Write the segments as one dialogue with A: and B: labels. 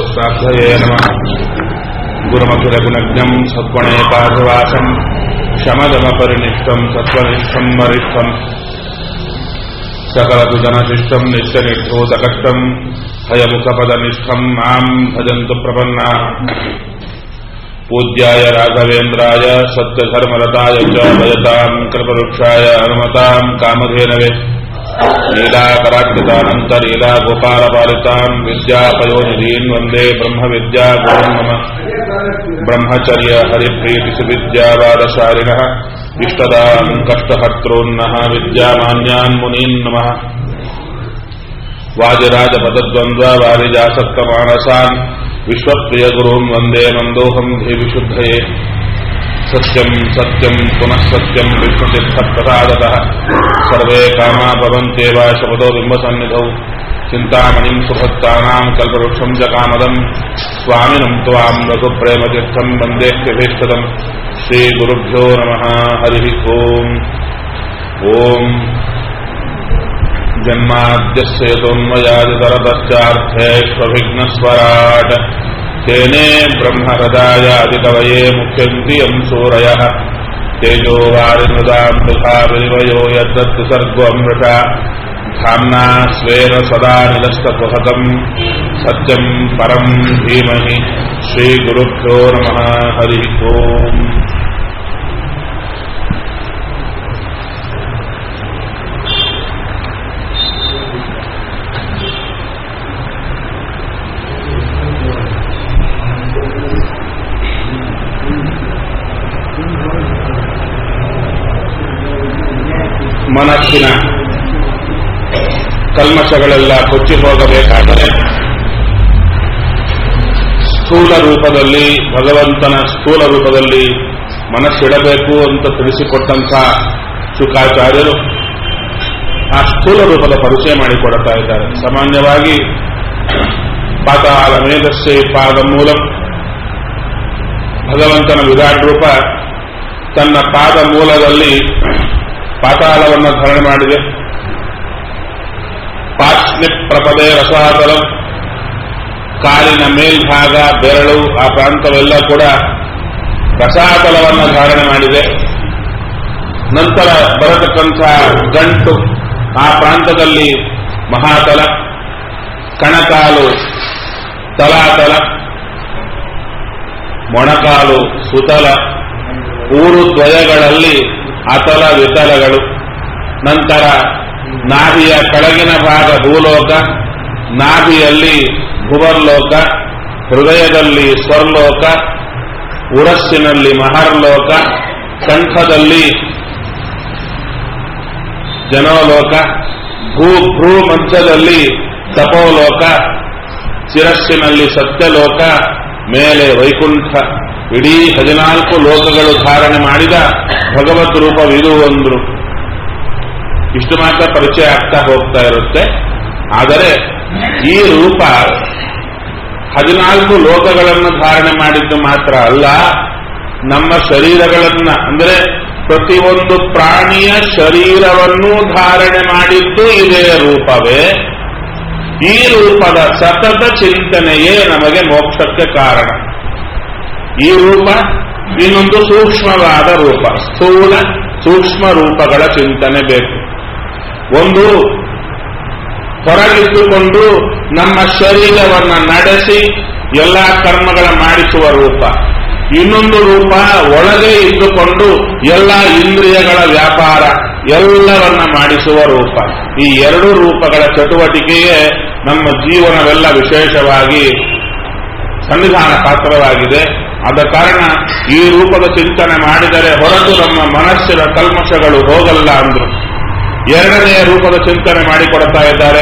A: श्राद्धये नमः गुरुमखिलगुणज्ञम् सत्त्वणेकाधिवासम् शमदमपरिनिष्टम् सत्त्वनिष्ठम् वरिष्ठम् सकलसुजनशिष्टम् नित्यनिर्धूतकष्टम् हयमुखपदनिष्ठम् माम् भजन्तु प्रपन्ना पूज्याय राघवेन्द्राय सत्यधर्मरताय च भजताम् कृपवृक्षाय हनुमताम् कामधेनवे लीलाकराकृतानन्तलीला गोपालपालिताम् विद्यापयोनिधीन् वन्दे ब्रह्मविद्या गुरुम् मम ब्रह्मचर्य हरिप्रीतिसुविद्यावादशालिनः इष्टदाम् कष्टहर्तॄन्नः विद्यामान्यान् मुनीन् नमः वाजिराजपदद्वन्द्व वारिजासक्तमानसान् विश्वप्रियगुरून् वन्दे मन्दोऽहम् धीविशुद्धये सत्यम् सत्यम् पुनः सत्यम् विष्णुतीर्थप्रसादतः सर्वे कामा भवन्त्येव शपथो बिम्बसन्निधौ चिन्तामणिम् सुभक्तानाम् कल्पवृक्षम् च कामदम् स्वामिनम् त्वाम् रघुप्रेमतीर्थम् वन्देह्यभीष्टदम् श्रीगुरुभ्यो नमः हरिः ओम् ओम् जन्माद्यस्य यतोन्मयादितरतश्चार्थेष्वभिघ्नस्वराट् तेने ब्रह्महृदायादिकवये मुख्यन्त्रियम् सूरयः तेजो वारिमृदाम् तथा विनिमयो यद्दत्तु सर्गोऽमृषा धाम्ना स्वेन सदा निलस्तकुहकम् सत्यम् परम् धीमहि श्रीगुरुभ्यो नमः हरिः ओम् ಮನಸ್ಸಿನ ಕಲ್ಮಶಗಳೆಲ್ಲ ಕೊಚ್ಚಿ ಹೋಗಬೇಕಾದರೆ ಸ್ಥೂಲ ರೂಪದಲ್ಲಿ ಭಗವಂತನ ಸ್ಥೂಲ ರೂಪದಲ್ಲಿ ಮನಸ್ಸಿಡಬೇಕು ಅಂತ ತಿಳಿಸಿಕೊಟ್ಟಂಥ ಶುಕಾಚಾರ್ಯರು ಆ ಸ್ಥೂಲ ರೂಪದ ಪರಿಚಯ ಮಾಡಿಕೊಡುತ್ತಾ ಇದ್ದಾರೆ ಸಾಮಾನ್ಯವಾಗಿ ಪಾತಾಳ ಮೇಧಸ್ಸೆ ಪಾದ ಮೂಲ ಭಗವಂತನ ವಿರಾಟ್ ರೂಪ ತನ್ನ ಪಾದ ಮೂಲದಲ್ಲಿ ಪಾತಾಳವನ್ನು ಧಾರಣೆ ಮಾಡಿದೆ ಪಾರ್ಶ್ನಿ ಪ್ರಪದೆ ರಸಾತಲ ಕಾಲಿನ ಮೇಲ್ಭಾಗ ಬೆರಳು ಆ ಪ್ರಾಂತವೆಲ್ಲ ಕೂಡ ರಸಾತಲವನ್ನು ಧಾರಣೆ ಮಾಡಿದೆ ನಂತರ ಬರತಕ್ಕಂಥ ಗಂಟು ಆ ಪ್ರಾಂತದಲ್ಲಿ ಮಹಾತಲ ಕಣಕಾಲು ತಲಾತಲ ಮೊಣಕಾಲು ಸುತಲ ಊರು ದ್ವಯಗಳಲ್ಲಿ ಅತಲ ವಿತಲಗಳು ನಂತರ ನಾಭಿಯ ಕೆಳಗಿನ ಭಾಗ ಭೂಲೋಕ ನಾಭಿಯಲ್ಲಿ ಭುವರ್ಲೋಕ ಹೃದಯದಲ್ಲಿ ಸ್ವರ್ಲೋಕ ಉರಸ್ಸಿನಲ್ಲಿ ಮಹರ್ಲೋಕ ಕಂಠದಲ್ಲಿ ಜನೋಲೋಕ ಭೂ ಭ್ರೂ ಮಧ್ಯದಲ್ಲಿ ತಪೋಲೋಕ ಶಿರಸ್ಸಿನಲ್ಲಿ ಸತ್ಯಲೋಕ ಮೇಲೆ ವೈಕುಂಠ ಇಡೀ ಹದಿನಾಲ್ಕು ಲೋಕಗಳು ಧಾರಣೆ ಮಾಡಿದ ಭಗವತ್ ರೂಪವಿದು ಒಂದ್ರು ಇಷ್ಟು ಮಾತ್ರ ಪರಿಚಯ ಆಗ್ತಾ ಹೋಗ್ತಾ ಇರುತ್ತೆ ಆದರೆ ಈ ರೂಪ ಹದಿನಾಲ್ಕು ಲೋಕಗಳನ್ನು ಧಾರಣೆ ಮಾಡಿದ್ದು ಮಾತ್ರ ಅಲ್ಲ ನಮ್ಮ ಶರೀರಗಳನ್ನ ಅಂದರೆ ಪ್ರತಿಯೊಂದು ಪ್ರಾಣಿಯ ಶರೀರವನ್ನು ಧಾರಣೆ ಮಾಡಿದ್ದು ಇದೇ ರೂಪವೇ ಈ ರೂಪದ ಸತತ ಚಿಂತನೆಯೇ ನಮಗೆ ಮೋಕ್ಷಕ್ಕೆ ಕಾರಣ ಈ ರೂಪ ಇನ್ನೊಂದು ಸೂಕ್ಷ್ಮವಾದ ರೂಪ ಸ್ಥೂಲ ಸೂಕ್ಷ್ಮ ರೂಪಗಳ ಚಿಂತನೆ ಬೇಕು ಒಂದು ಹೊರಗಿದ್ದುಕೊಂಡು ನಮ್ಮ ಶರೀರವನ್ನು ನಡೆಸಿ ಎಲ್ಲ ಕರ್ಮಗಳ ಮಾಡಿಸುವ ರೂಪ ಇನ್ನೊಂದು ರೂಪ ಒಳಗೆ ಇದ್ದುಕೊಂಡು ಎಲ್ಲ ಇಂದ್ರಿಯಗಳ ವ್ಯಾಪಾರ ಎಲ್ಲವನ್ನ ಮಾಡಿಸುವ ರೂಪ ಈ ಎರಡು ರೂಪಗಳ ಚಟುವಟಿಕೆಯೇ ನಮ್ಮ ಜೀವನವೆಲ್ಲ ವಿಶೇಷವಾಗಿ ಸನ್ನಿಧಾನ ಪಾತ್ರವಾಗಿದೆ ಆದ ಕಾರಣ ಈ ರೂಪದ ಚಿಂತನೆ ಮಾಡಿದರೆ ಹೊರತು ನಮ್ಮ ಮನಸ್ಸಿನ ಕಲ್ಮಶಗಳು ಹೋಗಲ್ಲ ಅಂದ್ರು ಎರಡನೆಯ ರೂಪದ ಚಿಂತನೆ ಮಾಡಿಕೊಡ್ತಾ ಇದ್ದಾರೆ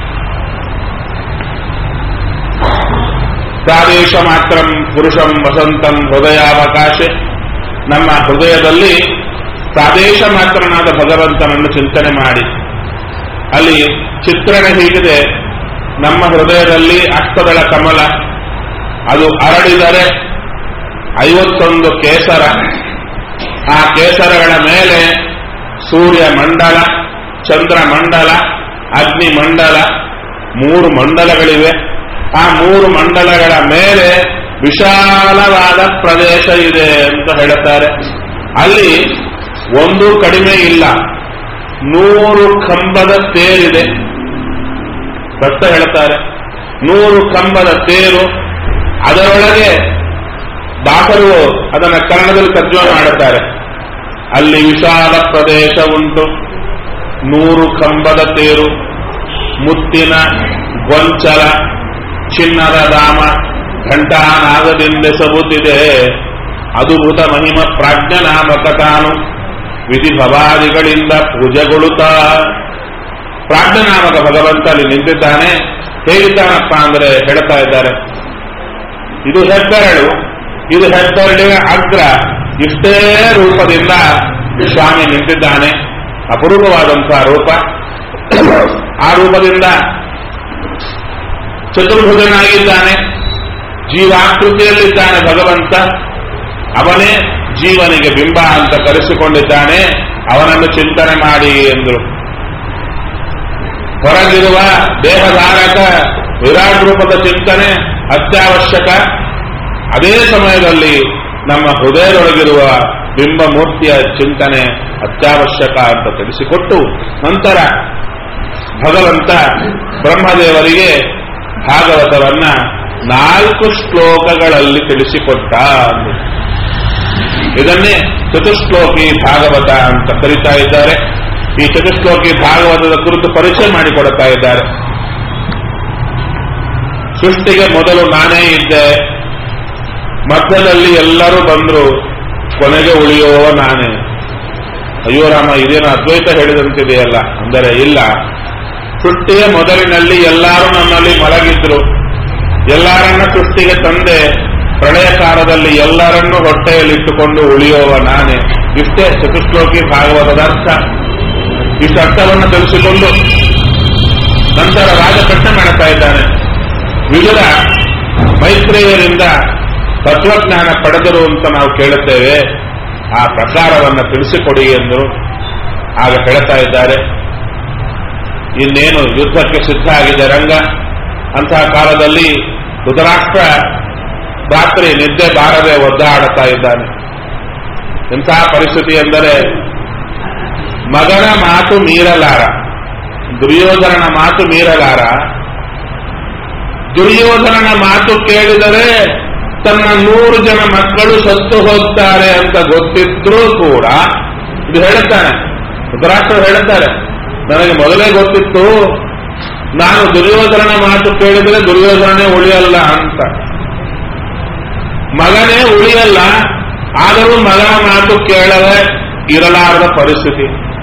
A: ಪ್ರಾದೇಶ ಮಾತ್ರ ಪುರುಷಂ ವಸಂತಂ ಹೃದಯಾವಕಾಶ ನಮ್ಮ ಹೃದಯದಲ್ಲಿ ಪ್ರಾದೇಶ ಮಾತ್ರನಾದ ಭಗವಂತನನ್ನು ಚಿಂತನೆ ಮಾಡಿ ಅಲ್ಲಿ ಚಿತ್ರಣ ಹೀಗಿದೆ ನಮ್ಮ ಹೃದಯದಲ್ಲಿ ಅಷ್ಟದಳ ಕಮಲ ಅದು ಅರಳಿದರೆ ಐವತ್ತೊಂದು ಕೇಸರ ಆ ಕೇಸರಗಳ ಮೇಲೆ ಸೂರ್ಯ ಮಂಡಲ ಚಂದ್ರ ಮಂಡಲ ಅಗ್ನಿ ಮಂಡಲ ಮೂರು ಮಂಡಲಗಳಿವೆ ಆ ಮೂರು ಮಂಡಲಗಳ ಮೇಲೆ ವಿಶಾಲವಾದ ಪ್ರದೇಶ ಇದೆ ಅಂತ ಹೇಳುತ್ತಾರೆ ಅಲ್ಲಿ ಒಂದು ಕಡಿಮೆ ಇಲ್ಲ ನೂರು ಕಂಬದ ತೇರಿದೆ ಭಕ್ತ ಹೇಳ್ತಾರೆ ನೂರು ಕಂಬದ ತೇರು ಅದರೊಳಗೆ ದಾಸರು ಅದನ್ನ ಕನ್ನಡದಲ್ಲಿ ತರ್ಜುಮೆ ಮಾಡುತ್ತಾರೆ ಅಲ್ಲಿ ವಿಶಾಲ ಪ್ರದೇಶ ಉಂಟು ನೂರು ಕಂಬದ ತೇರು ಮುತ್ತಿನ ಗೊಂಚಲ ಚಿನ್ನದ ಧಾಮ ಘಂಟಾನಾಗದಿಂದೆಸಬುತ್ತಿದೆ ಅದ್ಭುತ ಮಹಿಮ ಪ್ರಾಜ್ಞನಾಮಕ ತಾನು ವಿಧಿ ಭವಾದಿಗಳಿಂದ ಪೂಜೆಗೊಳ್ಳುತ್ತಾ ಪ್ರಾಜ್ಞನಾಮಕ ಭಗವಂತ ಅಲ್ಲಿ ನಿಂತಿದ್ದಾನೆ ಹೇಗಿದ್ದಾನಪ್ಪ ಅಂದ್ರೆ ಹೇಳ್ತಾ ಇದ್ದಾರೆ ಇದು ಹೆಬ್ಬೆರಳು ಇದು ಹೆಬ್ಬೆರಳಿನ ಅಗ್ರ ಇಷ್ಟೇ ರೂಪದಿಂದ ಸ್ವಾಮಿ ನಿಂತಿದ್ದಾನೆ ಅಪರೂಪವಾದಂತಹ ರೂಪ ಆ ರೂಪದಿಂದ ಚತುರ್ಭುಜನಾಗಿದ್ದಾನೆ ಜೀವಾಕೃತಿಯಲ್ಲಿದ್ದಾನೆ ಭಗವಂತ ಅವನೇ ಜೀವನಿಗೆ ಬಿಂಬ ಅಂತ ಕರೆಸಿಕೊಂಡಿದ್ದಾನೆ ಅವನನ್ನು ಚಿಂತನೆ ಮಾಡಿ ಎಂದರು ಹೊರಗಿರುವ ದೇಹಧಾರಕ ವಿರಾಟ್ ರೂಪದ ಚಿಂತನೆ ಅತ್ಯವಶ್ಯಕ ಅದೇ ಸಮಯದಲ್ಲಿ ನಮ್ಮ ಹೃದಯದೊಳಗಿರುವ ಬಿಂಬ ಮೂರ್ತಿಯ ಚಿಂತನೆ ಅತ್ಯವಶ್ಯಕ ಅಂತ ತಿಳಿಸಿಕೊಟ್ಟು ನಂತರ ಭಗವಂತ ಬ್ರಹ್ಮದೇವರಿಗೆ ಭಾಗವತವನ್ನ ನಾಲ್ಕು ಶ್ಲೋಕಗಳಲ್ಲಿ ತಿಳಿಸಿಕೊಟ್ಟ ಅಂದ್ರು. ಇದನ್ನೇ ಚತುಶ್ಲೋಕಿ ಭಾಗವತ ಅಂತ ಕರೀತಾ ಇದ್ದಾರೆ ಈ ಚತುಶ್ಲೋಕಿ ಭಾಗವತದ ಕುರಿತು ಪರಿಚಯ ಮಾಡಿಕೊಡುತ್ತಾ ಇದ್ದಾರೆ ಸೃಷ್ಟಿಗೆ ಮೊದಲು ನಾನೇ ಇದ್ದೆ ಮಧ್ಯದಲ್ಲಿ ಎಲ್ಲರೂ ಬಂದ್ರು ಕೊನೆಗೆ ಉಳಿಯುವ ನಾನೇ ಅಯ್ಯೋ ರಾಮ ಇದೇನು ಅದ್ವೈತ ಹೇಳಿದಂತಿದೆಯಲ್ಲ ಅಂದರೆ ಇಲ್ಲ ಸೃಷ್ಟಿಯ ಮೊದಲಿನಲ್ಲಿ ಎಲ್ಲರೂ ನನ್ನಲ್ಲಿ ಮಲಗಿದ್ರು ಎಲ್ಲರನ್ನ ಸೃಷ್ಟಿಗೆ ತಂದೆ ಪ್ರಳಯ ಕಾಲದಲ್ಲಿ ಎಲ್ಲರನ್ನೂ ಹೊಟ್ಟೆಯಲ್ಲಿಟ್ಟುಕೊಂಡು ಉಳಿಯುವ ನಾನೇ ಇಷ್ಟೇ ಚತುಶ್ಲೋಕಿ ಭಾಗವತದ ಅರ್ಥ ಇಷ್ಟು ಅರ್ಥವನ್ನು ತಿಳಿಸಿಕೊಂಡು ನಂತರ ರಾಜ ಪ್ರಶ್ನೆ ಮಾಡ್ತಾ ಇದ್ದಾನೆ ವಿದುರ ಮೈತ್ರೇಯರಿಂದ ತತ್ವಜ್ಞಾನ ಪಡೆದರು ಅಂತ ನಾವು ಕೇಳುತ್ತೇವೆ ಆ ಪ್ರಕಾರವನ್ನು ತಿಳಿಸಿಕೊಡಿ ಎಂದು ಆಗ ಹೇಳ್ತಾ ಇದ್ದಾರೆ ಇನ್ನೇನು ಯುದ್ಧಕ್ಕೆ ಸಿದ್ಧ ಆಗಿದೆ ರಂಗ ಅಂತಹ ಕಾಲದಲ್ಲಿ ಧೃತರಾಷ್ಟ್ರ ರಾತ್ರಿ ನಿದ್ದೆ ಬಾರದೆ ಒದ್ದಾಡುತ್ತಾ ಇದ್ದಾನೆ ಇಂತಹ ಪರಿಸ್ಥಿತಿ ಎಂದರೆ ಮಗನ ಮಾತು ಮೀರಲಾರ ದುರ್ಯೋಧನನ ಮಾತು ಮೀರಲಾರ ದುರ್ಯೋಧನನ ಮಾತು ಕೇಳಿದರೆ ತನ್ನ ನೂರು ಜನ ಮಕ್ಕಳು ಸತ್ತು ಹೋಗ್ತಾರೆ ಅಂತ ಗೊತ್ತಿದ್ರೂ ಕೂಡ ಇದು ಹೇಳುತ್ತಾನೆ ಧೃತರಾಷ್ಟ್ರ ಹೇಳುತ್ತಾರೆ ನನಗೆ ಮೊದಲೇ ಗೊತ್ತಿತ್ತು ನಾನು ದುರ್ಯೋಧನನ ಮಾತು ಕೇಳಿದರೆ ದುರ್ಯೋಧನನೇ ಉಳಿಯಲ್ಲ ಅಂತ ಮಗನೇ ಉಳಿಯಲ್ಲ ಆದರೂ ಮಗನ ಮಾತು ಕೇಳದೆ ಇರಲಾರದ ಪರಿಸ್ಥಿತಿ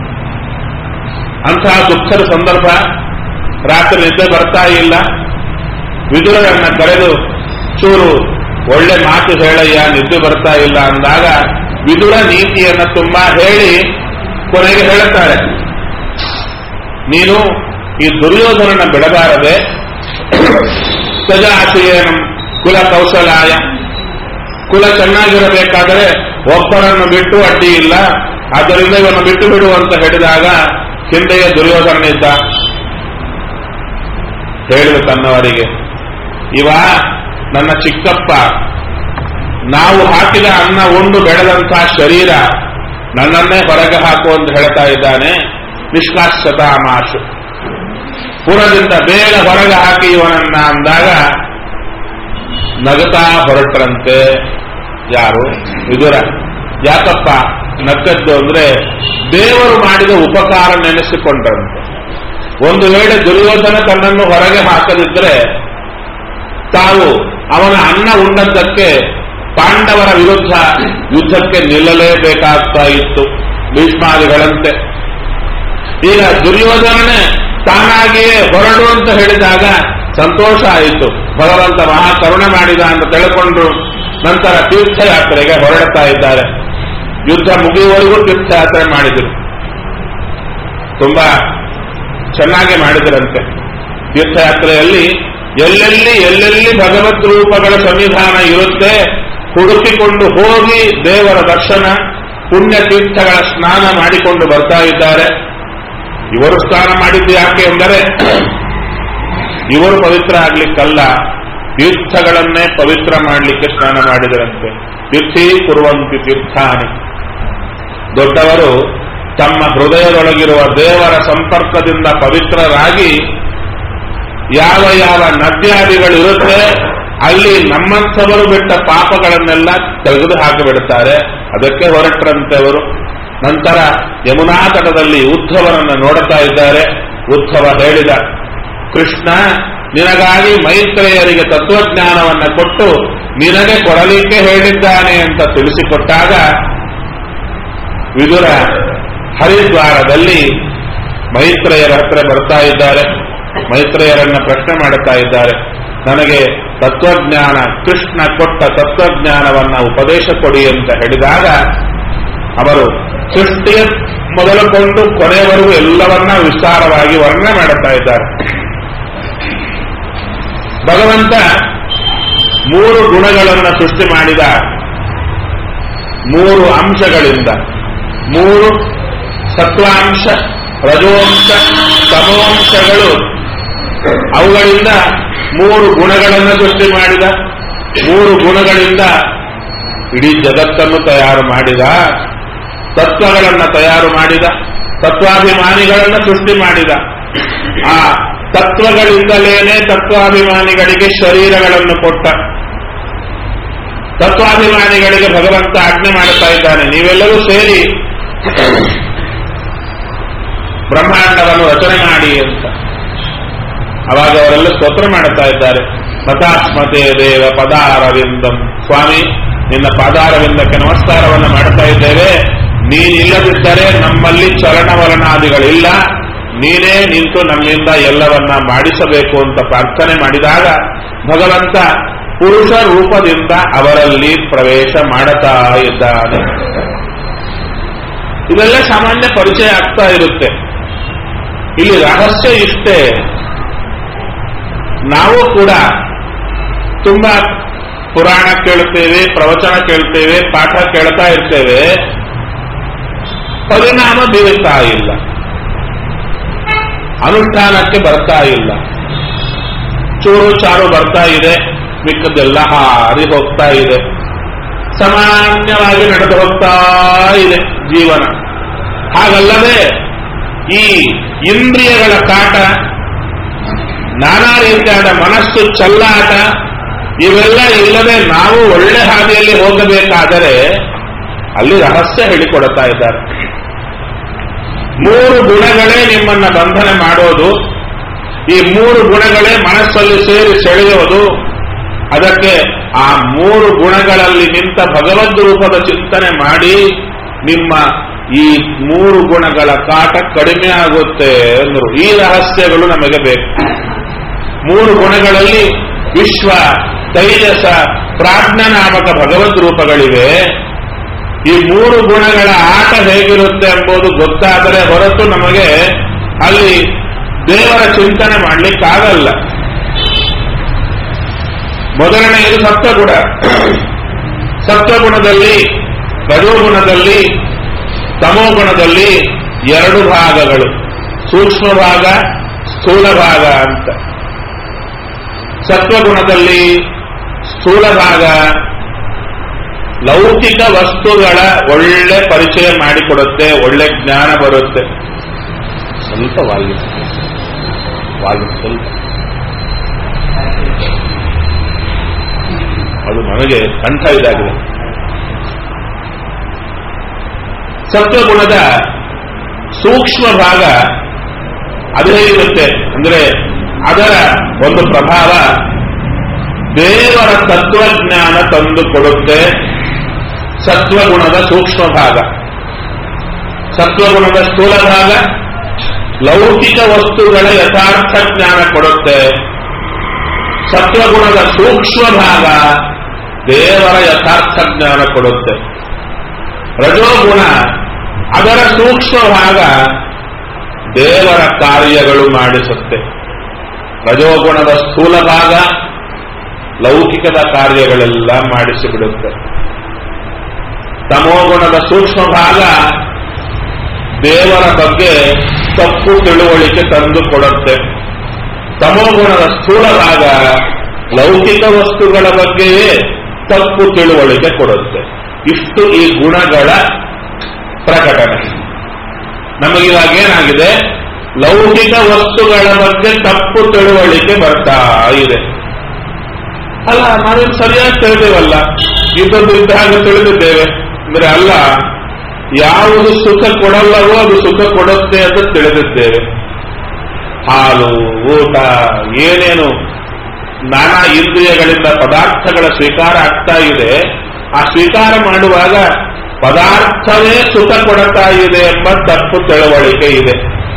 A: ಅಂತಹ ದುಃಖದ ಸಂದರ್ಭ ರಾತ್ರಿ ನಿದ್ದೆ ಬರ್ತಾ ಇಲ್ಲ ವಿದುರರನ್ನ ಕರೆದು ಚೂರು ಒಳ್ಳೆ ಮಾತು ಹೇಳಯ್ಯ ನಿದ್ದೆ ಬರ್ತಾ ಇಲ್ಲ ಅಂದಾಗ ವಿದುರ ನೀತಿಯನ್ನ ತುಂಬಾ ಹೇಳಿ ಕೊನೆಗೆ ಹೇಳುತ್ತಾರೆ ನೀನು ಈ ದುರ್ಯೋಧನನ ಬಿಡಬಾರದೆ ಸಜಾಶಯನ ಕುಲ ಕೌಶಲಾಯ ಕುಲ ಚೆನ್ನಾಗಿರಬೇಕಾದರೆ ಒಬ್ಬರನ್ನು ಬಿಟ್ಟು ಅಡ್ಡಿ ಇಲ್ಲ ಆದ್ದರಿಂದ ಇವನು ಬಿಟ್ಟು ಬಿಡು ಅಂತ ಹೇಳಿದಾಗ ಹಿಂದೆಯ ದುರ್ಯೋಧನನಿದ್ದ ಹೇಳಿದ ತನ್ನವರಿಗೆ ಇವ ನನ್ನ ಚಿಕ್ಕಪ್ಪ ನಾವು ಹಾಕಿದ ಅನ್ನ ಉಂಡು ಬೆಳೆದಂತಹ ಶರೀರ ನನ್ನನ್ನೇ ಹೊರಗೆ ಹಾಕು ಅಂತ ಹೇಳ್ತಾ ಇದ್ದಾನೆ ನಿಷ್ಕಾಶ್ಯತಾಮಾಶು ಪುರದಿಂದ ಬೇಗ ಹೊರಗೆ ಹಾಕಿ ಇವನನ್ನ ಅಂದಾಗ ನಗತಾ ಹೊರಟ್ರಂತೆ ಯಾರು ವಿದುರ ಯಾಕಪ್ಪ ನಕ್ಕದ್ದು ಅಂದ್ರೆ ದೇವರು ಮಾಡಿದ ಉಪಕಾರ ನೆನೆಸಿಕೊಂಡ್ರಂತೆ ಒಂದು ವೇಳೆ ದುರ್ಯೋಧನ ತನ್ನನ್ನು ಹೊರಗೆ ಹಾಕದಿದ್ರೆ ತಾವು ಅವನ ಅನ್ನ ಉಂಡದ್ದಕ್ಕೆ ಪಾಂಡವರ ವಿರುದ್ಧ ಯುದ್ಧಕ್ಕೆ ನಿಲ್ಲಲೇಬೇಕಾಗ್ತಾ ಇತ್ತು ಭೀಷ್ಮಾದಿಗಳಂತೆ ಈಗ ದುರ್ಯೋಧನನೇ ತಾನಾಗಿಯೇ ಹೊರಡು ಅಂತ ಹೇಳಿದಾಗ ಸಂತೋಷ ಆಯಿತು ಭಗವಂತ ಮಹಾ ಕರುಣೆ ಮಾಡಿದ ಅಂತ ತಿಳ್ಕೊಂಡ್ರು ನಂತರ ತೀರ್ಥಯಾತ್ರೆಗೆ ಹೊರಡ್ತಾ ಇದ್ದಾರೆ ಯುದ್ಧ ಮುಗಿಯುವವರೆಗೂ ತೀರ್ಥಯಾತ್ರೆ ಮಾಡಿದರು ತುಂಬಾ ಚೆನ್ನಾಗಿ ಮಾಡಿದರಂತೆ ತೀರ್ಥಯಾತ್ರೆಯಲ್ಲಿ ಎಲ್ಲೆಲ್ಲಿ ಎಲ್ಲೆಲ್ಲಿ ಭಗವದ್ ರೂಪಗಳ ಸನ್ನಿಧಾನ ಇರುತ್ತೆ ಹುಡುಕಿಕೊಂಡು ಹೋಗಿ ದೇವರ ದರ್ಶನ ಪುಣ್ಯ ತೀರ್ಥಗಳ ಸ್ನಾನ ಮಾಡಿಕೊಂಡು ಬರ್ತಾ ಇದ್ದಾರೆ ಇವರು ಸ್ನಾನ ಮಾಡಿದ್ದು ಯಾಕೆ ಎಂದರೆ ಇವರು ಪವಿತ್ರ ಆಗ್ಲಿಕ್ಕಲ್ಲ ತೀರ್ಥಗಳನ್ನೇ ಪವಿತ್ರ ಮಾಡಲಿಕ್ಕೆ ಸ್ನಾನ ಮಾಡಿದರಂತೆ ತೀರ್ಥೀ ಕುರುವಂತಿ ತೀರ್ಥಾನಿ ದೊಡ್ಡವರು ತಮ್ಮ ಹೃದಯದೊಳಗಿರುವ ದೇವರ ಸಂಪರ್ಕದಿಂದ ಪವಿತ್ರರಾಗಿ ಯಾವ ಯಾವ ನದ್ಯಾದಿಗಳಿರುತ್ತೆ ಅಲ್ಲಿ ನಮ್ಮಂಥವರು ಬಿಟ್ಟ ಪಾಪಗಳನ್ನೆಲ್ಲ ತೆಗೆದು ಹಾಕಿಬಿಡುತ್ತಾರೆ ಅದಕ್ಕೆ ಹೊರಟ್ರಂತೆ ಅವರು ನಂತರ ಯಮುನಾ ತಟದಲ್ಲಿ ಉದ್ಧವರನ್ನು ನೋಡುತ್ತಾ ಇದ್ದಾರೆ ಉದ್ಧವ ಹೇಳಿದ ಕೃಷ್ಣ ನಿನಗಾಗಿ ಮೈತ್ರೇಯರಿಗೆ ತತ್ವಜ್ಞಾನವನ್ನು ಕೊಟ್ಟು ನಿನಗೆ ಕೊಡಲಿಕ್ಕೆ ಹೇಳಿದ್ದಾನೆ ಅಂತ ತಿಳಿಸಿಕೊಟ್ಟಾಗ ವಿದುರ ಹರಿದ್ವಾರದಲ್ಲಿ ಮೈತ್ರೇಯರ ಹತ್ರ ಬರ್ತಾ ಇದ್ದಾರೆ ಮೈತ್ರೇಯರನ್ನ ಪ್ರಶ್ನೆ ಮಾಡುತ್ತಾ ಇದ್ದಾರೆ ನನಗೆ ತತ್ವಜ್ಞಾನ ಕೃಷ್ಣ ಕೊಟ್ಟ ತತ್ವಜ್ಞಾನವನ್ನ ಉಪದೇಶ ಕೊಡಿ ಅಂತ ಹೇಳಿದಾಗ ಅವರು ಸೃಷ್ಟಿಯ ಮೊದಲುಕೊಂಡು ಕೊನೆಯವರೆಗೂ ಎಲ್ಲವನ್ನ ವಿಸ್ತಾರವಾಗಿ ವರ್ಣನೆ ಮಾಡುತ್ತಾ ಇದ್ದಾರೆ ಭಗವಂತ ಮೂರು ಗುಣಗಳನ್ನು ಸೃಷ್ಟಿ ಮಾಡಿದ ಮೂರು ಅಂಶಗಳಿಂದ ಮೂರು ಸತ್ವಾಂಶ ರಜೋಂಶ ತಮೋಂಶಗಳು ಅವುಗಳಿಂದ ಮೂರು ಗುಣಗಳನ್ನು ಸೃಷ್ಟಿ ಮಾಡಿದ ಮೂರು ಗುಣಗಳಿಂದ ಇಡೀ ಜಗತ್ತನ್ನು ತಯಾರು ಮಾಡಿದ ತತ್ವಗಳನ್ನು ತಯಾರು ಮಾಡಿದ ತತ್ವಾಭಿಮಾನಿಗಳನ್ನು ಸೃಷ್ಟಿ ಮಾಡಿದ ಆ ತತ್ವಗಳಿಂದಲೇನೆ ತತ್ವಾಭಿಮಾನಿಗಳಿಗೆ ಶರೀರಗಳನ್ನು ಕೊಟ್ಟ ತತ್ವಾಭಿಮಾನಿಗಳಿಗೆ ಭಗವಂತ ಆಜ್ಞೆ ಮಾಡುತ್ತಾ ಇದ್ದಾನೆ ನೀವೆಲ್ಲರೂ ಸೇರಿ ಬ್ರಹ್ಮಾಂಡವನ್ನು ರಚನೆ ಮಾಡಿ ಅಂತ ಅವಾಗ ಅವರೆಲ್ಲ ಸ್ತೋತ್ರ ಮಾಡುತ್ತಾ ಇದ್ದಾರೆ ಮತಾತ್ಮತೆ ದೇವ ಪದಾರವಿಂದಂ ಸ್ವಾಮಿ ನಿನ್ನ ಪಾದಾರವಿಂದಕ್ಕೆ ನಮಸ್ಕಾರವನ್ನು ಮಾಡುತ್ತಾ ಇದ್ದೇವೆ ನೀನಿಲ್ಲದಿದ್ದರೆ ನಮ್ಮಲ್ಲಿ ಚಲನವಲನಾದಿಗಳಿಲ್ಲ ನೀನೇ ನಿಂತು ನಮ್ಮಿಂದ ಎಲ್ಲವನ್ನ ಮಾಡಿಸಬೇಕು ಅಂತ ಪ್ರಾರ್ಥನೆ ಮಾಡಿದಾಗ ಭಗವಂತ ಪುರುಷ ರೂಪದಿಂದ ಅವರಲ್ಲಿ ಪ್ರವೇಶ ಮಾಡುತ್ತಾ ಇದ್ದಾನೆ ಇದೆಲ್ಲ ಸಾಮಾನ್ಯ ಪರಿಚಯ ಆಗ್ತಾ ಇರುತ್ತೆ ಇಲ್ಲಿ ರಹಸ್ಯ ಇಷ್ಟೇ ನಾವು ಕೂಡ ತುಂಬಾ ಪುರಾಣ ಕೇಳುತ್ತೇವೆ ಪ್ರವಚನ ಕೇಳ್ತೇವೆ ಪಾಠ ಕೇಳ್ತಾ ಇರ್ತೇವೆ ಪರಿಣಾಮ ಬೀರುತ್ತಾ ಇಲ್ಲ ಅನುಷ್ಠಾನಕ್ಕೆ ಬರ್ತಾ ಇಲ್ಲ ಚೂರು ಚಾರು ಬರ್ತಾ ಇದೆ ಮಿಕ್ಕದ್ದೆಲ್ಲ ಹಾರಿ ಹೋಗ್ತಾ ಇದೆ ಸಾಮಾನ್ಯವಾಗಿ ನಡೆದು ಹೋಗ್ತಾ ಇದೆ ಜೀವನ ಹಾಗಲ್ಲದೆ ಈ ಇಂದ್ರಿಯಗಳ ಕಾಟ ನಾನಾ ರೀತಿಯಾದ ಮನಸ್ಸು ಚಲ್ಲಾಟ ಇವೆಲ್ಲ ಇಲ್ಲದೆ ನಾವು ಒಳ್ಳೆ ಹಾದಿಯಲ್ಲಿ ಹೋಗಬೇಕಾದರೆ ಅಲ್ಲಿ ರಹಸ್ಯ ಹೇಳಿಕೊಡುತ್ತಾ ಇದ್ದಾರೆ ಮೂರು ಗುಣಗಳೇ ನಿಮ್ಮನ್ನ ಬಂಧನ ಮಾಡೋದು ಈ ಮೂರು ಗುಣಗಳೇ ಮನಸ್ಸಲ್ಲಿ ಸೇರಿ ಸೆಳೆಯೋದು ಅದಕ್ಕೆ ಆ ಮೂರು ಗುಣಗಳಲ್ಲಿ ನಿಂತ ಭಗವದ್ ರೂಪದ ಚಿಂತನೆ ಮಾಡಿ ನಿಮ್ಮ ಈ ಮೂರು ಗುಣಗಳ ಕಾಟ ಕಡಿಮೆ ಆಗುತ್ತೆ ಅಂದರು ಈ ರಹಸ್ಯಗಳು ನಮಗೆ ಬೇಕು ಮೂರು ಗುಣಗಳಲ್ಲಿ ವಿಶ್ವ ತೈಜಸ ಪ್ರಾಜ್ಞ ನಾಮಕ ಭಗವದ್ ರೂಪಗಳಿವೆ ಈ ಮೂರು ಗುಣಗಳ ಆಟ ಹೇಗಿರುತ್ತೆ ಎಂಬುದು ಗೊತ್ತಾದರೆ ಹೊರತು ನಮಗೆ ಅಲ್ಲಿ ದೇವರ ಚಿಂತನೆ ಮಾಡಲಿಕ್ಕಾಗಲ್ಲ ಮೊದಲನೆಯದು ಸತ್ವಗುಣ ಸತ್ವಗುಣದಲ್ಲಿ ರಜೋಗುಣದಲ್ಲಿ ತಮೋಗುಣದಲ್ಲಿ ಎರಡು ಭಾಗಗಳು ಸೂಕ್ಷ್ಮ ಭಾಗ ಸ್ಥೂಲ ಭಾಗ ಅಂತ ಸತ್ವಗುಣದಲ್ಲಿ ಸ್ಥೂಲ ಭಾಗ ಲೌಕಿಕ ವಸ್ತುಗಳ ಒಳ್ಳೆ ಪರಿಚಯ ಮಾಡಿಕೊಡುತ್ತೆ ಒಳ್ಳೆ ಜ್ಞಾನ ಬರುತ್ತೆ ಸ್ವಲ್ಪ ವಾಯು ವಾಯು ಸ್ವಲ್ಪ ಅದು ನನಗೆ ಕಂಠ ಇದಾಗಿದೆ ಸತ್ವಗುಣದ ಸೂಕ್ಷ್ಮ ಭಾಗ ಅದೇ ಇರುತ್ತೆ ಅಂದ್ರೆ ಅದರ ಒಂದು ಪ್ರಭಾವ ದೇವರ ತತ್ವಜ್ಞಾನ ತಂದು ಕೊಡುತ್ತೆ ಸತ್ವಗುಣದ ಸೂಕ್ಷ್ಮ ಭಾಗ ಸತ್ವಗುಣದ ಸ್ಥೂಲ ಭಾಗ ಲೌಕಿಕ ವಸ್ತುಗಳ ಯಥಾರ್ಥ ಜ್ಞಾನ ಕೊಡುತ್ತೆ ಸತ್ವಗುಣದ ಸೂಕ್ಷ್ಮ ಭಾಗ ದೇವರ ಯಥಾರ್ಥ ಜ್ಞಾನ ಕೊಡುತ್ತೆ ರಜೋಗುಣ ಅದರ ಸೂಕ್ಷ್ಮ ಭಾಗ ದೇವರ ಕಾರ್ಯಗಳು ಮಾಡಿಸುತ್ತೆ ರಜೋಗುಣದ ಸ್ಥೂಲ ಭಾಗ ಲೌಕಿಕದ ಕಾರ್ಯಗಳೆಲ್ಲ ಮಾಡಿಸಿಬಿಡುತ್ತೆ ತಮೋಗುಣದ ಸೂಕ್ಷ್ಮ ಭಾಗ ದೇವರ ಬಗ್ಗೆ ತಪ್ಪು ತಿಳುವಳಿಕೆ ತಂದು ಕೊಡುತ್ತೆ ತಮೋಗುಣದ ಸ್ಥೂಲ ಭಾಗ ಲೌಕಿಕ ವಸ್ತುಗಳ ಬಗ್ಗೆಯೇ ತಪ್ಪು ತಿಳುವಳಿಕೆ ಕೊಡುತ್ತೆ ಇಷ್ಟು ಈ ಗುಣಗಳ ಪ್ರಕಟಣೆ ನಮಗಿವಾಗ ಏನಾಗಿದೆ ಲೌಕಿಕ ವಸ್ತುಗಳ ಬಗ್ಗೆ ತಪ್ಪು ತಿಳುವಳಿಕೆ ಬರ್ತಾ ಇದೆ ಅಲ್ಲ ನಾವೇನು ಸರಿಯಾಗಿ ತಿಳಿದೇವಲ್ಲ ಇದ್ದದ್ದು ಇದ್ದ ಹಾಗೆ ತಿಳಿದಿದ್ದೇವೆ ಅಂದ್ರೆ ಅಲ್ಲ ಯಾವುದು ಸುಖ ಕೊಡಲ್ಲವೋ ಅದು ಸುಖ ಕೊಡುತ್ತೆ ಅಂತ ತಿಳಿದಿದ್ದೇವೆ ಹಾಲು ಊಟ ಏನೇನು ನಾನಾ ಇಂದ್ರಿಯಗಳಿಂದ ಪದಾರ್ಥಗಳ ಸ್ವೀಕಾರ ಆಗ್ತಾ ಇದೆ ಆ ಸ್ವೀಕಾರ ಮಾಡುವಾಗ ಪದಾರ್ಥವೇ ಸುಖ ಕೊಡುತ್ತಾ ಇದೆ ಎಂಬ ತಪ್ಪು ತಿಳುವಳಿಕೆ ಇದೆ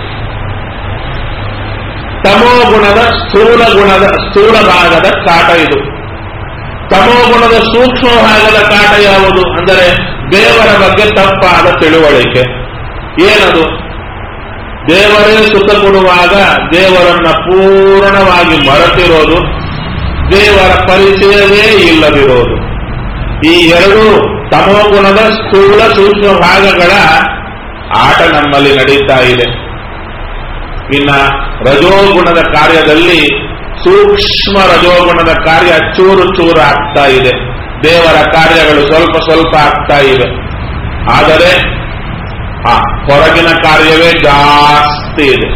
A: ತಮೋ ಗುಣದ ಸ್ಥೂಲ ಗುಣದ ಸ್ಥೂಲ ಭಾಗದ ಕಾಟ ಇದು ತಮೋ ಗುಣದ ಸೂಕ್ಷ್ಮ ಭಾಗದ ಕಾಟ ಯಾವುದು ಅಂದರೆ ದೇವರ ಬಗ್ಗೆ ತಪ್ಪಾದ ತಿಳುವಳಿಕೆ ಏನದು ದೇವರೇ ಸುಖ ಕೊಡುವಾಗ ದೇವರನ್ನ ಪೂರ್ಣವಾಗಿ ಮರೆತಿರೋದು ದೇವರ ಪರಿಚಯವೇ ಇಲ್ಲದಿರೋದು ಈ ಎರಡು ತಮೋಗುಣದ ಸ್ಥೂಲ ಸೂಕ್ಷ್ಮ ಭಾಗಗಳ ಆಟ ನಮ್ಮಲ್ಲಿ ನಡೀತಾ ಇದೆ ಇನ್ನ ರಜೋಗುಣದ ಕಾರ್ಯದಲ್ಲಿ ಸೂಕ್ಷ್ಮ ರಜೋಗುಣದ ಕಾರ್ಯ ಚೂರು ಚೂರು ಆಗ್ತಾ ಇದೆ ದೇವರ ಕಾರ್ಯಗಳು ಸ್ವಲ್ಪ ಸ್ವಲ್ಪ ಆಗ್ತಾ ಇವೆ ಆದರೆ ಆ ಹೊರಗಿನ ಕಾರ್ಯವೇ ಜಾಸ್ತಿ ಇದೆ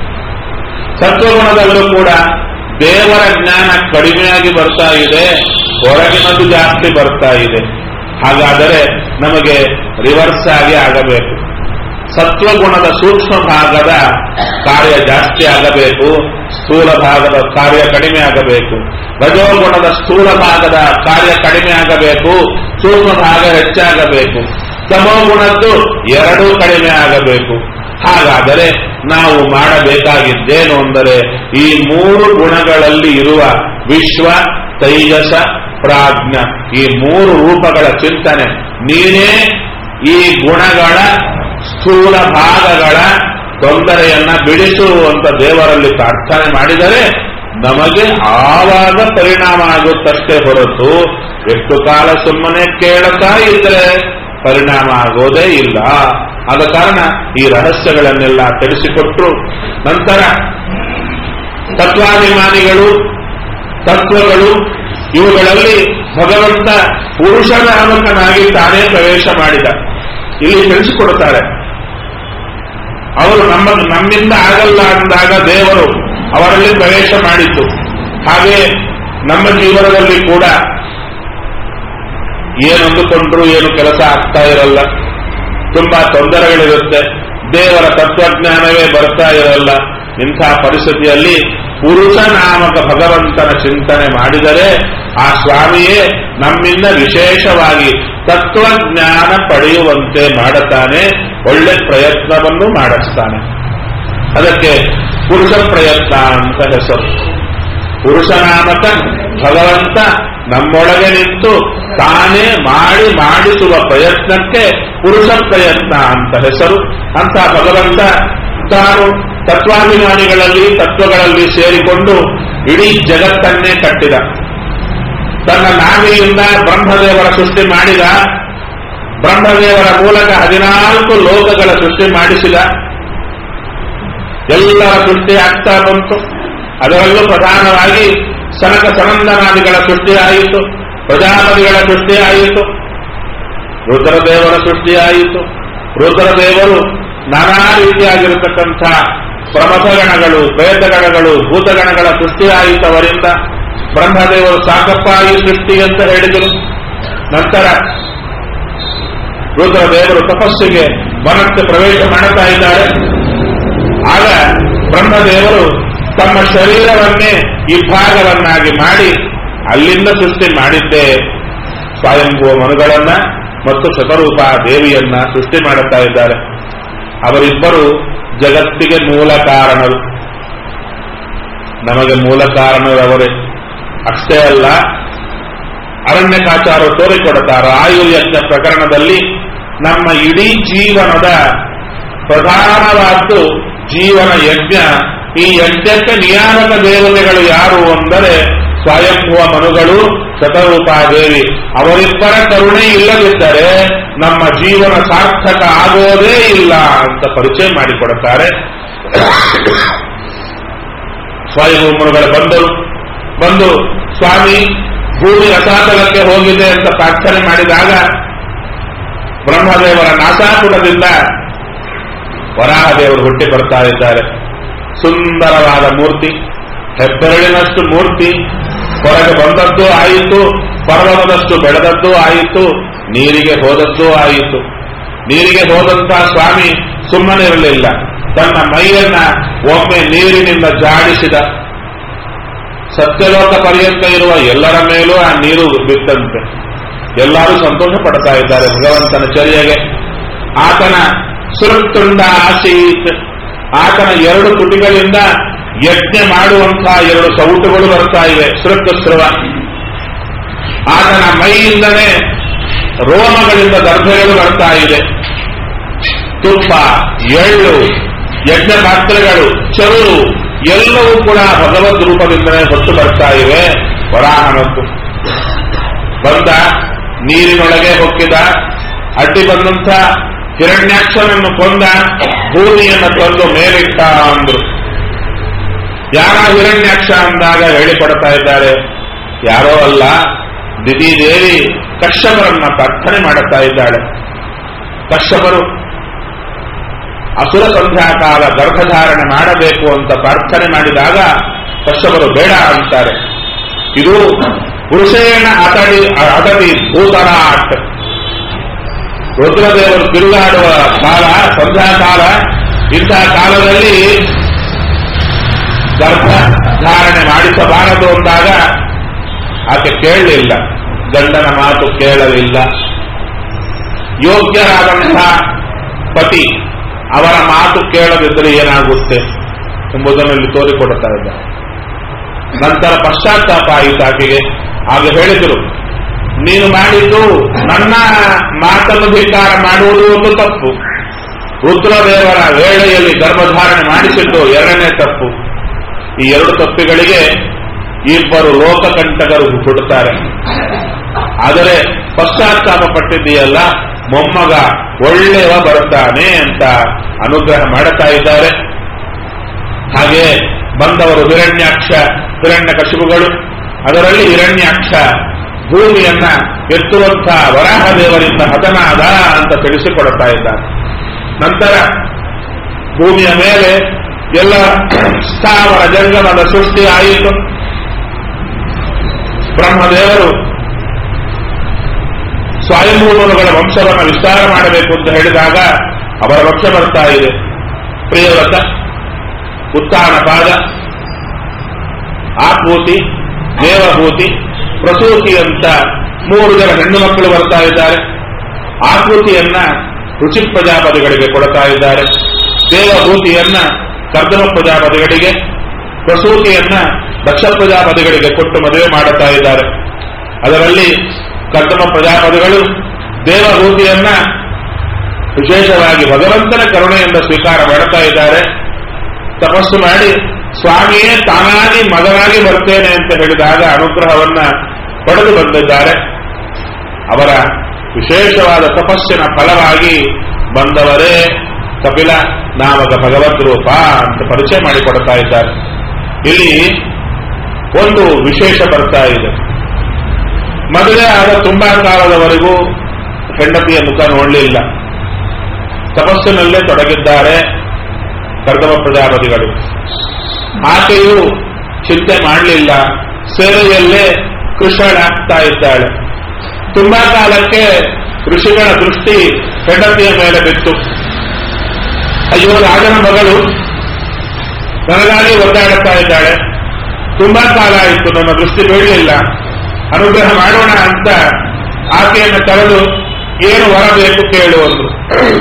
A: ಸತ್ವಗುಣದಲ್ಲೂ ಕೂಡ ದೇವರ ಜ್ಞಾನ ಕಡಿಮೆಯಾಗಿ ಬರ್ತಾ ಇದೆ ಹೊರಗಿನದು ಜಾಸ್ತಿ ಬರ್ತಾ ಇದೆ ಹಾಗಾದರೆ ನಮಗೆ ರಿವರ್ಸ್ ಆಗಿ ಆಗಬೇಕು ಸತ್ವಗುಣದ ಸೂಕ್ಷ್ಮ ಭಾಗದ ಕಾರ್ಯ ಜಾಸ್ತಿ ಆಗಬೇಕು ಸ್ಥೂಲ ಭಾಗದ ಕಾರ್ಯ ಕಡಿಮೆ ಆಗಬೇಕು ರಜೋಗುಣದ ಸ್ಥೂಲ ಭಾಗದ ಕಾರ್ಯ ಕಡಿಮೆ ಆಗಬೇಕು ಸೂಕ್ಷ್ಮ ಭಾಗ ಹೆಚ್ಚಾಗಬೇಕು ಸಮೋಗುಣದ್ದು ಎರಡೂ ಕಡಿಮೆ ಆಗಬೇಕು ಹಾಗಾದರೆ ನಾವು ಮಾಡಬೇಕಾಗಿದ್ದೇನು ಅಂದರೆ ಈ ಮೂರು ಗುಣಗಳಲ್ಲಿ ಇರುವ ವಿಶ್ವ ತೈಜಸ ಪ್ರಾಜ್ಞ ಈ ಮೂರು ರೂಪಗಳ ಚಿಂತನೆ ನೀನೇ ಈ ಗುಣಗಳ ಸ್ಥೂಲ ಭಾಗಗಳ ತೊಂದರೆಯನ್ನ ಬಿಡಿಸುವಂತ ದೇವರಲ್ಲಿ ಪ್ರಾರ್ಥನೆ ಮಾಡಿದರೆ ನಮಗೆ ಆವಾಗ ಪರಿಣಾಮ ಆಗುತ್ತಷ್ಟೇ ಹೊರತು ಎಷ್ಟು ಕಾಲ ಸುಮ್ಮನೆ ಕೇಳುತ್ತಾ ಇದ್ರೆ ಪರಿಣಾಮ ಆಗೋದೇ ಇಲ್ಲ ಆದ ಕಾರಣ ಈ ರಹಸ್ಯಗಳನ್ನೆಲ್ಲ ತಿಳಿಸಿಕೊಟ್ರು ನಂತರ ತತ್ವಾಭಿಮಾನಿಗಳು ತತ್ವಗಳು ಇವುಗಳಲ್ಲಿ ಭಗವಂತ ಪುರುಷನಾಮಕನಾಗಿ ತಾನೇ ಪ್ರವೇಶ ಮಾಡಿದ ಇಲ್ಲಿ ತಿಳಿಸಿಕೊಡುತ್ತಾರೆ ಅವರು ನಮ್ಮ ನಮ್ಮಿಂದ ಆಗಲ್ಲ ಅಂದಾಗ ದೇವರು ಅವರಲ್ಲಿ ಪ್ರವೇಶ ಮಾಡಿತು ಹಾಗೆ ನಮ್ಮ ಜೀವನದಲ್ಲಿ ಕೂಡ ಏನಂದುಕೊಂಡ್ರು ಏನು ಕೆಲಸ ಆಗ್ತಾ ಇರಲ್ಲ ತುಂಬಾ ತೊಂದರೆಗಳಿರುತ್ತೆ ದೇವರ ತತ್ವಜ್ಞಾನವೇ ಬರ್ತಾ ಇರಲ್ಲ ಇಂಥ ಪರಿಸ್ಥಿತಿಯಲ್ಲಿ ಪುರುಷ ನಾಮಕ ಭಗವಂತನ ಚಿಂತನೆ ಮಾಡಿದರೆ ಆ ಸ್ವಾಮಿಯೇ ನಮ್ಮಿಂದ ವಿಶೇಷವಾಗಿ ತತ್ವಜ್ಞಾನ ಪಡೆಯುವಂತೆ ಮಾಡುತ್ತಾನೆ ಒಳ್ಳೆ ಪ್ರಯತ್ನವನ್ನು ಮಾಡಿಸ್ತಾನೆ ಅದಕ್ಕೆ ಪುರುಷ ಪ್ರಯತ್ನ ಅಂತ ಹೆಸರು ಪುರುಷನಾಮಕ ಭಗವಂತ ನಮ್ಮೊಳಗೆ ನಿಂತು ತಾನೇ ಮಾಡಿ ಮಾಡಿಸುವ ಪ್ರಯತ್ನಕ್ಕೆ ಪುರುಷ ಪ್ರಯತ್ನ ಅಂತ ಹೆಸರು ಅಂತ ಭಗವಂತ ತಾನು ತತ್ವಾಭಿಮಾನಿಗಳಲ್ಲಿ ತತ್ವಗಳಲ್ಲಿ ಸೇರಿಕೊಂಡು ಇಡೀ ಜಗತ್ತನ್ನೇ ಕಟ್ಟಿದ ತನ್ನ ನಾವಿಯಿಂದ ಬ್ರಹ್ಮದೇವರ ಸೃಷ್ಟಿ ಮಾಡಿದ ಬ್ರಹ್ಮದೇವರ ಮೂಲಕ ಹದಿನಾಲ್ಕು ಲೋಕಗಳ ಸೃಷ್ಟಿ ಮಾಡಿಸಿದ ಎಲ್ಲರ ಸೃಷ್ಟಿ ಆಗ್ತಾ ಬಂತು ಅದರಲ್ಲೂ ಪ್ರಧಾನವಾಗಿ ಸನಕ ಸನಂದನಾದಿಗಳ ಸೃಷ್ಟಿಯಾಯಿತು ಪ್ರಜಾಪತಿಗಳ ಸೃಷ್ಟಿಯಾಯಿತು ರುದ್ರದೇವರ ಸೃಷ್ಟಿಯಾಯಿತು ರುದ್ರದೇವರು ನಾನಾ ರೀತಿಯಾಗಿರತಕ್ಕಂಥ ಪ್ರಮಥಗಣಗಳು ಪ್ರೇತಗಣಗಳು ಭೂತಗಣಗಳ ಸೃಷ್ಟಿಯಾಯಿತು ಅವರಿಂದ ಬ್ರಹ್ಮದೇವರು ಸಾಕಪ್ಪ ಈ ಸೃಷ್ಟಿ ಅಂತ ಹೇಳಿದರು ನಂತರ ರುದ್ರದೇವರು ತಪಸ್ಸಿಗೆ ವನಕ್ಕೆ ಪ್ರವೇಶ ಮಾಡುತ್ತಾ ಇದ್ದಾರೆ ಆಗ ಬ್ರಹ್ಮದೇವರು ತಮ್ಮ ಶರೀರವನ್ನೇ ಇಬ್ಬಾಗವನ್ನಾಗಿ ಮಾಡಿ ಅಲ್ಲಿಂದ ಸೃಷ್ಟಿ ಮಾಡಿದ್ದೇ ಸ್ವಯಂಭುವ ಮನುಗಳನ್ನ ಮತ್ತು ಶತರೂಪ ದೇವಿಯನ್ನ ಸೃಷ್ಟಿ ಮಾಡುತ್ತಾ ಇದ್ದಾರೆ ಅವರಿಬ್ಬರು ಜಗತ್ತಿಗೆ ಮೂಲ ಕಾರಣರು ನಮಗೆ ಮೂಲ ಕಾರಣರವರೇ ಅಷ್ಟೇ ಅಲ್ಲ ಅರಣ್ಯಕಾಚಾರ ತೋರಿಕೊಡುತ್ತಾರ ಆಯುರ್ಯಜ್ಞ ಪ್ರಕರಣದಲ್ಲಿ ನಮ್ಮ ಇಡೀ ಜೀವನದ ಪ್ರಧಾನವಾದ್ದು ಜೀವನ ಯಜ್ಞ ಈ ಯಜ್ಞಕ್ಕೆ ನಿಯಾಮಕ ದೇವತೆಗಳು ಯಾರು ಅಂದರೆ ಸ್ವಯಂಭುವ ಮನುಗಳು ಶತರೂಪಾದೇವಿ ಅವರಿಬ್ಬರ ಕರುಣೆ ಇಲ್ಲದಿದ್ದರೆ ನಮ್ಮ ಜೀವನ ಸಾರ್ಥಕ ಆಗೋದೇ ಇಲ್ಲ ಅಂತ ಪರಿಚಯ ಮಾಡಿಕೊಡುತ್ತಾರೆ ಸ್ವಯಂಭೂಮರುಗಳು ಬಂದರು ಬಂದು ಸ್ವಾಮಿ ಭೂಮಿ ರಸಾತಲಕ್ಕೆ ಹೋಗಿದೆ ಅಂತ ಪ್ರಾರ್ಥನೆ ಮಾಡಿದಾಗ ಬ್ರಹ್ಮದೇವರ ನಾಸಾಪುಟದಿಂದ ವರಾಹದೇವರು ಹುಟ್ಟಿ ಬರ್ತಾ ಇದ್ದಾರೆ ಸುಂದರವಾದ ಮೂರ್ತಿ ಹೆಬ್ಬೆರಳಿನಷ್ಟು ಮೂರ್ತಿ ಹೊರಗೆ ಬಂದದ್ದು ಆಯಿತು ಪರ್ವತದಷ್ಟು ಬೆಳೆದದ್ದು ಆಯಿತು ನೀರಿಗೆ ಹೋದದ್ದು ಆಯಿತು ನೀರಿಗೆ ಹೋದಂತ ಸ್ವಾಮಿ ಸುಮ್ಮನಿರಲಿಲ್ಲ ತನ್ನ ಮೈಯನ್ನ ಒಮ್ಮೆ ನೀರಿನಿಂದ ಜಾಡಿಸಿದ ಸತ್ಯಲೋಕ ಪರ್ಯಂತ ಇರುವ ಎಲ್ಲರ ಮೇಲೂ ಆ ನೀರು ಬಿತ್ತಂತೆ ಎಲ್ಲರೂ ಸಂತೋಷ ಪಡ್ತಾ ಇದ್ದಾರೆ ಭಗವಂತನ ಚರ್ಯೆಗೆ ಆತನ ಸುರುತ್ತುಂಡ ಆಸೀತ್ ಆತನ ಎರಡು ತುಟಿಗಳಿಂದ ಯಜ್ಞ ಮಾಡುವಂತಹ ಎರಡು ಸೌಟುಗಳು ಬರ್ತಾ ಇವೆ ಸುರತ್ಸ್ರವ ಆತನ ಮೈಯಿಂದಲೇ ರೋಮಗಳಿಂದ ದರ್ಭೆಗಳು ಬರ್ತಾ ಇದೆ ತುಪ್ಪ ಎಳ್ಳು ಯಜ್ಞ ಪಾತ್ರೆಗಳು ಚರುರು ಎಲ್ಲವೂ ಕೂಡ ಭಗವದ್ ರೂಪದಿಂದಲೇ ಹೊತ್ತು ಬರ್ತಾ ಇವೆ ವರಾಹನದ್ದು ಬಂದ ನೀರಿನೊಳಗೆ ಹೊಕ್ಕಿದ ಅಡ್ಡಿ ಬಂದಂತ ಹಿರಣ್ಯಾಕ್ಷನನ್ನು ಕೊಂದ ಭೂಮಿಯನ್ನು ತಂದು ಮೇಲಿಟ್ಟ ಅಂದ್ರು ಯಾರ ಹಿರಣ್ಯಾಕ್ಷ ಅಂದಾಗ ಹೇಳಿಕೊಡ್ತಾ ಇದ್ದಾರೆ ಯಾರೋ ಅಲ್ಲ ದಿದಿದೇವಿ ಕಶ್ಯಪರನ್ನ ಪ್ರಾರ್ಥನೆ ಮಾಡುತ್ತಾ ಇದ್ದಾಳೆ ಕಶ್ಯಪರು ಅಸುರ ಸಂಧ್ಯಾಕಾಲ ಗರ್ಭಧಾರಣೆ ಮಾಡಬೇಕು ಅಂತ ಪ್ರಾರ್ಥನೆ ಮಾಡಿದಾಗ ಕಶ್ಯಪರು ಬೇಡ ಅಂತಾರೆ ಇದು ಪುರುಷೇಣ ಅತಡಿ ಅತಡಿ ಭೂತರಾಟ್ ರುದ್ರದೇವರು ತಿರುಗಾಡುವ ಕಾಲ ಸಂಧ್ಯಾಕಾಲ ಇಂತಹ ಕಾಲದಲ್ಲಿ ಗರ್ಭ ಧಾರಣೆ ಮಾಡಿಸಬಾರದು ಅಂದಾಗ ಆಕೆ ಕೇಳಲಿಲ್ಲ ಗಂಡನ ಮಾತು ಕೇಳಲಿಲ್ಲ ಯೋಗ್ಯರಾದಂತಹ ಪತಿ ಅವರ ಮಾತು ಕೇಳದಿದ್ದರೆ ಏನಾಗುತ್ತೆ ಎಂಬುದನ್ನು ಇಲ್ಲಿ ತೋರಿಕೊಡುತ್ತಾ ಇದ್ದಾರೆ ನಂತರ ಪಶ್ಚಾತ್ತಾಪ ಆಯಿತು ಆಕೆಗೆ ಆಗ ಹೇಳಿದರು ನೀನು ಮಾಡಿದ್ದು ನನ್ನ ಮಾತನ್ನು ಧಿಕಾರ ಮಾಡುವುದು ಒಂದು ತಪ್ಪು ರುದ್ರದೇವರ ವೇಳೆಯಲ್ಲಿ ಗರ್ಭಧಾರಣೆ ಮಾಡಿಸಿದ್ದು ಎರಡನೇ ತಪ್ಪು ಈ ಎರಡು ತಪ್ಪುಗಳಿಗೆ ಇಬ್ಬರು ಲೋಕಕಂಟಕರು ಹುಟ್ಟುತ್ತಾರೆ ಆದರೆ ಪಶ್ಚಾತ್ತಾಪ ಪಟ್ಟಿದೆಯಲ್ಲ ಮೊಮ್ಮಗ ಒಳ್ಳೆಯವ ಬರ್ತಾನೆ ಅಂತ ಅನುಗ್ರಹ ಮಾಡುತ್ತಾ ಇದ್ದಾರೆ ಹಾಗೆ ಬಂದವರು ಹಿರಣ್ಯಾಕ್ಷ ಹಿರಣ್ಯ ಕಶುಬುಗಳು ಅದರಲ್ಲಿ ಹಿರಣ್ಯಾಕ್ಷ ಭೂಮಿಯನ್ನ ಎತ್ತುವಂಥ ವರಾಹದೇವರಿಂದ ಹತನಾದ ಅಂತ ತಿಳಿಸಿಕೊಡುತ್ತಾ ಇದ್ದಾರೆ ನಂತರ ಭೂಮಿಯ ಮೇಲೆ ಎಲ್ಲ ಸ್ಥಾವರ ಜಂಗಮದ ಸೃಷ್ಟಿ ಆಯಿತು ಬ್ರಹ್ಮದೇವರು ಸ್ವಯಂಭೂಮನುಗಳ ವಂಶವನ್ನು ವಿಸ್ತಾರ ಮಾಡಬೇಕು ಅಂತ ಹೇಳಿದಾಗ ಅವರ ವಂಶ ಬರ್ತಾ ಇದೆ ಪ್ರಿಯವ್ರತ ಉತ್ಥಾನ ಪಾದ ಆಪೂತಿ ದೇವಭೂತಿ ಪ್ರಸೂತಿ ಅಂತ ಮೂರು ಜನ ಹೆಣ್ಣು ಮಕ್ಕಳು ಬರ್ತಾ ಇದ್ದಾರೆ ಆಕೃತಿಯನ್ನ ರುಚಿ ಪ್ರಜಾಪತಿಗಳಿಗೆ ಕೊಡ್ತಾ ಇದ್ದಾರೆ ದೇವಭೂತಿಯನ್ನ ಕರ್ದಮ ಪ್ರಜಾಪತಿಗಳಿಗೆ ಪ್ರಸೂತಿಯನ್ನ ದಕ್ಷ ಪ್ರಜಾಪತಿಗಳಿಗೆ ಕೊಟ್ಟು ಮದುವೆ ಮಾಡುತ್ತಾ ಇದ್ದಾರೆ ಅದರಲ್ಲಿ ಕರ್ದಮ ಪ್ರಜಾಪತಿಗಳು ದೇವಭೂತಿಯನ್ನ ವಿಶೇಷವಾಗಿ ಭಗವಂತನ ಕರುಣೆಯಿಂದ ಸ್ವೀಕಾರ ಮಾಡುತ್ತಾ ಇದ್ದಾರೆ ತಪಸ್ಸು ಮಾಡಿ ಸ್ವಾಮಿಯೇ ತಾನಾಗಿ ಮಗನಾಗಿ ಬರ್ತೇನೆ ಅಂತ ಹೇಳಿದಾಗ ಅನುಗ್ರಹವನ್ನ ಪಡೆದು ಬಂದಿದ್ದಾರೆ ಅವರ ವಿಶೇಷವಾದ ತಪಸ್ಸಿನ ಫಲವಾಗಿ ಬಂದವರೇ ಕಪಿಲ ನಾಮಕ ಭಗವದ್ ರೂಪ ಅಂತ ಪರಿಚಯ ಮಾಡಿಕೊಡ್ತಾ ಇದ್ದಾರೆ ಇಲ್ಲಿ ಒಂದು ವಿಶೇಷ ಬರ್ತಾ ಇದೆ ಮದುವೆ ಆದ ತುಂಬಾ ಕಾಲದವರೆಗೂ ಹೆಂಡತಿಯ ಮುಖ ನೋಡಲಿಲ್ಲ ತಪಸ್ಸಿನಲ್ಲೇ ತೊಡಗಿದ್ದಾರೆ ಕರ್ದಮ ಪ್ರಜಾಪತಿಗಳು ಆಕೆಯು ಚಿಂತೆ ಮಾಡಲಿಲ್ಲ ಸೇವೆಯಲ್ಲೇ ಕೃಷಳಾಗ್ತಾ ಇದ್ದಾಳೆ ತುಂಬಾ ಕಾಲಕ್ಕೆ ಋಷಿಗಳ ದೃಷ್ಟಿ ಹೆಂಡತಿಯ ಮೇಲೆ ಬಿತ್ತು ಅಯ್ಯೋ ರಾಜನ ಮಗಳು ನನಗಾಗಿ ಒದ್ದಾಡುತ್ತಾ ಇದ್ದಾಳೆ ತುಂಬಾ ಕಾಲ ಆಯಿತು ನನ್ನ ದೃಷ್ಟಿ ಬೀಳಲಿಲ್ಲ ಅನುಗ್ರಹ ಮಾಡೋಣ ಅಂತ ಆಕೆಯನ್ನು ಕರೆದು ಏನು ವರ ಬೇಕು ಕೇಳು ಅಂದ್ರು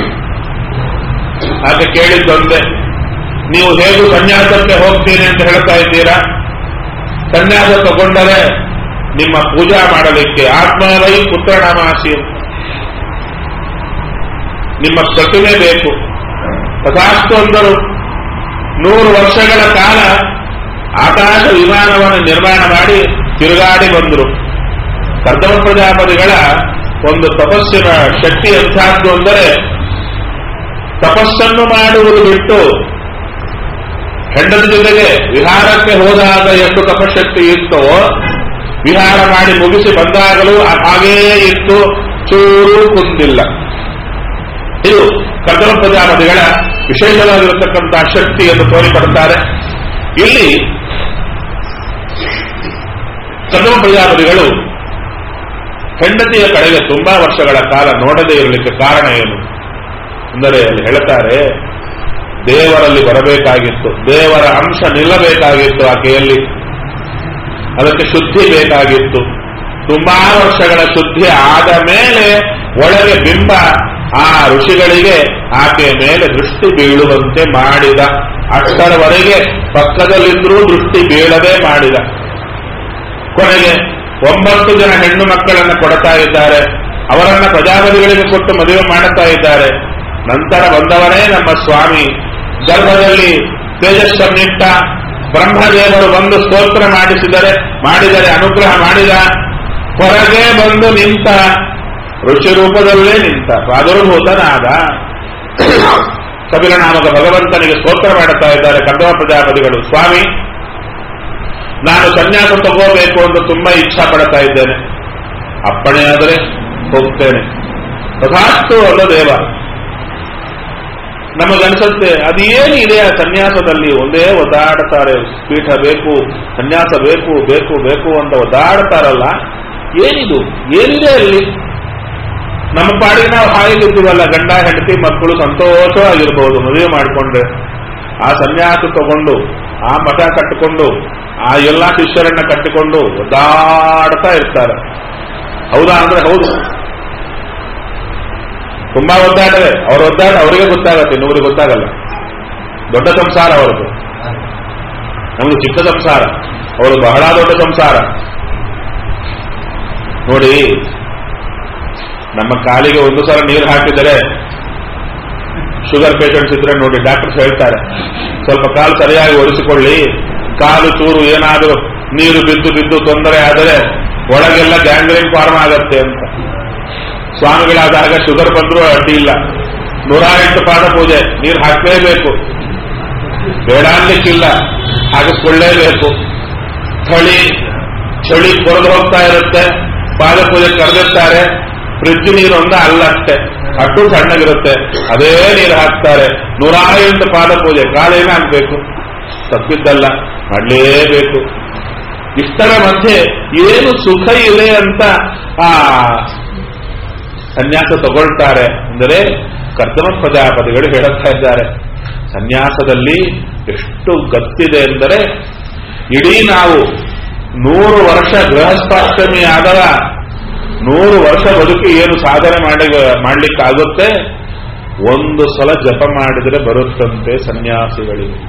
A: ಆಕೆ ಕೇಳಿದ್ದೊಂದೇ ನೀವು ಹೇಗೂ ಸನ್ಯಾಸಕ್ಕೆ ಹೋಗ್ತೀನಿ ಅಂತ ಹೇಳ್ತಾ ಇದ್ದೀರಾ ಸನ್ಯಾಸ ತಗೊಂಡರೆ ನಿಮ್ಮ ಪೂಜಾ ಮಾಡಲಿಕ್ಕೆ ಆತ್ಮವೈ ಪುತ್ರನಾಮಾಸಿ ನಿಮ್ಮ ಪ್ರತಿಮೆ ಬೇಕು ತಥಾಸ್ತು ಅಂದರು ನೂರು ವರ್ಷಗಳ ಕಾಲ ಆಕಾಶ ವಿಮಾನವನ್ನು ನಿರ್ಮಾಣ ಮಾಡಿ ತಿರುಗಾಡಿ ಬಂದರು ಕರ್ದಮ ಪ್ರಜಾಪತಿಗಳ ಒಂದು ತಪಸ್ಸಿನ ಶಕ್ತಿ ಎಂಥದ್ದು ಅಂದರೆ ತಪಸ್ಸನ್ನು ಮಾಡುವುದು ಬಿಟ್ಟು ಹೆಂಡತಿ ಜೊತೆಗೆ ವಿಹಾರಕ್ಕೆ ಹೋದಾಗ ಎಷ್ಟು ತಪಶಕ್ತಿ ಇತ್ತೋ ವಿಹಾರ ಮಾಡಿ ಮುಗಿಸಿ ಬಂದಾಗಲೂ ಆ- ಹಾಗೇ ಇತ್ತು ಚೂರು ಕುಂದಿಲ್ಲ ಇದು ಕರ್ದಮ ಪ್ರಜಾಪತಿಗಳ ವಿಶೇಷವಾಗಿರತಕ್ಕಂತಹ ಶಕ್ತಿಯನ್ನು ತೋರಿಕೊಡುತ್ತಾರೆ ಇಲ್ಲಿ ಕರ್ದಮ ಪ್ರಜಾಪತಿಗಳು ಹೆಂಡತಿಯ ಕಡೆಗೆ ತುಂಬಾ ವರ್ಷಗಳ ಕಾಲ ನೋಡದೇ ಇರಲಿಕ್ಕೆ ಕಾರಣ ಏನು ಅಂದರೆ ಅಲ್ಲಿ ಹೇಳ್ತಾರೆ ದೇವರಲ್ಲಿ ಬರಬೇಕಾಗಿತ್ತು ದೇವರ ಅಂಶ ನಿಲ್ಲಬೇಕಾಗಿತ್ತು ಆಕೆಯಲ್ಲಿ ಅದಕ್ಕೆ ಶುದ್ಧಿ ಬೇಕಾಗಿತ್ತು ತುಂಬಾ ವರ್ಷಗಳ ಶುದ್ಧಿ ಆದ ಮೇಲೆ ಒಳಗೆ ಬಿಂಬ ಆ ಋಷಿಗಳಿಗೆ ಆಕೆಯ ಮೇಲೆ ದೃಷ್ಟಿ ಬೀಳುವಂತೆ ಮಾಡಿದ ಅಷ್ಟರವರೆಗೆ ಪಕ್ಕದಲ್ಲಿದ್ರೂ ದೃಷ್ಟಿ ಬೀಳದೆ ಮಾಡಿದ ಕೊನೆಗೆ ಒಂಬತ್ತು ಜನ ಹೆಣ್ಣು ಮಕ್ಕಳನ್ನು ಕೊಡ್ತಾ ಇದ್ದಾರೆ ಅವರನ್ನ ಪ್ರಜಾಪತಿಗಳಿಗೆ ಕೊಟ್ಟು ಮದುವೆ ಮಾಡುತ್ತಾ ಇದ್ದಾರೆ ನಂತರ ಬಂದವರೇ ನಮ್ಮ ಸ್ವಾಮಿ ಗರ್ಭದಲ್ಲಿ ತೇಜಸ್ಸನ್ನಿಟ್ಟ ಬ್ರಹ್ಮದೇವರು ಬಂದು ಸ್ತೋತ್ರ ಮಾಡಿಸಿದರೆ ಮಾಡಿದರೆ ಅನುಗ್ರಹ ಮಾಡಿದ ಹೊರಗೆ ಬಂದು ನಿಂತ ಋಷಿ ರೂಪದಲ್ಲೇ ನಿಂತ ಪ್ರಾದುರ್ಭೂತನಾದ ಕಪಿಲನಾಮಕ ಭಗವಂತನಿಗೆ ಸ್ತೋತ್ರ ಮಾಡುತ್ತಾ ಇದ್ದಾರೆ ಕರ್ದವ ಪ್ರಜಾಪತಿಗಳು ಸ್ವಾಮಿ ನಾನು ಸನ್ಯಾಸ ತಗೋಬೇಕು ಅಂತ ತುಂಬಾ ಇಚ್ಛಾ ಪಡ್ತಾ ಇದ್ದೇನೆ ಅಪ್ಪಣೆ ಆದರೆ ಹೋಗ್ತೇನೆ ತಥಾಸ್ತು ಅಲ್ಲ ದೇವ ನಮಗನ್ಸುತ್ತೆ ಅದೇನಿದೆ ಆ ಸನ್ಯಾಸದಲ್ಲಿ ಒಂದೇ ಒದ್ದಾಡ್ತಾರೆ ಪೀಠ ಬೇಕು ಸನ್ಯಾಸ ಬೇಕು ಬೇಕು ಬೇಕು ಅಂತ ಒದ್ದಾಡ್ತಾರಲ್ಲ ಏನಿದು ಏನಿದೆ ಅಲ್ಲಿ ನಮ್ಮ ಪಾಡಿಗೆ ನಾವು ಹಾಯಿಲಿದ್ದೀವಲ್ಲ ಗಂಡ ಹೆಂಡತಿ ಮಕ್ಕಳು ಸಂತೋಷವಾಗಿರ್ಬೋದು ಮದುವೆ ಮಾಡಿಕೊಂಡ್ರೆ ಆ ಸನ್ಯಾಸ ತಗೊಂಡು ಆ ಮಠ ಕಟ್ಟಿಕೊಂಡು ಆ ಎಲ್ಲಾ ಶಿಷ್ಯರನ್ನ ಕಟ್ಟಿಕೊಂಡು ಒದ್ದಾಡ್ತಾ ಇರ್ತಾರೆ ಹೌದಾ ಅಂದ್ರೆ ಹೌದು ತುಂಬಾ ಒದ್ದಾಟವೇ ಅವ್ರ ಒದ್ದಾಟ ಅವರಿಗೆ ಗೊತ್ತಾಗತ್ತೆ ಇನ್ನೊಬ್ರಿಗೆ ಗೊತ್ತಾಗಲ್ಲ ದೊಡ್ಡ ಸಂಸಾರ ಅವರದು ನಮ್ದು ಚಿಕ್ಕ ಸಂಸಾರ ಅವರು ಬಹಳ ದೊಡ್ಡ ಸಂಸಾರ ನೋಡಿ ನಮ್ಮ ಕಾಲಿಗೆ ಒಂದು ಸಲ ನೀರು ಹಾಕಿದರೆ ಶುಗರ್ ಪೇಷಂಟ್ಸ್ ಇದ್ರೆ ನೋಡಿ ಡಾಕ್ಟರ್ಸ್ ಹೇಳ್ತಾರೆ ಸ್ವಲ್ಪ ಕಾಲು ಸರಿಯಾಗಿ ಒರೆಸಿಕೊಳ್ಳಿ ಕಾಲು ಚೂರು ಏನಾದರೂ ನೀರು ಬಿದ್ದು ಬಿದ್ದು ತೊಂದರೆ ಆದರೆ ಒಳಗೆಲ್ಲ ಗ್ಯಾಂಗ್ರೀನ್ ಫಾರ್ಮ್ ಆಗತ್ತೆ ಅಂತ ಸ್ವಾಮಿಗಳಾದಾಗ ಶುಗರ್ ಬಂದರೂ ಅಡ್ಡಿ ಇಲ್ಲ ನೂರ ಎಂಟು ಪಾದ ಪೂಜೆ ನೀರು ಹಾಕಲೇಬೇಕು ಬೇಡ ಅನ್ಲಿಕ್ಕಿಲ್ಲ ಹಾಕಿಸ್ಕೊಳ್ಳೇಬೇಕು ಚಳಿ ಚಳಿ ಕೊರೆದು ಹೋಗ್ತಾ ಇರುತ್ತೆ ಪಾದ ಪೂಜೆ ಕರೆದಿರ್ತಾರೆ ಫ್ರಿಜ್ ನೀರು ಒಂದ ಅಲ್ಲಷ್ಟೇ ಅಟ್ಟು ಸಣ್ಣಗಿರುತ್ತೆ ಅದೇ ನೀರು ಹಾಕ್ತಾರೆ ನೂರ ಎಂಟು ಪಾದ ಪೂಜೆ ಕಾಲೇನಾಗಬೇಕು ತಪ್ಪಿದ್ದಲ್ಲ ಮಾಡಲೇಬೇಕು ಇಷ್ಟರ ಮಧ್ಯೆ ಏನು ಸುಖ ಇದೆ ಅಂತ ಆ ಸನ್ಯಾಸ ತಗೊಳ್ತಾರೆ ಅಂದರೆ ಕರ್ದಮ ಪ್ರಜಾಪತಿಗಳು ಹೇಳುತ್ತಾ ಇದ್ದಾರೆ ಸನ್ಯಾಸದಲ್ಲಿ ಎಷ್ಟು ಗತ್ತಿದೆ ಎಂದರೆ ಇಡೀ ನಾವು ನೂರು ವರ್ಷ ಗೃಹಸ್ಥಾಶ್ರಮಿ ಆದವ ನೂರು ವರ್ಷ ಬದುಕಿ ಏನು ಸಾಧನೆ ಮಾಡಿ ಮಾಡ್ಲಿಕ್ಕಾಗುತ್ತೆ ಒಂದು ಸಲ ಜಪ ಮಾಡಿದರೆ ಬರುತ್ತಂತೆ ಸನ್ಯಾಸಿಗಳಿಗೆ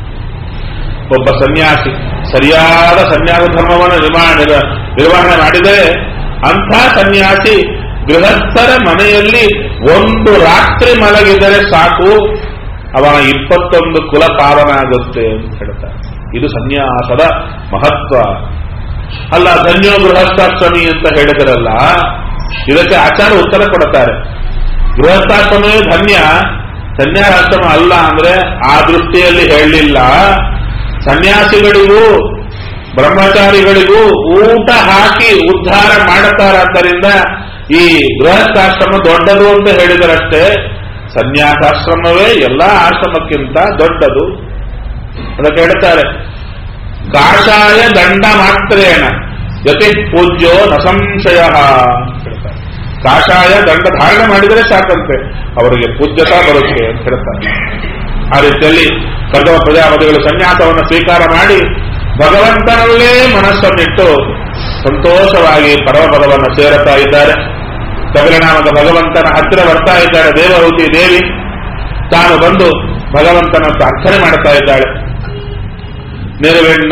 A: ಒಬ್ಬ ಸನ್ಯಾಸಿ ಸರಿಯಾದ ಸನ್ಯಾಸ ಧರ್ಮವನ್ನು ನಿರ್ಮಾಣ ನಿರ್ವಹಣೆ ಮಾಡಿದರೆ ಅಂಥ ಸನ್ಯಾಸಿ ಗೃಹಸ್ಥರ ಮನೆಯಲ್ಲಿ ಒಂದು ರಾತ್ರಿ ಮಲಗಿದರೆ ಸಾಕು ಅವ ಇಪ್ಪತ್ತೊಂದು ಕುಲ ಪಾವನ ಆಗುತ್ತೆ ಅಂತ ಹೇಳ್ತಾರೆ ಇದು ಸನ್ಯಾಸದ ಮಹತ್ವ ಅಲ್ಲ ಧನ್ಯೋ ಗೃಹಸ್ಥಾಶ್ರಮಿ ಅಂತ ಹೇಳಿದರಲ್ಲ ಇದಕ್ಕೆ ಆಚಾರ ಉತ್ತರ ಕೊಡುತ್ತಾರೆ ಗೃಹಸ್ಥಾಶ್ರಮವೇ ಧನ್ಯ ಸನ್ಯಾಸಾಶ್ರಮ ಅಲ್ಲ ಅಂದ್ರೆ ಆ ದೃಷ್ಟಿಯಲ್ಲಿ ಹೇಳಲಿಲ್ಲ ಸನ್ಯಾಸಿಗಳಿಗೂ ಬ್ರಹ್ಮಚಾರಿಗಳಿಗೂ ಊಟ ಹಾಕಿ ಉದ್ಧಾರ ಮಾಡುತ್ತಾರಾದ್ದರಿಂದ ಈ ಗೃಹಸ್ಥಾಶ್ರಮ ದೊಡ್ಡದು ಅಂತ ಹೇಳಿದರಷ್ಟೇ ಸನ್ಯಾಸಾಶ್ರಮವೇ ಎಲ್ಲಾ ಆಶ್ರಮಕ್ಕಿಂತ ದೊಡ್ಡದು ಅದಕ್ಕೆ ಹೇಳ್ತಾರೆ ಕಾಷಾಯ ದಂಡ ಮಾತ್ರೇಣ ಯತಿ ಪೂಜ್ಯೋ ನ ಸಂಶಯ ಹೇಳ್ತಾರೆ ಕಾಷಾಯ ದಂಡ ಧಾರಣೆ ಮಾಡಿದರೆ ಸಾಕಂತೆ ಅವರಿಗೆ ಪೂಜ್ಯತಾ ಬರುತ್ತೆ ಅಂತ ಹೇಳ್ತಾರೆ ಆ ರೀತಿಯಲ್ಲಿ ಕರ್ದವ ಪ್ರಜಾಪತಿಗಳು ಸನ್ಯಾಸವನ್ನು ಸ್ವೀಕಾರ ಮಾಡಿ ಭಗವಂತನಲ್ಲೇ ಮನಸ್ಸನ್ನಿಟ್ಟು ಸಂತೋಷವಾಗಿ ಪರಮಪದವನ್ನು ಸೇರುತ್ತಾ ಇದ್ದಾರೆ ಕಪಿಲನಾಮಕ ಭಗವಂತನ ಹತ್ತಿರ ಬರ್ತಾ ಇದ್ದಾರೆ ದೇವಹೂತಿ ದೇವಿ ತಾನು ಬಂದು ಭಗವಂತನ ಪ್ರಾರ್ಥನೆ ಮಾಡುತ್ತಾ ಇದ್ದಾಳೆ ನಿರ್ವಿಣ್ಣ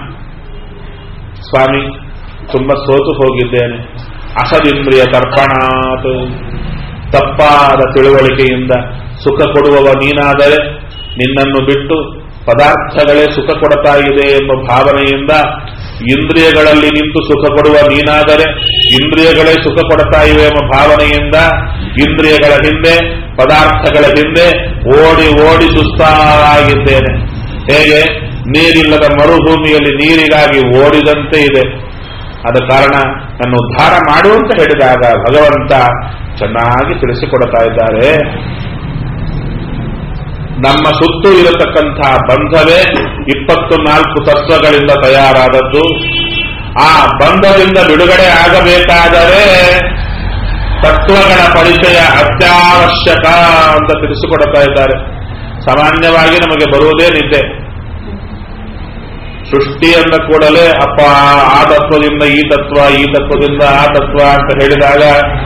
A: ಸ್ವಾಮಿ ತುಂಬಾ ಸೋತು ಹೋಗಿದ್ದೇನೆ ಅಸದಿಂದ್ರಿಯ ತರ್ಪಣಾತ್ ತಪ್ಪಾದ ತಿಳುವಳಿಕೆಯಿಂದ ಸುಖ ಕೊಡುವವ ನೀನಾದರೆ ನಿನ್ನನ್ನು ಬಿಟ್ಟು ಪದಾರ್ಥಗಳೇ ಸುಖ ಕೊಡ್ತಾ ಇದೆ ಎಂಬ ಭಾವನೆಯಿಂದ ಇಂದ್ರಿಯಗಳಲ್ಲಿ ನಿಂತು ಸುಖ ಕೊಡುವ ನೀನಾದರೆ ಇಂದ್ರಿಯಗಳೇ ಸುಖ ಕೊಡ್ತಾ ಇವೆ ಎಂಬ ಭಾವನೆಯಿಂದ ಇಂದ್ರಿಯಗಳ ಹಿಂದೆ ಪದಾರ್ಥಗಳ ಹಿಂದೆ ಓಡಿ ಓಡಿ ಸುಸ್ತಾಗಿದ್ದೇನೆ ಹೇಗೆ ನೀರಿಲ್ಲದ ಮರುಭೂಮಿಯಲ್ಲಿ ನೀರಿಗಾಗಿ ಓಡಿದಂತೆ ಇದೆ ಆದ ಕಾರಣ ನನ್ನ ಉದ್ಧಾರ ಮಾಡು ಅಂತ ಹೇಳಿದಾಗ ಭಗವಂತ ಚೆನ್ನಾಗಿ ತಿಳಿಸಿಕೊಡ್ತಾ ಇದ್ದಾರೆ ನಮ್ಮ ಸುತ್ತು ಇರತಕ್ಕಂಥ ಬಂಧವೇ ಇಪ್ಪತ್ತು ನಾಲ್ಕು ತತ್ವಗಳಿಂದ ತಯಾರಾದದ್ದು ಆ ಬಂಧದಿಂದ ಬಿಡುಗಡೆ ಆಗಬೇಕಾದರೆ ತತ್ವಗಳ ಪರಿಚಯ ಅತ್ಯವಶ್ಯಕ ಅಂತ ತಿಳಿಸಿಕೊಡ್ತಾ ಇದ್ದಾರೆ ಸಾಮಾನ್ಯವಾಗಿ ನಮಗೆ ಬರುವುದೇ ನಿದ್ದೆ ಸೃಷ್ಟಿ ಅಂದ ಕೂಡಲೇ ಅಪ್ಪ ಆ ತತ್ವದಿಂದ ಈ ತತ್ವ ಈ ತತ್ವದಿಂದ ಆ ತತ್ವ ಅಂತ ಹೇಳಿದಾಗ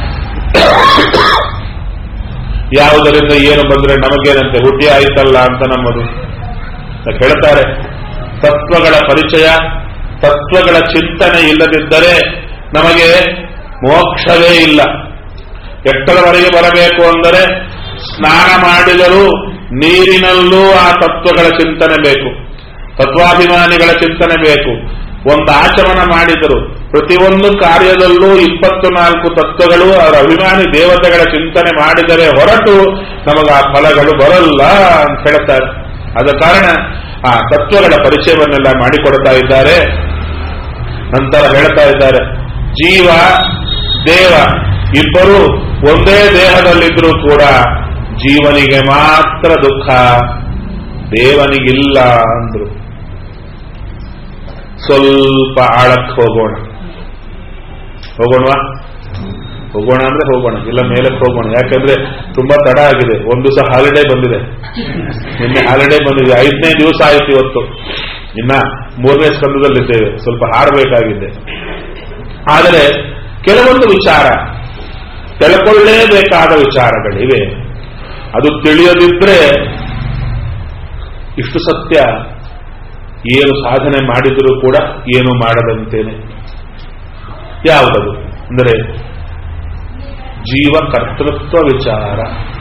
A: ಯಾವುದರಿಂದ ಏನು ಬಂದ್ರೆ ನಮಗೇನಂತೆ ಹುಟ್ಟಿ ಆಯ್ತಲ್ಲ ಅಂತ ನಮ್ಮದು ಅಂತ ಹೇಳ್ತಾರೆ ತತ್ವಗಳ ಪರಿಚಯ ತತ್ವಗಳ ಚಿಂತನೆ ಇಲ್ಲದಿದ್ದರೆ ನಮಗೆ ಮೋಕ್ಷವೇ ಇಲ್ಲ ಎಷ್ಟರವರೆಗೆ ಬರಬೇಕು ಅಂದರೆ ಸ್ನಾನ ಮಾಡಿದರೂ ನೀರಿನಲ್ಲೂ ಆ ತತ್ವಗಳ ಚಿಂತನೆ ಬೇಕು ತತ್ವಾಭಿಮಾನಿಗಳ ಚಿಂತನೆ ಬೇಕು ಒಂದು ಆಚಮನ ಮಾಡಿದರು ಪ್ರತಿಯೊಂದು ಕಾರ್ಯದಲ್ಲೂ ಇಪ್ಪತ್ತು ನಾಲ್ಕು ತತ್ವಗಳು ಅವರ ಅಭಿಮಾನಿ ದೇವತೆಗಳ ಚಿಂತನೆ ಮಾಡಿದರೆ ಹೊರಟು ನಮಗೆ ಆ ಫಲಗಳು ಬರಲ್ಲ ಅಂತ ಹೇಳ್ತಾರೆ ಆದ ಕಾರಣ ಆ ತತ್ವಗಳ ಪರಿಚಯವನ್ನೆಲ್ಲ ಮಾಡಿಕೊಡ್ತಾ ಇದ್ದಾರೆ ನಂತರ ಹೇಳ್ತಾ ಇದ್ದಾರೆ ಜೀವ ದೇವ ಇಬ್ಬರು ಒಂದೇ ದೇಹದಲ್ಲಿದ್ರೂ ಕೂಡ ಜೀವನಿಗೆ ಮಾತ್ರ ದುಃಖ ದೇವನಿಗಿಲ್ಲ ಅಂದ್ರು ಸ್ವಲ್ಪ ಆಳಕ್ಕೆ ಹೋಗೋಣ ಹೋಗೋಣವಾ ಹೋಗೋಣ ಅಂದ್ರೆ ಹೋಗೋಣ ಇಲ್ಲ ಮೇಲಕ್ಕೆ ಹೋಗೋಣ ಯಾಕಂದ್ರೆ ತುಂಬಾ ತಡ ಆಗಿದೆ ಒಂದು ಸಹ ಹಾಲಿಡೇ ಬಂದಿದೆ ನಿನ್ನೆ ಹಾಲಿಡೇ ಬಂದಿದೆ ಐದನೇ ದಿವಸ ಆಯ್ತು ಇವತ್ತು ಇನ್ನ ಮೂರನೇ ಸ್ಕಂದದಲ್ಲಿದ್ದೇವೆ ಸ್ವಲ್ಪ ಹಾರಬೇಕಾಗಿದೆ ಆದರೆ ಕೆಲವೊಂದು ವಿಚಾರ ತಿಳ್ಕೊಳ್ಳೇಬೇಕಾದ ವಿಚಾರಗಳಿವೆ ಅದು ತಿಳಿಯದಿದ್ರೆ ಇಷ್ಟು ಸತ್ಯ ಏನು ಸಾಧನೆ ಮಾಡಿದರೂ ಕೂಡ ಏನು ಮಾಡದಂತೇನೆ ಯಾವುದದು ಅಂದರೆ ಜೀವ ಕರ್ತೃತ್ವ ವಿಚಾರ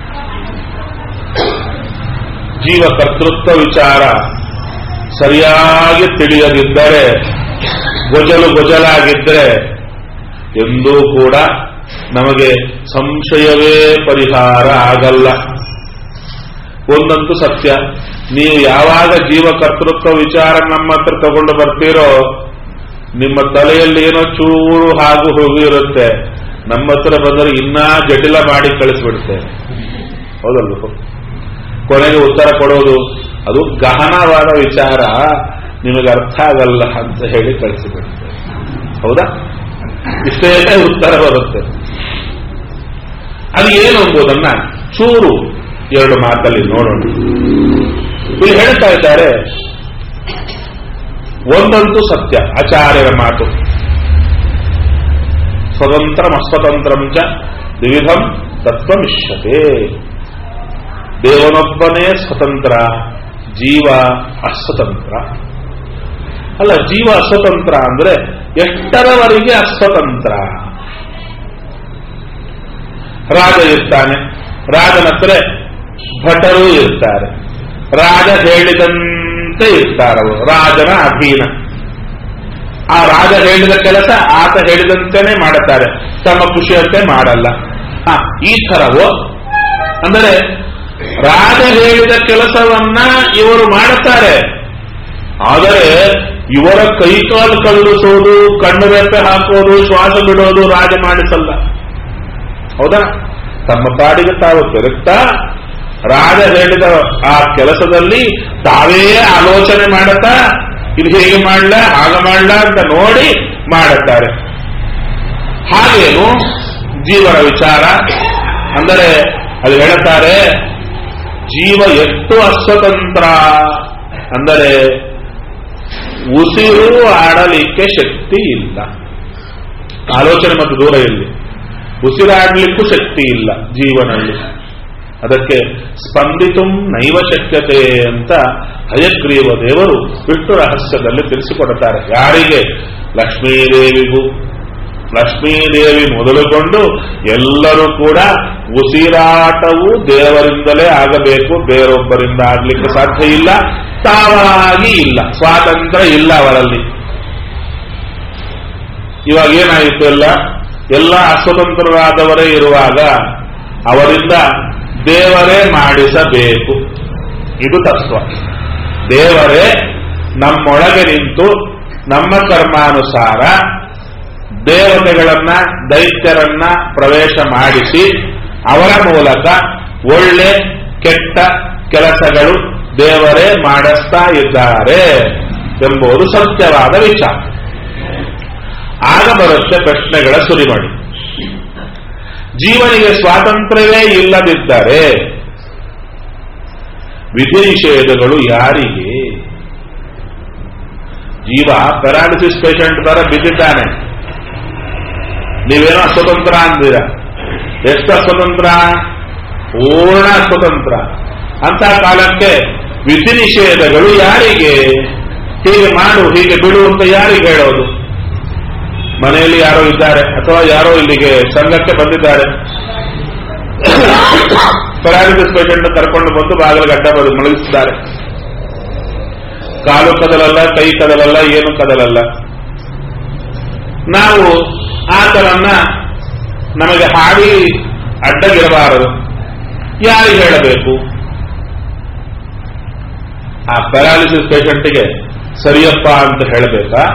A: ಜೀವ ಕರ್ತೃತ್ವ ವಿಚಾರ ಸರಿಯಾಗಿ ತಿಳಿಯದಿದ್ದರೆ ಗೊಜಲು ಗೊಜಲಾಗಿದ್ದರೆ ಎಂದೂ ಕೂಡ ನಮಗೆ ಸಂಶಯವೇ ಪರಿಹಾರ ಆಗಲ್ಲ ಒಂದಂತೂ ಸತ್ಯ ನೀವು ಯಾವಾಗ ಜೀವ ಕರ್ತೃತ್ವ ವಿಚಾರ ನಮ್ಮ ಹತ್ರ ತಗೊಂಡು ಬರ್ತೀರೋ ನಿಮ್ಮ ತಲೆಯಲ್ಲಿ ಏನೋ ಚೂರು ಹಾಗೂ ಹೋಗಿ ಇರುತ್ತೆ ನಮ್ಮ ಹತ್ರ ಬಂದರೆ ಇನ್ನೂ ಜಟಿಲ ಮಾಡಿ ಕಳಿಸ್ಬಿಡ್ತೇವೆ ಹೌದಲ್ವ ಕೊನೆಗೆ ಉತ್ತರ ಕೊಡೋದು ಅದು ಗಹನವಾದ ವಿಚಾರ ನಿಮಗೆ ಅರ್ಥ ಆಗಲ್ಲ ಅಂತ ಹೇಳಿ ಕಳಿಸಿಬಿಡ್ತೇವೆ ಹೌದಾ ಇಷ್ಟೇ ಉತ್ತರ ಬರುತ್ತೆ ಅದು ಏನು ಎಂಬುದನ್ನ ಚೂರು ಎರಡು ಮಾತಲ್ಲಿ ನೋಡೋಣ ಇಲ್ಲಿ ಹೇಳ್ತಾ ಇದ್ದಾರೆ ಒಂದಂತೂ ಸತ್ಯ ಆಚಾರ್ಯರ ಮಾತು ಸ್ವತಂತ್ರ ಅಸ್ವತಂತ್ರಂ ಚ ವಿವಿಧಂ ತತ್ವಮಿಷ್ಯತೆ ದೇವನೊಬ್ಬನೇ ಸ್ವತಂತ್ರ ಜೀವ ಅಸ್ವತಂತ್ರ ಅಲ್ಲ ಜೀವ ಅಸ್ವತಂತ್ರ ಅಂದ್ರೆ ಎಷ್ಟರವರೆಗೆ ಅಸ್ವತಂತ್ರ ರಾಜ ಇರ್ತಾನೆ ರಾಜನ ಹತ್ರ ಭಟರು ಇರ್ತಾರೆ ರಾಜ ಹೇಳಿದಂತೆ ಇರ್ತಾರವರು ರಾಜನ ಅಧೀನ ಆ ರಾಜ ಹೇಳಿದ ಕೆಲಸ ಆತ ಹೇಳಿದಂತೆನೆ ಮಾಡುತ್ತಾರೆ ತಮ್ಮ ಖುಷಿಯಂತೆ ಮಾಡಲ್ಲ ಹ ಈ ಥರವೋ ಅಂದರೆ ರಾಜ ಹೇಳಿದ ಕೆಲಸವನ್ನ ಇವರು ಮಾಡುತ್ತಾರೆ ಆದರೆ ಇವರ ಕೈಕಾಲು ಕಲ್ಲಿಸೋದು ಕಣ್ಣು ರೆಪ್ಪೆ ಹಾಕೋದು ಶ್ವಾಸ ಬಿಡೋದು ರಾಜ ಮಾಡಿಸಲ್ಲ ಹೌದಾ ತಮ್ಮ ಪಾಡಿಗೆ ತಾವು ತಿರುಗ್ತಾ ರಾಜ ಹೇಳಿದ ಆ ಕೆಲಸದಲ್ಲಿ ತಾವೇ ಆಲೋಚನೆ ಮಾಡುತ್ತಾ ಇದು ಹೇಗೆ ಮಾಡ್ಲ ಹಾಗೆ ಮಾಡ್ಲ ಅಂತ ನೋಡಿ ಮಾಡುತ್ತಾರೆ ಹಾಗೇನು ಜೀವನ ವಿಚಾರ ಅಂದರೆ ಅದು ಹೇಳುತ್ತಾರೆ ಜೀವ ಎಷ್ಟು ಅಸ್ವತಂತ್ರ ಅಂದರೆ ಉಸಿರು ಆಡಲಿಕ್ಕೆ ಶಕ್ತಿ ಇಲ್ಲ ಆಲೋಚನೆ ಮತ್ತು ದೂರ ಇಲ್ಲಿ ಉಸಿರಾಡಲಿಕ್ಕೂ ಶಕ್ತಿ ಇಲ್ಲ ಜೀವನಲ್ಲಿ ಅದಕ್ಕೆ ಸ್ಪಂದಿತು ನೈವ ಶಕ್ಯತೆ ಅಂತ ಹಯಗ್ರೀವ ದೇವರು ವಿಷ್ಣು ರಹಸ್ಯದಲ್ಲಿ ತಿಳಿಸಿಕೊಡುತ್ತಾರೆ ಯಾರಿಗೆ ಲಕ್ಷ್ಮೀದೇವಿಗೂ ಲಕ್ಷ್ಮೀದೇವಿ ಮೊದಲುಕೊಂಡು ಎಲ್ಲರೂ ಕೂಡ ಉಸಿರಾಟವು ದೇವರಿಂದಲೇ ಆಗಬೇಕು ಬೇರೊಬ್ಬರಿಂದ ಆಗ್ಲಿಕ್ಕೆ ಸಾಧ್ಯ ಇಲ್ಲ ತಾವಾಗಿ ಇಲ್ಲ ಸ್ವಾತಂತ್ರ್ಯ ಇಲ್ಲ ಅವರಲ್ಲಿ ಇವಾಗ ಏನಾಯಿತು ಎಲ್ಲ ಎಲ್ಲ ಅಸ್ವತಂತ್ರರಾದವರೇ ಇರುವಾಗ ಅವರಿಂದ ದೇವರೇ ಮಾಡಿಸಬೇಕು ಇದು ತತ್ವ ದೇವರೇ ನಮ್ಮೊಳಗೆ ನಿಂತು ನಮ್ಮ ಕರ್ಮಾನುಸಾರ ದೇವತೆಗಳನ್ನ ದೈತ್ಯರನ್ನ ಪ್ರವೇಶ ಮಾಡಿಸಿ ಅವರ ಮೂಲಕ ಒಳ್ಳೆ ಕೆಟ್ಟ ಕೆಲಸಗಳು ದೇವರೇ ಮಾಡಿಸ್ತಾ ಇದ್ದಾರೆ ಎಂಬುದು ಸತ್ಯವಾದ ವಿಚಾರ ಆಗ ಬರುತ್ತೆ ಪ್ರಶ್ನೆಗಳ ಸುರಿಮಡಿ ಜೀವನಿಗೆ ಸ್ವಾತಂತ್ರ್ಯವೇ ಇಲ್ಲದಿದ್ದರೆ ವಿಧಿ ನಿಷೇಧಗಳು ಯಾರಿಗೆ ಜೀವ ಪ್ಯಾರಾಲಿಸಿಸ್ ಪೇಷಂಟ್ ತರ ಬಿದ್ದಿದ್ದಾನೆ ನೀವೇನೋ ಸ್ವತಂತ್ರ ಅಂದಿರ ಎಷ್ಟು ಸ್ವತಂತ್ರ ಪೂರ್ಣ ಸ್ವತಂತ್ರ ಅಂತ ಕಾಲಕ್ಕೆ ವಿಧಿ ನಿಷೇಧಗಳು ಯಾರಿಗೆ ಹೀಗೆ ಮಾಡು ಹೀಗೆ ಬಿಡು ಅಂತ ಯಾರಿಗೆ ಹೇಳೋದು ಮನೆಯಲ್ಲಿ ಯಾರೋ ಇದ್ದಾರೆ ಅಥವಾ ಯಾರೋ ಇಲ್ಲಿಗೆ ಸಂಘಕ್ಕೆ ಬಂದಿದ್ದಾರೆ ಪ್ಯಾರಾಲಿಸಿಸ್ ಪೇಷಂಟ್ ಕರ್ಕೊಂಡು ಬಂದು ಬಾಗಿಲು ಗಡ್ಡ ಬದು ಮಲಗಿಸಿದ್ದಾರೆ ಕಾಲು ಕದಲಲ್ಲ ಕೈ ಕದಲಲ್ಲ ಏನು ಕದಲಲ್ಲ ನಾವು ಆತನನ್ನ ನಮಗೆ ಹಾಡಿ ಅಡ್ಡಗಿರಬಾರದು ಯಾರಿಗೆ ಹೇಳಬೇಕು ಆ ಪ್ಯಾರಾಲಿಸಿಸ್ ಪೇಷಂಟ್ಗೆ ಸರಿಯಪ್ಪ ಅಂತ ಹೇಳಬೇಕಾ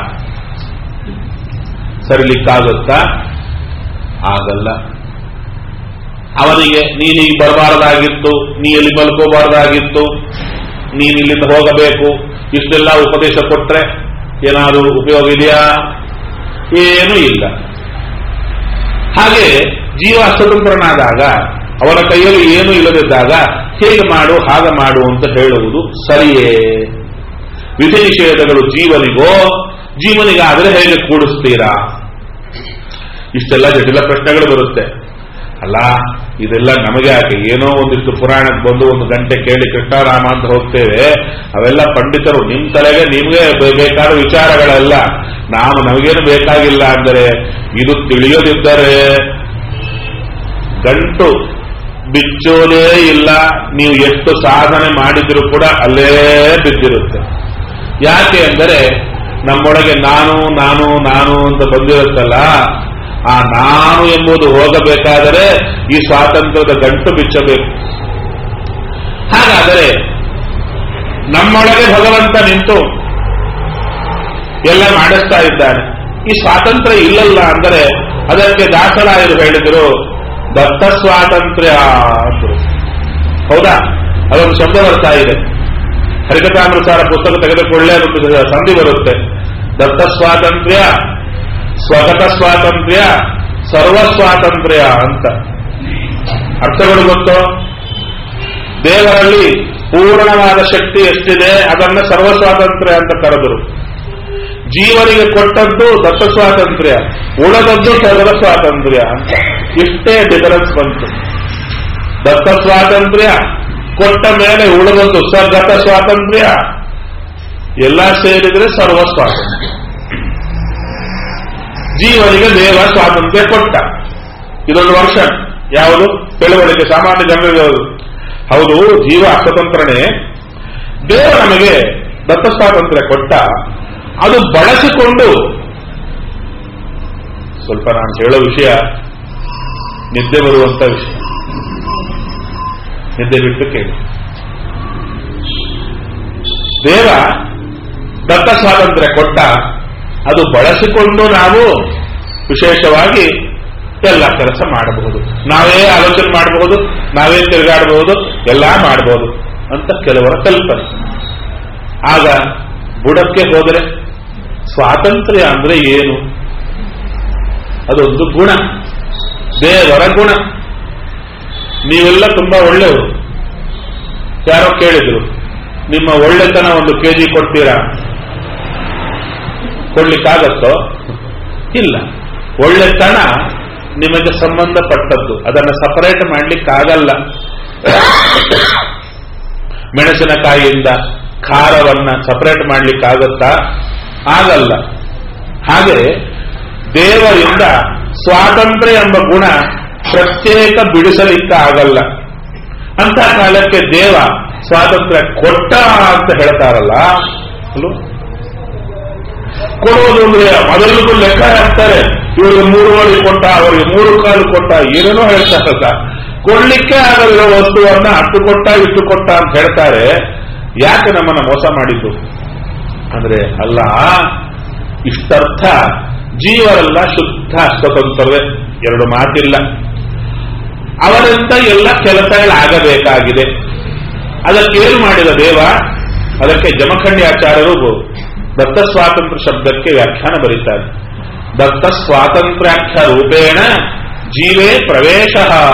A: ಸರಿಲಿಕ್ಕಾಗುತ್ತಾ ಆಗಲ್ಲ ಅವನಿಗೆ ನೀನು ಈಗ ಬರಬಾರದಾಗಿತ್ತು ನೀ ಎಲ್ಲಿ ಮಲ್ಕೋಬಾರದಾಗಿತ್ತು ನೀನು ಇಲ್ಲಿಂದ ಹೋಗಬೇಕು ಇಷ್ಟೆಲ್ಲ ಉಪದೇಶ ಕೊಟ್ರೆ ಏನಾದರೂ ಉಪಯೋಗ ಇದೆಯಾ ಏನೂ ಇಲ್ಲ ಹಾಗೆ ಜೀವ ಸ್ವತಂತ್ರನಾದಾಗ ಅವನ ಕೈಯಲ್ಲಿ ಏನೂ ಇಲ್ಲದಿದ್ದಾಗ ಹೇಗೆ ಮಾಡು ಹಾಗೆ ಮಾಡು ಅಂತ ಹೇಳುವುದು ಸರಿಯೇ ವಿಧಿ ನಿಷೇಧಗಳು ಜೀವನಿಗೋ ಜೀವನಿಗಾದರೆ ಹೇಗೆ ಕೂಡಿಸ್ತೀರಾ ಇಷ್ಟೆಲ್ಲ ಜಟಿಲ ಪ್ರಶ್ನೆಗಳು ಬರುತ್ತೆ ಅಲ್ಲ ಇದೆಲ್ಲ ನಮಗೆ ಯಾಕೆ ಏನೋ ಒಂದಿಷ್ಟು ಪುರಾಣಕ್ಕೆ ಬಂದು ಒಂದು ಗಂಟೆ ಕೇಳಿ ಕೃಷ್ಣಾರಾಮ ಅಂತ ಹೋಗ್ತೇವೆ ಅವೆಲ್ಲ ಪಂಡಿತರು ನಿಮ್ ತಲೆಗೆ ನಿಮ್ಗೆ ಬೇ- ಬೇಕಾದ ವಿಚಾರಗಳೆಲ್ಲ ನಾವು ನಮಗೇನು ಬೇಕಾಗಿಲ್ಲ ಅಂದರೆ ಇದು ತಿಳಿಯೋದಿದ್ದರೆ ಗಂಟು ಬಿಚ್ಚೋದೇ ಇಲ್ಲ ನೀವು ಎಷ್ಟು ಸಾಧನೆ ಮಾಡಿದ್ರು ಕೂಡ ಅಲ್ಲೇ ಬಿದ್ದಿರುತ್ತೆ ಯಾಕೆ ಅಂದರೆ ನಮ್ಮೊಳಗೆ ನಾನು ನಾನು ನಾನು ಅಂತ ಬಂದಿರುತ್ತಲ್ಲ ಆ ನಾನು ಎಂಬುದು ಹೋಗಬೇಕಾದರೆ ಈ ಸ್ವಾತಂತ್ರ್ಯದ ಗಂಟು ಬಿಚ್ಚಬೇಕು ಹಾಗಾದರೆ ನಮ್ಮೊಳಗೆ ಭಗವಂತ ನಿಂತು ಎಲ್ಲ ಮಾಡಿಸ್ತಾ ಇದ್ದಾನೆ ಈ ಸ್ವಾತಂತ್ರ್ಯ ಇಲ್ಲಲ್ಲ ಅಂದರೆ ಅದಕ್ಕೆ ದಾಸರಾಯರು ಹೇಳಿದರು ದತ್ತ ಸ್ವಾತಂತ್ರ್ಯ ಅಂದರು ಹೌದಾ ಅದೊಂದು ಶಬ್ದ ಬರ್ತಾ ಇದೆ ಹರಿಕಥಾಮೃತಾರ ಪುಸ್ತಕ ತೆಗೆದುಕೊಳ್ಳೆ ಅದೊಂದು ಸಂಧಿ ಬರುತ್ತೆ ದತ್ತ ಸ್ವಾತಂತ್ರ್ಯ ಸ್ವಗತ ಸ್ವಾತಂತ್ರ್ಯ ಸರ್ವ ಸ್ವಾತಂತ್ರ್ಯ ಅಂತ ಅರ್ಥಗಳು ಗೊತ್ತು ದೇವರಲ್ಲಿ ಪೂರ್ಣವಾದ ಶಕ್ತಿ ಎಷ್ಟಿದೆ ಅದನ್ನ ಸರ್ವ ಸ್ವಾತಂತ್ರ್ಯ ಅಂತ ಕರೆದರು ಜೀವನಿಗೆ ಕೊಟ್ಟದ್ದು ದತ್ತ ಸ್ವಾತಂತ್ರ್ಯ ಉಳದದ್ದು ಸರ್ವ ಸ್ವಾತಂತ್ರ್ಯ ಅಂತ ಇಷ್ಟೇ ಡಿಫರೆನ್ಸ್ ಬಂತು ದತ್ತ ಸ್ವಾತಂತ್ರ್ಯ ಕೊಟ್ಟ ಮೇಲೆ ಉಳಿದದ್ದು ಸ್ವಗತ ಸ್ವಾತಂತ್ರ್ಯ ಎಲ್ಲ ಸೇರಿದ್ರೆ ಸರ್ವ ಸ್ವಾತಂತ್ರ್ಯ ಜೀವನಿಗೆ ದೇವ ಸ್ವಾತಂತ್ರ್ಯ ಕೊಟ್ಟ ಇದೊಂದು ವರ್ಷ ಯಾವುದು ಬೆಳವಣಿಗೆ ಸಾಮಾನ್ಯ ಜನರಿಗೆ ಹೌದು ಜೀವ ಸ್ವತಂತ್ರನೇ ದೇವ ನಮಗೆ ದತ್ತ ಸ್ವಾತಂತ್ರ್ಯ ಕೊಟ್ಟ ಅದು ಬಳಸಿಕೊಂಡು ಸ್ವಲ್ಪ ನಾನು ಹೇಳೋ ವಿಷಯ ನಿದ್ದೆ ಬರುವಂತ ವಿಷಯ ನಿದ್ದೆ ಬಿಟ್ಟು ಕೇಳಿ ದೇವ ದತ್ತ ಸ್ವಾತಂತ್ರ್ಯ ಕೊಟ್ಟ ಅದು ಬಳಸಿಕೊಂಡು ನಾವು ವಿಶೇಷವಾಗಿ ಎಲ್ಲ ಕೆಲಸ ಮಾಡಬಹುದು ನಾವೇ ಆಲೋಚನೆ ಮಾಡಬಹುದು ನಾವೇ ತಿರುಗಾಡಬಹುದು ಎಲ್ಲ ಮಾಡಬಹುದು ಅಂತ ಕೆಲವರ ಕಲ್ಪನೆ ಆಗ ಬುಡಕ್ಕೆ ಹೋದರೆ ಸ್ವಾತಂತ್ರ್ಯ ಅಂದ್ರೆ ಏನು ಅದೊಂದು ಗುಣ ದೇವರ ಗುಣ ನೀವೆಲ್ಲ ತುಂಬಾ ಒಳ್ಳೆಯವರು ಯಾರೋ ಕೇಳಿದ್ರು ನಿಮ್ಮ ಒಳ್ಳೆತನ ಒಂದು ಕೆಜಿ ಕೊಡ್ತೀರಾ ಕೊಡ್ಲಿಕ್ಕಾಗತ್ತೋ ಇಲ್ಲ ಒಳ್ಳೆತನ ನಿಮಗೆ ಸಂಬಂಧಪಟ್ಟದ್ದು ಅದನ್ನು ಸಪರೇಟ್ ಮಾಡ್ಲಿಕ್ಕಾಗಲ್ಲ ಮೆಣಸಿನಕಾಯಿಯಿಂದ ಖಾರವನ್ನ ಸಪರೇಟ್ ಮಾಡ್ಲಿಕ್ಕಾಗತ್ತಾ ಆಗಲ್ಲ ಹಾಗೆ ದೇವರಿಂದ ಸ್ವಾತಂತ್ರ್ಯ ಎಂಬ ಗುಣ ಪ್ರತ್ಯೇಕ ಬಿಡಿಸಲಿಕ್ಕೆ ಆಗಲ್ಲ ಅಂತ ಕಾಲಕ್ಕೆ ದೇವ ಸ್ವಾತಂತ್ರ್ಯ ಕೊಟ್ಟ ಅಂತ ಹೇಳ್ತಾರಲ್ಲ ಅಲ್ವ? ಕೊಡೋದು ಅಂದ್ರೆ ಮೊದಲಿಗೂ ಲೆಕ್ಕ ಹಾಕ್ತಾರೆ ಇವ್ರಿಗೆ ಮೂರು ಕಾಲು ಕೊಟ್ಟ ಅವರಿಗೆ ಮೂರು ಕಾಲು ಕೊಟ್ಟ ಏನೇನೋ ಹೇಳ್ತಾರಲ್ಲ ಕೊಡ್ಲಿಕ್ಕೆ ಆಗಲ್ಲ ವಸ್ತುವನ್ನ ಅಷ್ಟು ಕೊಟ್ಟ ಇಷ್ಟು ಕೊಟ್ಟ ಅಂತ ಹೇಳ್ತಾರೆ ಯಾಕೆ ನಮ್ಮನ್ನ ಮೋಸ ಮಾಡಿದ್ದು ಅಂದ್ರೆ ಅಲ್ಲ ಇಷ್ಟರ್ಥ ಜೀವರೆಲ್ಲ ಶುದ್ಧ ಸ್ವತಂತ್ರವೇ ಎರಡು ಮಾತಿಲ್ಲ ಅವರಿಂದ ಎಲ್ಲ ಕೆಲಸಗಳಾಗಬೇಕಾಗಿದೆ ಅದಕ್ಕೇನು ಮಾಡಿದ ದೇವ ಅದಕ್ಕೆ ಜಮಖಂಡಿ ಆಚಾರ್ಯರು ದತ್ತ ಸ್ವಾತಂತ್ರ್ಯ ಶಬ್ದಕ್ಕೆ ವ್ಯಾಖ್ಯಾನ ಬರೀತಾರೆ ದತ್ತ ಸ್ವಾತಂತ್ರ್ಯಾಖ್ಯ ರೂಪೇಣ ಜೀವೇ ಪ್ರವೇಶ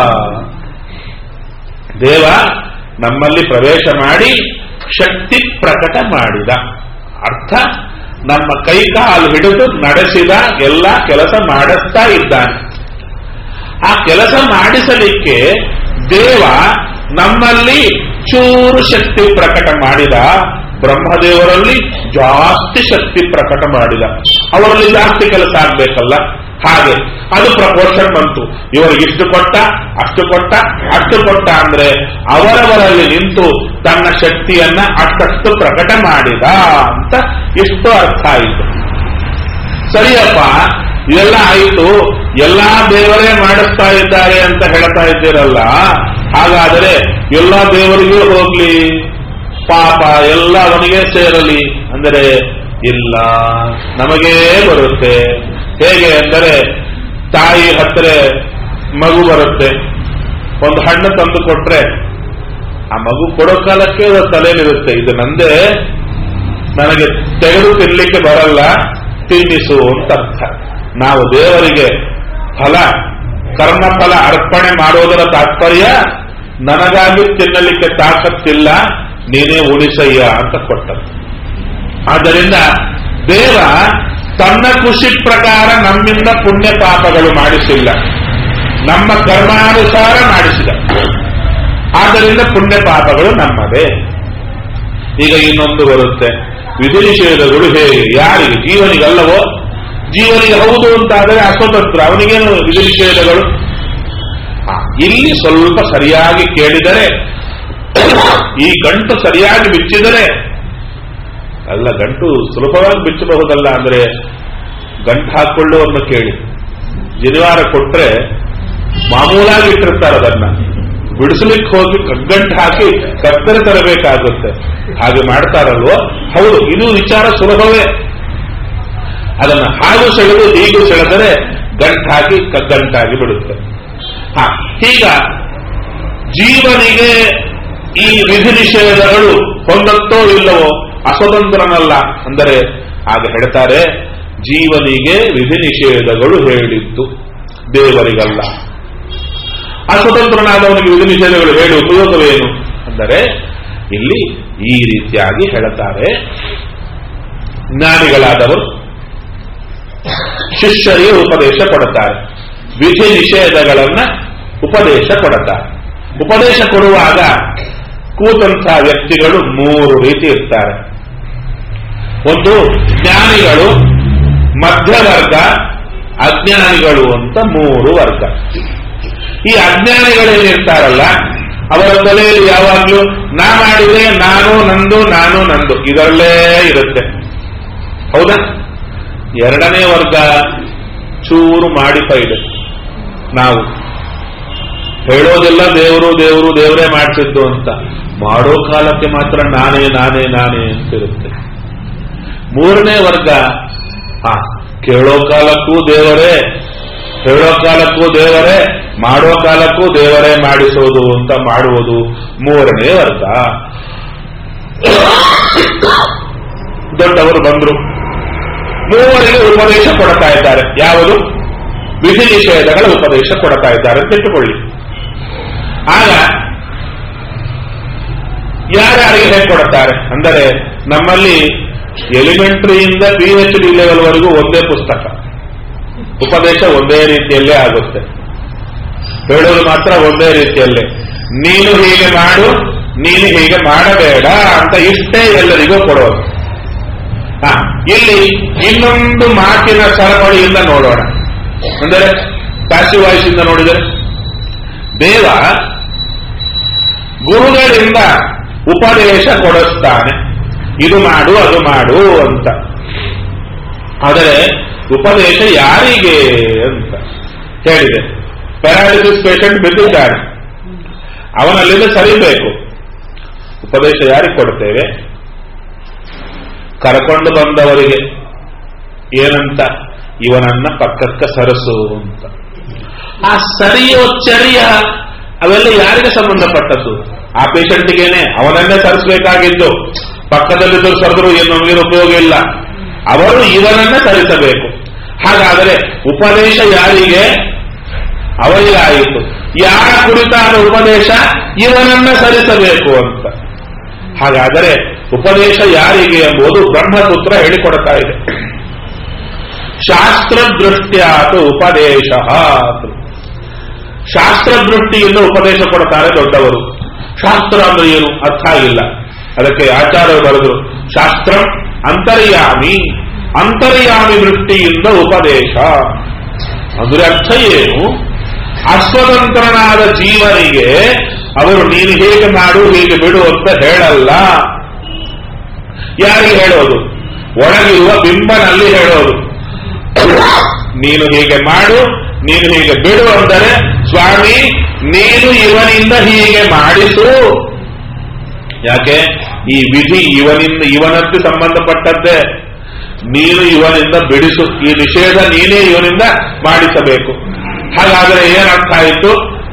A: ದೇವ ನಮ್ಮಲ್ಲಿ ಪ್ರವೇಶ ಮಾಡಿ ಶಕ್ತಿ ಪ್ರಕಟ ಮಾಡಿದ ಅರ್ಥ ನಮ್ಮ ಕೈ ಕಾಲು ಹಿಡಿದು ನಡೆಸಿದ ಎಲ್ಲ ಕೆಲಸ ಮಾಡಿಸ್ತಾ ಇದ್ದಾನೆ ಆ ಕೆಲಸ ಮಾಡಿಸಲಿಕ್ಕೆ ದೇವ ನಮ್ಮಲ್ಲಿ ಚೂರು ಶಕ್ತಿ ಪ್ರಕಟ ಮಾಡಿದ ಬ್ರಹ್ಮದೇವರಲ್ಲಿ ಜಾಸ್ತಿ ಶಕ್ತಿ ಪ್ರಕಟ ಮಾಡಿದ ಅವರಲ್ಲಿ ಜಾಸ್ತಿ ಕೆಲಸ ಆಗ್ಬೇಕಲ್ಲ ಹಾಗೆ ಅದು ಪ್ರಪೋರ್ಷನ್ ಬಂತು ಇವರಿಗೆ ಇಷ್ಟು ಕೊಟ್ಟ ಅಷ್ಟು ಕೊಟ್ಟ ಅಷ್ಟು ಕೊಟ್ಟ ಅಂದ್ರೆ ಅವರವರಲ್ಲಿ ನಿಂತು ತನ್ನ ಶಕ್ತಿಯನ್ನ ಅಷ್ಟಷ್ಟು ಪ್ರಕಟ ಮಾಡಿದ ಅಂತ ಇಷ್ಟು ಅರ್ಥ ಆಯಿತು ಸರಿಯಪ್ಪ ಇದೆಲ್ಲ ಆಯಿತು ಎಲ್ಲಾ ದೇವರೇ ಮಾಡಿಸ್ತಾ ಇದ್ದಾರೆ ಅಂತ ಹೇಳ್ತಾ ಇದ್ದೀರಲ್ಲ ಹಾಗಾದರೆ ಎಲ್ಲಾ ದೇವರಿಗೂ ಹೋಗ್ಲಿ ಪಾಪ ಎಲ್ಲ ಅವನಿಗೆ ಸೇರಲಿ ಅಂದರೆ ಇಲ್ಲ ನಮಗೇ ಬರುತ್ತೆ ಹೇಗೆ ಅಂದರೆ ತಾಯಿ ಹತ್ತಿರ ಮಗು ಬರುತ್ತೆ ಒಂದು ಹಣ್ಣು ತಂದು ಕೊಟ್ರೆ ಆ ಮಗು ಕೊಡೋ ಕಾಲಕ್ಕೆ ಅದು ತಲೆಯಲ್ಲಿರುತ್ತೆ ಇದು ನಂದೇ ನನಗೆ ತೆಗೆದು ತಿನ್ಲಿಕ್ಕೆ ಬರಲ್ಲ ತಿನ್ನಿಸು ಅಂತ ಅರ್ಥ ನಾವು ದೇವರಿಗೆ ಫಲ ಕರ್ಮಫಲ ಅರ್ಪಣೆ ಮಾಡೋದರ ತಾತ್ಪರ್ಯ ನನಗಾಗಿ ತಿನ್ನಲಿಕ್ಕೆ ತಾಕತ್ತಿಲ್ಲ ನೀನೇ ಉಳಿಸಯ್ಯ ಅಂತ ಕೊಟ್ಟ ಆದ್ದರಿಂದ ದೇವ ತನ್ನ ಖುಷಿ ಪ್ರಕಾರ ನಮ್ಮಿಂದ ಪುಣ್ಯ ಪಾಪಗಳು ಮಾಡಿಸಿಲ್ಲ ನಮ್ಮ ಕರ್ಮಾನುಸಾರ ಮಾಡಿಸಿದ ಆದ್ದರಿಂದ ಪುಣ್ಯ ಪಾಪಗಳು ನಮ್ಮದೇ ಈಗ ಇನ್ನೊಂದು ಬರುತ್ತೆ ವಿಧಿ ನಿಷೇಧಗಳು ಹೇಗೆ ಯಾರಿಗೆ ಜೀವನಿಗಲ್ಲವೋ ಜೀವನಿಗೆ ಹೌದು ಅಂತಾದರೆ ಅಸ್ವತಂತ್ರ ಅವನಿಗೇನು ವಿಧಿ ನಿಷೇಧಗಳು ಆ, ಇಲ್ಲಿ ಸ್ವಲ್ಪ ಸರಿಯಾಗಿ ಕೇಳಿದರೆ ಈ ಗಂಟು ಸರಿಯಾಗಿ ಬಿಚ್ಚಿದರೆ ಅಲ್ಲ ಗಂಟು ಸುಲಭವಾಗಿ ಬಿಚ್ಚಬಹುದಲ್ಲ ಅಂದ್ರೆ ಗಂಟು ಹಾಕೊಳ್ಳುವನ್ನು ಕೇಳಿ ಜನಿವಾರ ಕೊಟ್ರೆ ಮಾಮೂಲಾಗಿ ಇಟ್ಟಿರ್ತಾರೆ ಅದನ್ನ ಬಿಡಿಸ್ಲಿಕ್ಕೆ ಹೋಗಿ ಕಗ್ಗಂಟು ಹಾಕಿ ಕತ್ತರಿ ತರಬೇಕಾಗುತ್ತೆ ಹಾಗೆ ಮಾಡ್ತಾರಲ್ವೋ ಹೌದು ಇದು ವಿಚಾರ ಸುಲಭವೇ ಅದನ್ನ ಹಾಗೂ ಸೆಳೆದು ಹೀಗೂ ಸೆಳೆದರೆ ಗಂಟು ಹಾಕಿ ಕಗ್ಗಂಟಾಗಿ ಬಿಡುತ್ತೆ ಹಾ ಈಗ ಜೀವನಿಗೆ ಈ ವಿಧಿ ನಿಷೇಧಗಳು ಹೊಂದತ್ತೋ ಇಲ್ಲವೋ ಅಸ್ವತಂತ್ರನಲ್ಲ ಅಂದರೆ ಆಗ ಹೇಳ್ತಾರೆ ಜೀವನಿಗೆ ವಿಧಿ ನಿಷೇಧಗಳು ಹೇಳಿದ್ದು ದೇವರಿಗಲ್ಲ ಅಸ್ವತಂತ್ರನಾದವನಿಗೆ ವಿಧಿ ನಿಷೇಧಗಳು ಹೇಳಿ ಉಪಯೋಗವೇನು ಅಂದರೆ ಇಲ್ಲಿ ಈ ರೀತಿಯಾಗಿ ಹೇಳುತ್ತಾರೆ ಜ್ಞಾನಿಗಳಾದವರು ಶಿಷ್ಯರಿಗೆ ಉಪದೇಶ ಕೊಡುತ್ತಾರೆ ವಿಧಿ ನಿಷೇಧಗಳನ್ನ ಉಪದೇಶ ಕೊಡುತ್ತಾರೆ ಉಪದೇಶ ಕೊಡುವಾಗ ಕೂತಂಥ ವ್ಯಕ್ತಿಗಳು ಮೂರು ರೀತಿ ಇರ್ತಾರೆ ಒಂದು ಜ್ಞಾನಿಗಳು ಮಧ್ಯವರ್ಗ ಅಜ್ಞಾನಿಗಳು ಅಂತ ಮೂರು ವರ್ಗ ಈ ಅಜ್ಞಾನಿಗಳೇನಿರ್ತಾರಲ್ಲ ಅವರ ತಲೆಯಲ್ಲಿ ಯಾವಾಗಲೂ ನಾ ಮಾಡಿದ್ರೆ ನಾನು ನಂದು ನಾನು ನಂದು ಇದರಲ್ಲೇ ಇರುತ್ತೆ ಹೌದಾ ಎರಡನೇ ವರ್ಗ ಚೂರು ಮಾಡಿಫೈಡ್ ನಾವು ಹೇಳೋದೆಲ್ಲ ದೇವರು ದೇವರು ದೇವರೇ ಮಾಡ್ತಿದ್ದು ಅಂತ ಮಾಡೋ ಕಾಲಕ್ಕೆ ಮಾತ್ರ ನಾನೇ ನಾನೇ ನಾನೇ ಅಂತಿರುತ್ತೆ ಮೂರನೇ ವರ್ಗ ಹಾ ಕೇಳೋ ಕಾಲಕ್ಕೂ ದೇವರೇ ಹೇಳೋ ಕಾಲಕ್ಕೂ ದೇವರೇ ಮಾಡೋ ಕಾಲಕ್ಕೂ ದೇವರೇ ಮಾಡಿಸೋದು ಅಂತ ಮಾಡುವುದು ಮೂರನೇ ವರ್ಗ ದೊಡ್ಡವರು ಬಂದ್ರು ಮೂವರಿಗೆ ಉಪದೇಶ ಕೊಡ್ತಾ ಇದ್ದಾರೆ ಯಾವುದು ವಿಧಿ ನಿಷೇಧಗಳ ಉಪದೇಶ ಕೊಡ್ತಾ ಇದ್ದಾರೆ ಅಂತ ಇಟ್ಟುಕೊಳ್ಳಿ ಆಗ ಯಾರ್ಯಾರಿಗೆ ಹೇಗೆ ಕೊಡುತ್ತಾರೆ ಅಂದರೆ ನಮ್ಮಲ್ಲಿ ಎಲಿಮೆಂಟರಿಯಿಂದ ಪಿ ಎಚ್ ಡಿ ಲೆವೆಲ್ ವರೆಗೂ ಒಂದೇ ಪುಸ್ತಕ ಉಪದೇಶ ಒಂದೇ ರೀತಿಯಲ್ಲೇ ಆಗುತ್ತೆ ಹೇಳೋದು ಮಾತ್ರ ಒಂದೇ ರೀತಿಯಲ್ಲೇ ನೀನು ಹೀಗೆ ಮಾಡು ನೀನು ಹೀಗೆ ಮಾಡಬೇಡ ಅಂತ ಇಷ್ಟೇ ಎಲ್ಲರಿಗೂ ಕೊಡೋದು ಹ, ಇಲ್ಲಿ ಇನ್ನೊಂದು ಮಾತಿನ ಸರಪಳಿಯಿಂದ ನೋಡೋಣ ಅಂದರೆ ಪ್ಯಾಸಿವ್ ವಾಯ್ಸ್ ಇಂದ ನೋಡಿದರೆ ದೇವ ಗುರುಗಳಿಂದ ಉಪದೇಶ ಕೊಡಿಸ್ತಾನೆ ಇದು ಮಾಡು ಅದು ಮಾಡು ಅಂತ ಆದರೆ ಉಪದೇಶ ಯಾರಿಗೆ ಅಂತ ಹೇಳಿದೆ ಪ್ಯಾರಾಲಿಸಿಸ್ ಪೇಷಂಟ್ ಬಿದ್ದಿದ್ದಾನೆ ಅವನಲ್ಲಿಂದ ಸರಿಬೇಕು ಉಪದೇಶ ಯಾರಿಗೆ ಕೊಡ್ತೇವೆ ಕರ್ಕೊಂಡು ಬಂದವರಿಗೆ ಏನಂತ ಇವನನ್ನ ಪಕ್ಕಕ್ಕ ಸರಸು ಅಂತ ಆ ಸರಿಯೋ ಚರಿಯ ಅವೆಲ್ಲ ಯಾರಿಗೆ ಸಂಬಂಧಪಟ್ಟದ್ದು ಆ ಪೇಷಂಟ್ಗೇನೆ ಅವನನ್ನೇ ಸರಿಸಬೇಕಾಗಿದ್ದು ಪಕ್ಕದಲ್ಲಿದ್ದರು ಸರಿದ್ರು ಏನು ನಮಗೇನು ಉಪಯೋಗ ಇಲ್ಲ ಅವರು ಇವನನ್ನ ಸರಿಸಬೇಕು ಹಾಗಾದರೆ ಉಪದೇಶ ಯಾರಿಗೆ ಅವರಿಗಾಯಿತು ಯಾರ ಕುರಿತಾದ ಉಪದೇಶ ಇವನನ್ನ ಸರಿಸಬೇಕು ಅಂತ ಹಾಗಾದರೆ ಉಪದೇಶ ಯಾರಿಗೆ ಎಂಬುದು ಬ್ರಹ್ಮಸೂತ್ರ ಹೇಳಿಕೊಡ್ತಾ ಇದೆ ಶಾಸ್ತ್ರದೃಷ್ಟ್ಯಾತು ಉಪದೇಶ ಶಾಸ್ತ್ರದೃಷ್ಟಿಯಿಂದ ಉಪದೇಶ ಕೊಡ್ತಾರೆ ದೊಡ್ಡವರು ಶಾಸ್ತ್ರ ಅಂದ್ರೆ ಏನು ಅರ್ಥ ಆಗಿಲ್ಲ ಅದಕ್ಕೆ ಆಚಾರ್ಯರು ಬರೆದರು ಶಾಸ್ತ್ರ ಅಂತರ್ಯಾಮಿ ಅಂತರ್ಯಾಮಿ ದೃಷ್ಟಿಯಿಂದ ಉಪದೇಶ ಅಂದ್ರೆ ಅರ್ಥ ಏನು ಅಸ್ವತಂತ್ರನಾದ ಜೀವನಿಗೆ ಅವರು ನೀನು ಹೇಗೆ ಮಾಡು ಹೀಗೆ ಬಿಡು ಅಂತ ಹೇಳಲ್ಲ ಯಾರಿಗೆ ಹೇಳೋದು ಒಳಗಿರುವ ಬಿಂಬನಲ್ಲಿ ಹೇಳೋದು ನೀನು ಹೀಗೆ ಮಾಡು ನೀನು ಹೀಗೆ ಬಿಡು ಅಂದರೆ ಸ್ವಾಮಿ ನೀನು ಇವನಿಂದ ಹೀಗೆ ಮಾಡಿಸು ಯಾಕೆ ಈ ವಿಧಿ ಇವನಿಂದ ಇವನಕ್ಕೆ ಸಂಬಂಧಪಟ್ಟದ್ದೇ ನೀನು ಇವನಿಂದ ಬಿಡಿಸು ಈ ನಿಷೇಧ ನೀನೇ ಇವನಿಂದ ಮಾಡಿಸಬೇಕು ಹಾಗಾದರೆ ಏನರ್ಥ ಆಯಿತು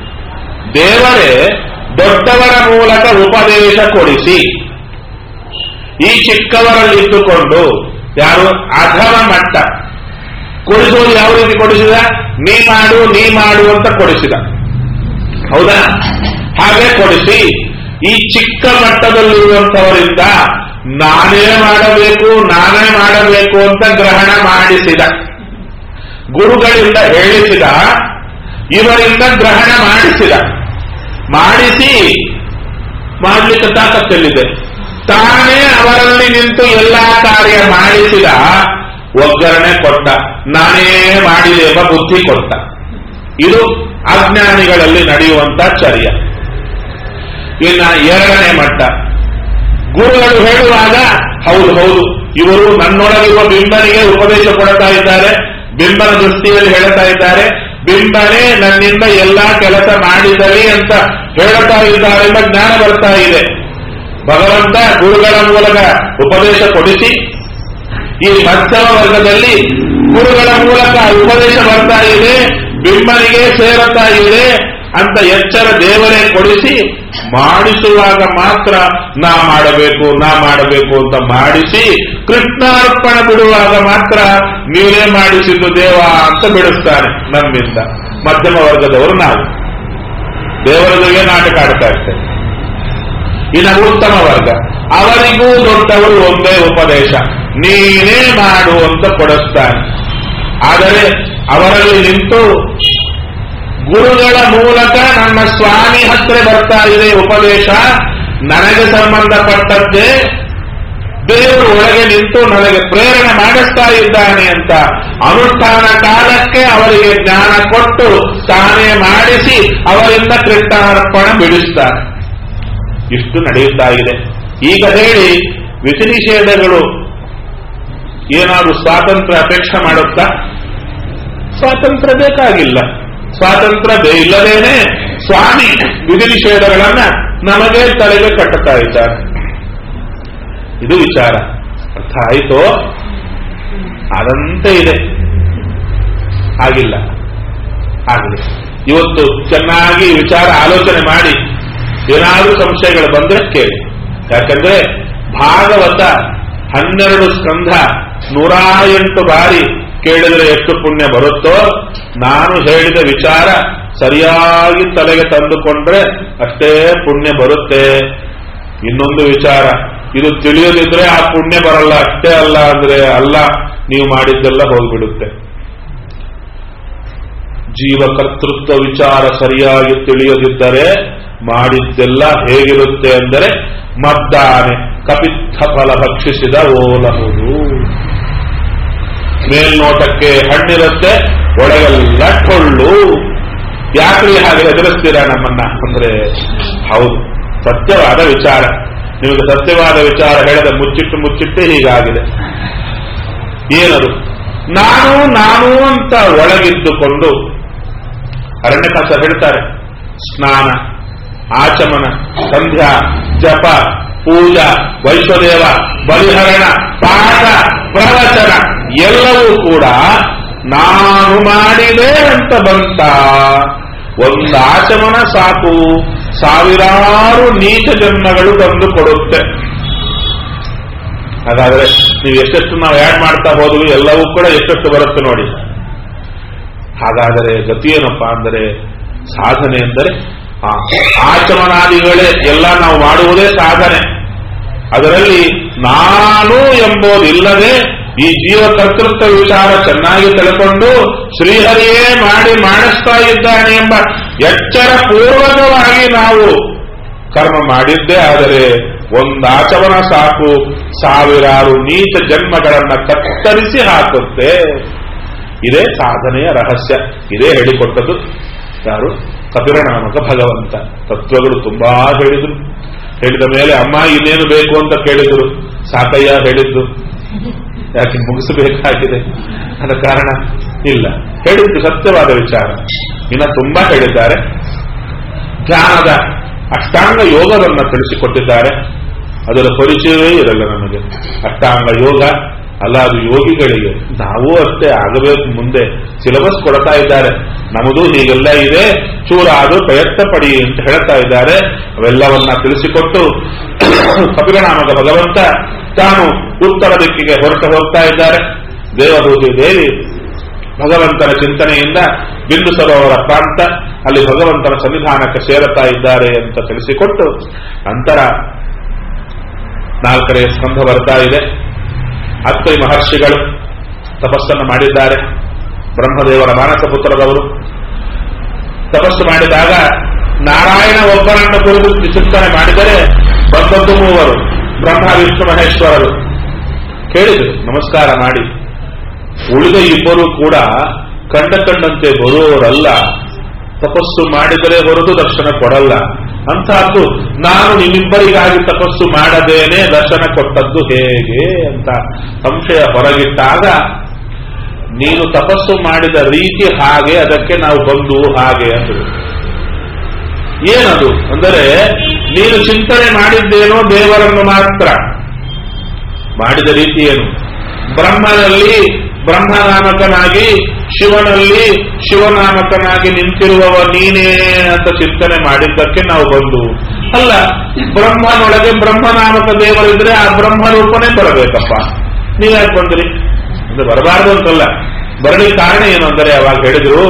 A: ದೇವರೇ ದೊಡ್ಡವರ ಮೂಲಕ ಉಪದೇಶ ಕೊಡಿಸಿ ಈ ಚಿಕ್ಕವರಲ್ಲಿದ್ದುಕೊಂಡು ಯಾರು ಅಧಮ ಮಟ್ಟ ಕೊಡಿಸೋದು ಯಾವ ರೀತಿ ಕೊಡಿಸಿದ ನೀ ಮಾಡು ನೀ ಮಾಡು ಅಂತ ಕೊಡಿಸಿದ ಹೌದಾ ಹಾಗೆ ಕೊಡಿಸಿ ಈ ಚಿಕ್ಕ ಮಟ್ಟದಲ್ಲಿರುವಂತವರಿಂದ ನಾನೇ ಮಾಡಬೇಕು ನಾನೇ ಮಾಡಬೇಕು ಅಂತ ಗ್ರಹಣ ಮಾಡಿಸಿದ ಗುರುಗಳಿಂದ ಹೇಳಿಸಿದ ಇವರಿಂದ ಗ್ರಹಣ ಮಾಡಿಸಿದ ಮಾಡಿಸಿ ಮಾಡಲಿಕ್ಕೆ ತಾಕತ್ತೆಲ್ಲಿದೆ ತಾನೇ ಅವರಲ್ಲಿ ನಿಂತು ಎಲ್ಲಾ ಕಾರ್ಯ ಮಾಡಿಸಿದ ಒಗ್ಗರಣೆ ಕೊಟ್ಟ ನಾನೇ ಮಾಡಿದೆ ಎಂಬ ಬುದ್ಧಿ ಕೊಟ್ಟ ಇದು ಅಜ್ಞಾನಿಗಳಲ್ಲಿ ನಡೆಯುವಂತ ಚರ್ಯ ಇನ್ನ ಎರಡನೇ ಮಟ್ಟ ಗುರುಗಳು ಹೇಳುವಾಗ ಹೌದು ಹೌದು ಇವರು ನನ್ನೊಳಗಿರುವ ಬಿಂಬನಿಗೆ ಉಪದೇಶ ಕೊಡ್ತಾ ಇದ್ದಾರೆ ಬಿಂಬನ ದೃಷ್ಟಿಯಲ್ಲಿ ಹೇಳ್ತಾ ಇದ್ದಾರೆ ಬಿಂಬನೇ ನನ್ನಿಂದ ಎಲ್ಲಾ ಕೆಲಸ ಮಾಡಿದಲಿ ಅಂತ ಹೇಳ್ತಾ ಇದ್ದಾರೆ ಎಂಬ ಜ್ಞಾನ ಬರ್ತಾ ಇದೆ ಭಗವಂತ ಗುರುಗಳ ಮೂಲಕ ಉಪದೇಶ ಕೊಡಿಸಿ ಈ ಮಧ್ಯಮ ವರ್ಗದಲ್ಲಿ ಗುರುಗಳ ಮೂಲಕ ಉಪದೇಶ ಬರ್ತಾ ಇದೆ ಬಿಂಬನಿಗೆ ಸೇರುತ್ತಾ ಇದೆ ಅಂತ ಎಚ್ಚರ ದೇವರೇ ಕೊಡಿಸಿ ಮಾಡಿಸುವಾಗ ಮಾತ್ರ ನಾ ಮಾಡಬೇಕು ನಾ ಮಾಡಬೇಕು ಅಂತ ಮಾಡಿಸಿ ಕೃಷ್ಣಾರ್ಪಣ ಬಿಡುವಾಗ ಮಾತ್ರ ನೀವೇ ಮಾಡಿಸಿದ್ದು ದೇವ ಅಂತ ಬಿಡಿಸ್ತಾನೆ ನಮ್ಮಿಂದ ಮಧ್ಯಮ ವರ್ಗದವರು ನಾವು ದೇವರದಿಗೆ ನಾಟಕ ಆಡ್ತಾ ಇರ್ತೇವೆ ಇನ್ನು ಉತ್ತಮ ವರ್ಗ ಅವರಿಗೂ ದೊಡ್ಡವರು ಒಂದೇ ಉಪದೇಶ ನೀನೇ ಮಾಡು ಅಂತ ಕೊಡಿಸ್ತಾನೆ ಆದರೆ ಅವರಲ್ಲಿ ನಿಂತು ಗುರುಗಳ ಮೂಲಕ ನನ್ನ ಸ್ವಾಮಿ ಹತ್ರ ಬರ್ತಾ ಇದೆ ಉಪದೇಶ ನನಗೆ ಸಂಬಂಧಪಟ್ಟದ್ದೇ ದೇವರು ಒಳಗೆ ನಿಂತು ನನಗೆ ಪ್ರೇರಣೆ ಮಾಡಿಸ್ತಾ ಇದ್ದಾನೆ ಅಂತ ಅನುಷ್ಠಾನ ಕಾಲಕ್ಕೆ ಅವರಿಗೆ ಜ್ಞಾನ ಕೊಟ್ಟು ತಾನೇ ಮಾಡಿಸಿ ಅವರಿಂದ ಕೃಷ್ಣಾರ್ಪಣ ಬಿಡಿಸ್ತಾನೆ ಇಷ್ಟು ನಡೆಯುತ್ತಾ ಇದೆ ಈಗ ಹೇಳಿ ವಿಧಿ ನಿಷೇಧಗಳು ಏನಾದರೂ ಸ್ವಾತಂತ್ರ್ಯ ಅಪೇಕ್ಷೆ ಮಾಡುತ್ತಾ ಸ್ವಾತಂತ್ರ್ಯ ಬೇಕಾಗಿಲ್ಲ ಸ್ವಾತಂತ್ರ್ಯ ಬೇ- ಇಲ್ಲದೇನೆ ಸ್ವಾಮಿ ವಿಧಿ ನಿಷೇಧಗಳನ್ನ ನಮಗೆ ತಲೆಗೆ ಕಟ್ಟುತ್ತಾ ಇದ್ದಾರೆ ಇದು ವಿಚಾರ ಅರ್ಥ ಆಯಿತೋ ಅದಂತೆ ಇದೆ ಆಗಿಲ್ಲ ಆಗಲಿ ಇವತ್ತು ಚೆನ್ನಾಗಿ ವಿಚಾರ ಆಲೋಚನೆ ಮಾಡಿ ಏನಾದರೂ ಸಂಶಯಗಳು ಬಂದ್ರೆ ಕೇಳಿ ಯಾಕಂದ್ರೆ ಭಾಗವತ ಹನ್ನೆರಡು ಸ್ಕಂಧ ನೂರ ಎಂಟು ಬಾರಿ ಕೇಳಿದ್ರೆ ಎಷ್ಟು ಪುಣ್ಯ ಬರುತ್ತೋ ನಾನು ಹೇಳಿದ ವಿಚಾರ ಸರಿಯಾಗಿ ತಲೆಗೆ ತಂದುಕೊಂಡ್ರೆ ಅಷ್ಟೇ ಪುಣ್ಯ ಬರುತ್ತೆ ಇನ್ನೊಂದು ವಿಚಾರ ಇದು ತಿಳಿಯದಿದ್ರೆ ಆ ಪುಣ್ಯ ಬರಲ್ಲ ಅಷ್ಟೇ ಅಲ್ಲ ಅಂದ್ರೆ ಅಲ್ಲ ನೀವು ಮಾಡಿದ್ದೆಲ್ಲ ಹೋಗ್ಬಿಡುತ್ತೆ ಜೀವಕರ್ತೃತ್ವ ವಿಚಾರ ಸರಿಯಾಗಿ ತಿಳಿಯದಿದ್ದರೆ ಮಾಡಿದ್ದೆಲ್ಲ ಹೇಗಿರುತ್ತೆ ಅಂದರೆ ಮದ್ದಾನೆ ಕಪಿತ್ಥ ಫಲ ಭಕ್ಷಿಸಿದ ಓಲಹುದು ಮೇಲ್ನೋಟಕ್ಕೆ ಹಣ್ಣಿರುತ್ತೆ ಒಳಗೆಲ್ಲ ಟೊಳ್ಳು ಯಾಕ್ರಿ ಹಾಗೆ ಎದುರಿಸ್ತೀರಾ ನಮ್ಮನ್ನ ಅಂದ್ರೆ ಹೌದು ಸತ್ಯವಾದ ವಿಚಾರ ನಿಮಗೆ ಸತ್ಯವಾದ ವಿಚಾರ ಹೇಳದ ಮುಚ್ಚಿಟ್ಟು ಮುಚ್ಚಿಟ್ಟು ಹೀಗಾಗಿದೆ ಏನದು ನಾನು ನಾನು ಅಂತ ಒಳಗಿದ್ದುಕೊಂಡು ಅರಣ್ಯಕಾಸ ಹೇಳ್ತಾರೆ ಸ್ನಾನ ಆಚಮನ ಸಂಧ್ಯಾ ಜಪ ಪೂಜಾ ವೈಶ್ವದೇವ ಬಲಿಹರಣ ಪಾಠ ಪ್ರವಚನ ಎಲ್ಲವೂ ಕೂಡ ನಾನು ಮಾಡಿದೆ ಅಂತ ಬಂತ ಒಂದು ಆಚಮನ ಸಾಕು ಸಾವಿರಾರು ನೀಚ ಜನ್ಮಗಳು ತಂದು ಕೊಡುತ್ತೆ ಹಾಗಾದ್ರೆ ನೀವು ಎಷ್ಟೆಷ್ಟು ನಾವು ಆ್ಯಡ್ ಮಾಡ್ತಾ ಹೋದ್ವಿ ಎಲ್ಲವೂ ಕೂಡ ಎಷ್ಟೆಷ್ಟು ಬರುತ್ತೆ ನೋಡಿ ಹಾಗಾದರೆ ಗತಿ ಏನಪ್ಪಾ ಅಂದರೆ ಸಾಧನೆ ಎಂದರೆ ಆ, ಆಚಮನಾದಿಗಳೇ ಎಲ್ಲ ನಾವು ಮಾಡುವುದೇ ಸಾಧನೆ ಅದರಲ್ಲಿ ನಾನು ಎಂಬುದಿಲ್ಲದೆ ಈ ಜೀವ ಕರ್ತೃತ್ವ ವಿಚಾರ ಚೆನ್ನಾಗಿ ತಿಳ್ಕೊಂಡು ಶ್ರೀಹರಿಯೇ ಮಾಡಿ ಮಾಡಿಸ್ತಾ ಇದ್ದಾನೆ ಎಂಬ ಎಚ್ಚರ ಪೂರ್ವಕವಾಗಿ ನಾವು ಕರ್ಮ ಮಾಡಿದ್ದೇ ಆದರೆ ಒಂದು ಆಚಮನ ಸಾಕು ಸಾವಿರಾರು ನೀಚ ಜನ್ಮಗಳನ್ನ ಕತ್ತರಿಸಿ ಹಾಕುತ್ತೆ ಇದೇ ಸಾಧನೆಯ ರಹಸ್ಯ ಇದೇ ಹೇಳಿಕೊಟ್ಟದ್ದು ಯಾರು ಕಪಿರನಾಮಕ ಭಗವಂತ ತತ್ವಗಳು ತುಂಬಾ ಹೇಳಿದ್ರು ಹೇಳಿದ ಮೇಲೆ ಅಮ್ಮ ಇನ್ನೇನು ಬೇಕು ಅಂತ ಕೇಳಿದ್ರು ಸಾಕಯ್ಯ ಹೇಳಿದ್ದು ಯಾಕೆ ಮುಗಿಸಬೇಕಾಗಿದೆ ಅದ ಕಾರಣ ಇಲ್ಲ ಹೇಳಿದ್ದು ಸತ್ಯವಾದ ವಿಚಾರ ಇನ್ನ ತುಂಬಾ ಹೇಳಿದ್ದಾರೆ ಧ್ಯಾನದ ಅಷ್ಟಾಂಗ ಯೋಗವನ್ನು ತಿಳಿಸಿಕೊಟ್ಟಿದ್ದಾರೆ ಅದರ ಪರಿಚಯವೇ ಇರಲ್ಲ ನಮಗೆ ಅಷ್ಟಾಂಗ ಯೋಗ ಅಲ್ಲ ಅದು ಯೋಗಿಗಳಿಗೆ ನಾವು ಅಷ್ಟೇ ಆಗಬೇಕು ಮುಂದೆ ಸಿಲೆಬಸ್ ಕೊಡ್ತಾ ಇದ್ದಾರೆ ನಮ್ಮದು ಹೀಗೆಲ್ಲ ಇದೆ ಚೂರ ಅದು ಪ್ರಯತ್ನ ಪಡಿ ಅಂತ ಹೇಳ್ತಾ ಇದ್ದಾರೆ ಅವೆಲ್ಲವನ್ನ ತಿಳಿಸಿಕೊಟ್ಟು ಕಪಿಲನಾಮಕ ಭಗವಂತ ತಾನು ಉತ್ತರ ದಿಕ್ಕಿಗೆ ಹೊರಟು ಹೋಗ್ತಾ ಇದ್ದಾರೆ ದೇವದೂತಿ ದೇವಿ ಭಗವಂತನ ಚಿಂತನೆಯಿಂದ ಬಿಂದು ಸರೋವರ ಪ್ರಾಂತ ಅಲ್ಲಿ ಭಗವಂತನ ಸನ್ನಿಧಾನಕ್ಕೆ ಸೇರುತ್ತಾ ಇದ್ದಾರೆ ಅಂತ ತಿಳಿಸಿಕೊಟ್ಟು ನಂತರ ನಾಲ್ಕನೇ ಸ್ಕಂಧ ಬರ್ತಾ ಇದೆ ಅತ್ರಿ ಮಹರ್ಷಿಗಳು ತಪಸ್ಸನ್ನು ಮಾಡಿದ್ದಾರೆ ಬ್ರಹ್ಮದೇವರ ಮಾನಸ ಪುತ್ರದವರು ತಪಸ್ಸು ಮಾಡಿದಾಗ ನಾರಾಯಣ ಒಬ್ಬರನ್ನು ಕುರಿತು ಚಿಂತನೆ ಮಾಡಿದರೆ ಬಂದದ್ದು ಮೂವರು ಬ್ರಹ್ಮ ವಿಷ್ಣು ಮಹೇಶ್ವರರು ಕೇಳಿದರು ನಮಸ್ಕಾರ ಮಾಡಿ ಉಳಿದ ಇಬ್ಬರು ಕೂಡ ಕಂಡ ಕಂಡಂತೆ ಬರುವವರಲ್ಲ ತಪಸ್ಸು ಮಾಡಿದರೆ ಹೊರತು ದರ್ಶನ ಕೊಡಲ್ಲ ಅಂತಹದ್ದು ನಾನು ನಿಮ್ಮಿಬ್ಬರಿಗಾಗಿ ತಪಸ್ಸು ಮಾಡದೇನೆ ದರ್ಶನ ಕೊಟ್ಟದ್ದು ಹೇಗೆ ಅಂತ ಸಂಶಯ ಹೊರಗಿಟ್ಟಾಗ ನೀನು ತಪಸ್ಸು ಮಾಡಿದ ರೀತಿ ಹಾಗೆ ಅದಕ್ಕೆ ನಾವು ಬಂದು ಹಾಗೆ ಅಂದರು ಏನದು ಅಂದರೆ ನೀನು ಚಿಂತನೆ ಮಾಡಿದ್ದೇನೋ ದೇವರನ್ನು ಮಾತ್ರ ಮಾಡಿದ ರೀತಿ ಏನು ಬ್ರಹ್ಮನಲ್ಲಿ ಬ್ರಹ್ಮನಾಮಕನಾಗಿ ಶಿವನಲ್ಲಿ ಶಿವನಾಮಕನಾಗಿ ನಿಂತಿರುವವ ನೀನೇ ಅಂತ ಚಿಂತನೆ ಮಾಡಿದ್ದಕ್ಕೆ ನಾವು ಬಂದು ಅಲ್ಲ ಬ್ರಹ್ಮನೊಳಗೆ ಬ್ರಹ್ಮನಾಮಕ ದೇವರಿದ್ರೆ ಆ ಬ್ರಹ್ಮರೂಪನೇ ಬರಬೇಕಪ್ಪ ನೀವ್ಯಾಕೆ ಬಂದ್ರಿ ಅದು ಬರಬಾರದು ಅಂತಲ್ಲ ಬರಲಿಕ್ಕೆ ಕಾರಣ ಏನು ಅಂದರೆ ಅವಾಗ ಹೇಳಿದ್ರು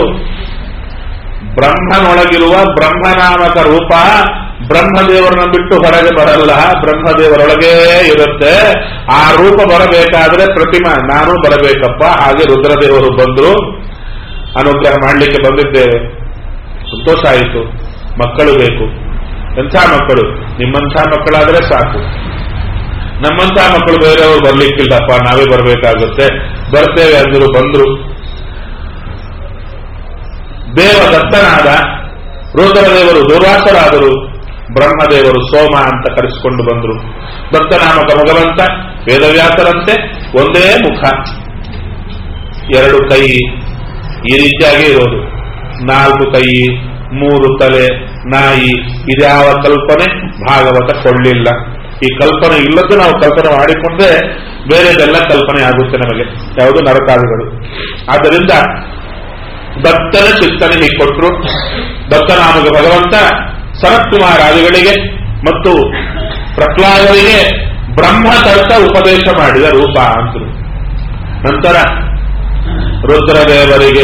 A: ಬ್ರಹ್ಮನೊಳಗಿರುವ ಬ್ರಹ್ಮನಾಮಕ ರೂಪ ಬ್ರಹ್ಮದೇವರನ್ನ ಬಿಟ್ಟು ಹೊರಗೆ ಬರಲ್ಲ ಬ್ರಹ್ಮದೇವರೊಳಗೇ ಇರುತ್ತೆ ಆ ರೂಪ ಬರಬೇಕಾದ್ರೆ ಪ್ರತಿಮಾ ನಾನು ಬರಬೇಕಪ್ಪ ಹಾಗೆ ರುದ್ರದೇವರು ಬಂದ್ರು ಅನುಗ್ರಹ ಮಾಡಲಿಕ್ಕೆ ಬಂದಿದ್ದೇವೆ ಸಂತೋಷ ಆಯಿತು ಮಕ್ಕಳು ಬೇಕು ಎಂಥ ಮಕ್ಕಳು ನಿಮ್ಮಂಥ ಮಕ್ಕಳಾದ್ರೆ ಸಾಕು ನಮ್ಮಂಥ ಮಕ್ಕಳು ಬೇರೆಯವರು ಬರ್ಲಿಕ್ಕಿಲ್ಲಪ್ಪ ನಾವೇ ಬರಬೇಕಾಗುತ್ತೆ ಬರ್ತೇವೆ ಅಂದರು ಬಂದ್ರು ದೇವದತ್ತನಾದ ರುದ್ರದೇವರು ದುರ್ವಾಸರಾದರು ಬ್ರಹ್ಮದೇವರು ಸೋಮ ಅಂತ ಕರೆಸಿಕೊಂಡು ಬಂದರು ದತ್ತನಾಮಕ ಭಗವಂತ ವೇದವ್ಯಾಸರಂತೆ ಒಂದೇ ಮುಖ ಎರಡು ಕೈ ಈ ರೀತಿಯಾಗಿ ಇರೋದು ನಾಲ್ಕು ಕೈ ಮೂರು ತಲೆ ನಾಯಿ ಇದ್ಯಾವ ಕಲ್ಪನೆ ಭಾಗವತ ಕೊಳ್ಳಿಲ್ಲ ಈ ಕಲ್ಪನೆ ಇಲ್ಲದ್ದು ನಾವು ಕಲ್ಪನೆ ಮಾಡಿಕೊಂಡ್ರೆ ಬೇರೆದೆಲ್ಲ ಕಲ್ಪನೆ ಆಗುತ್ತೆ ನಮಗೆ ಯಾವುದು ನರಕಾದಿಗಳು ಆದ್ದರಿಂದ ದತ್ತನ ಚಿಂತನೆ ಹೀಗೆ ಕೊಟ್ಟರು ದತ್ತನಾಮಕ ಭಗವಂತ ಸನತ್ಕುಮಾರಾದಿಗಳಿಗೆ ಮತ್ತು ಪ್ರಹ್ಲಾದರಿಗೆ ಬ್ರಹ್ಮತರ್ಕ ಉಪದೇಶ ಮಾಡಿದ ರೂಪ ಅಂತರು ನಂತರ ರುದ್ರದೇವರಿಗೆ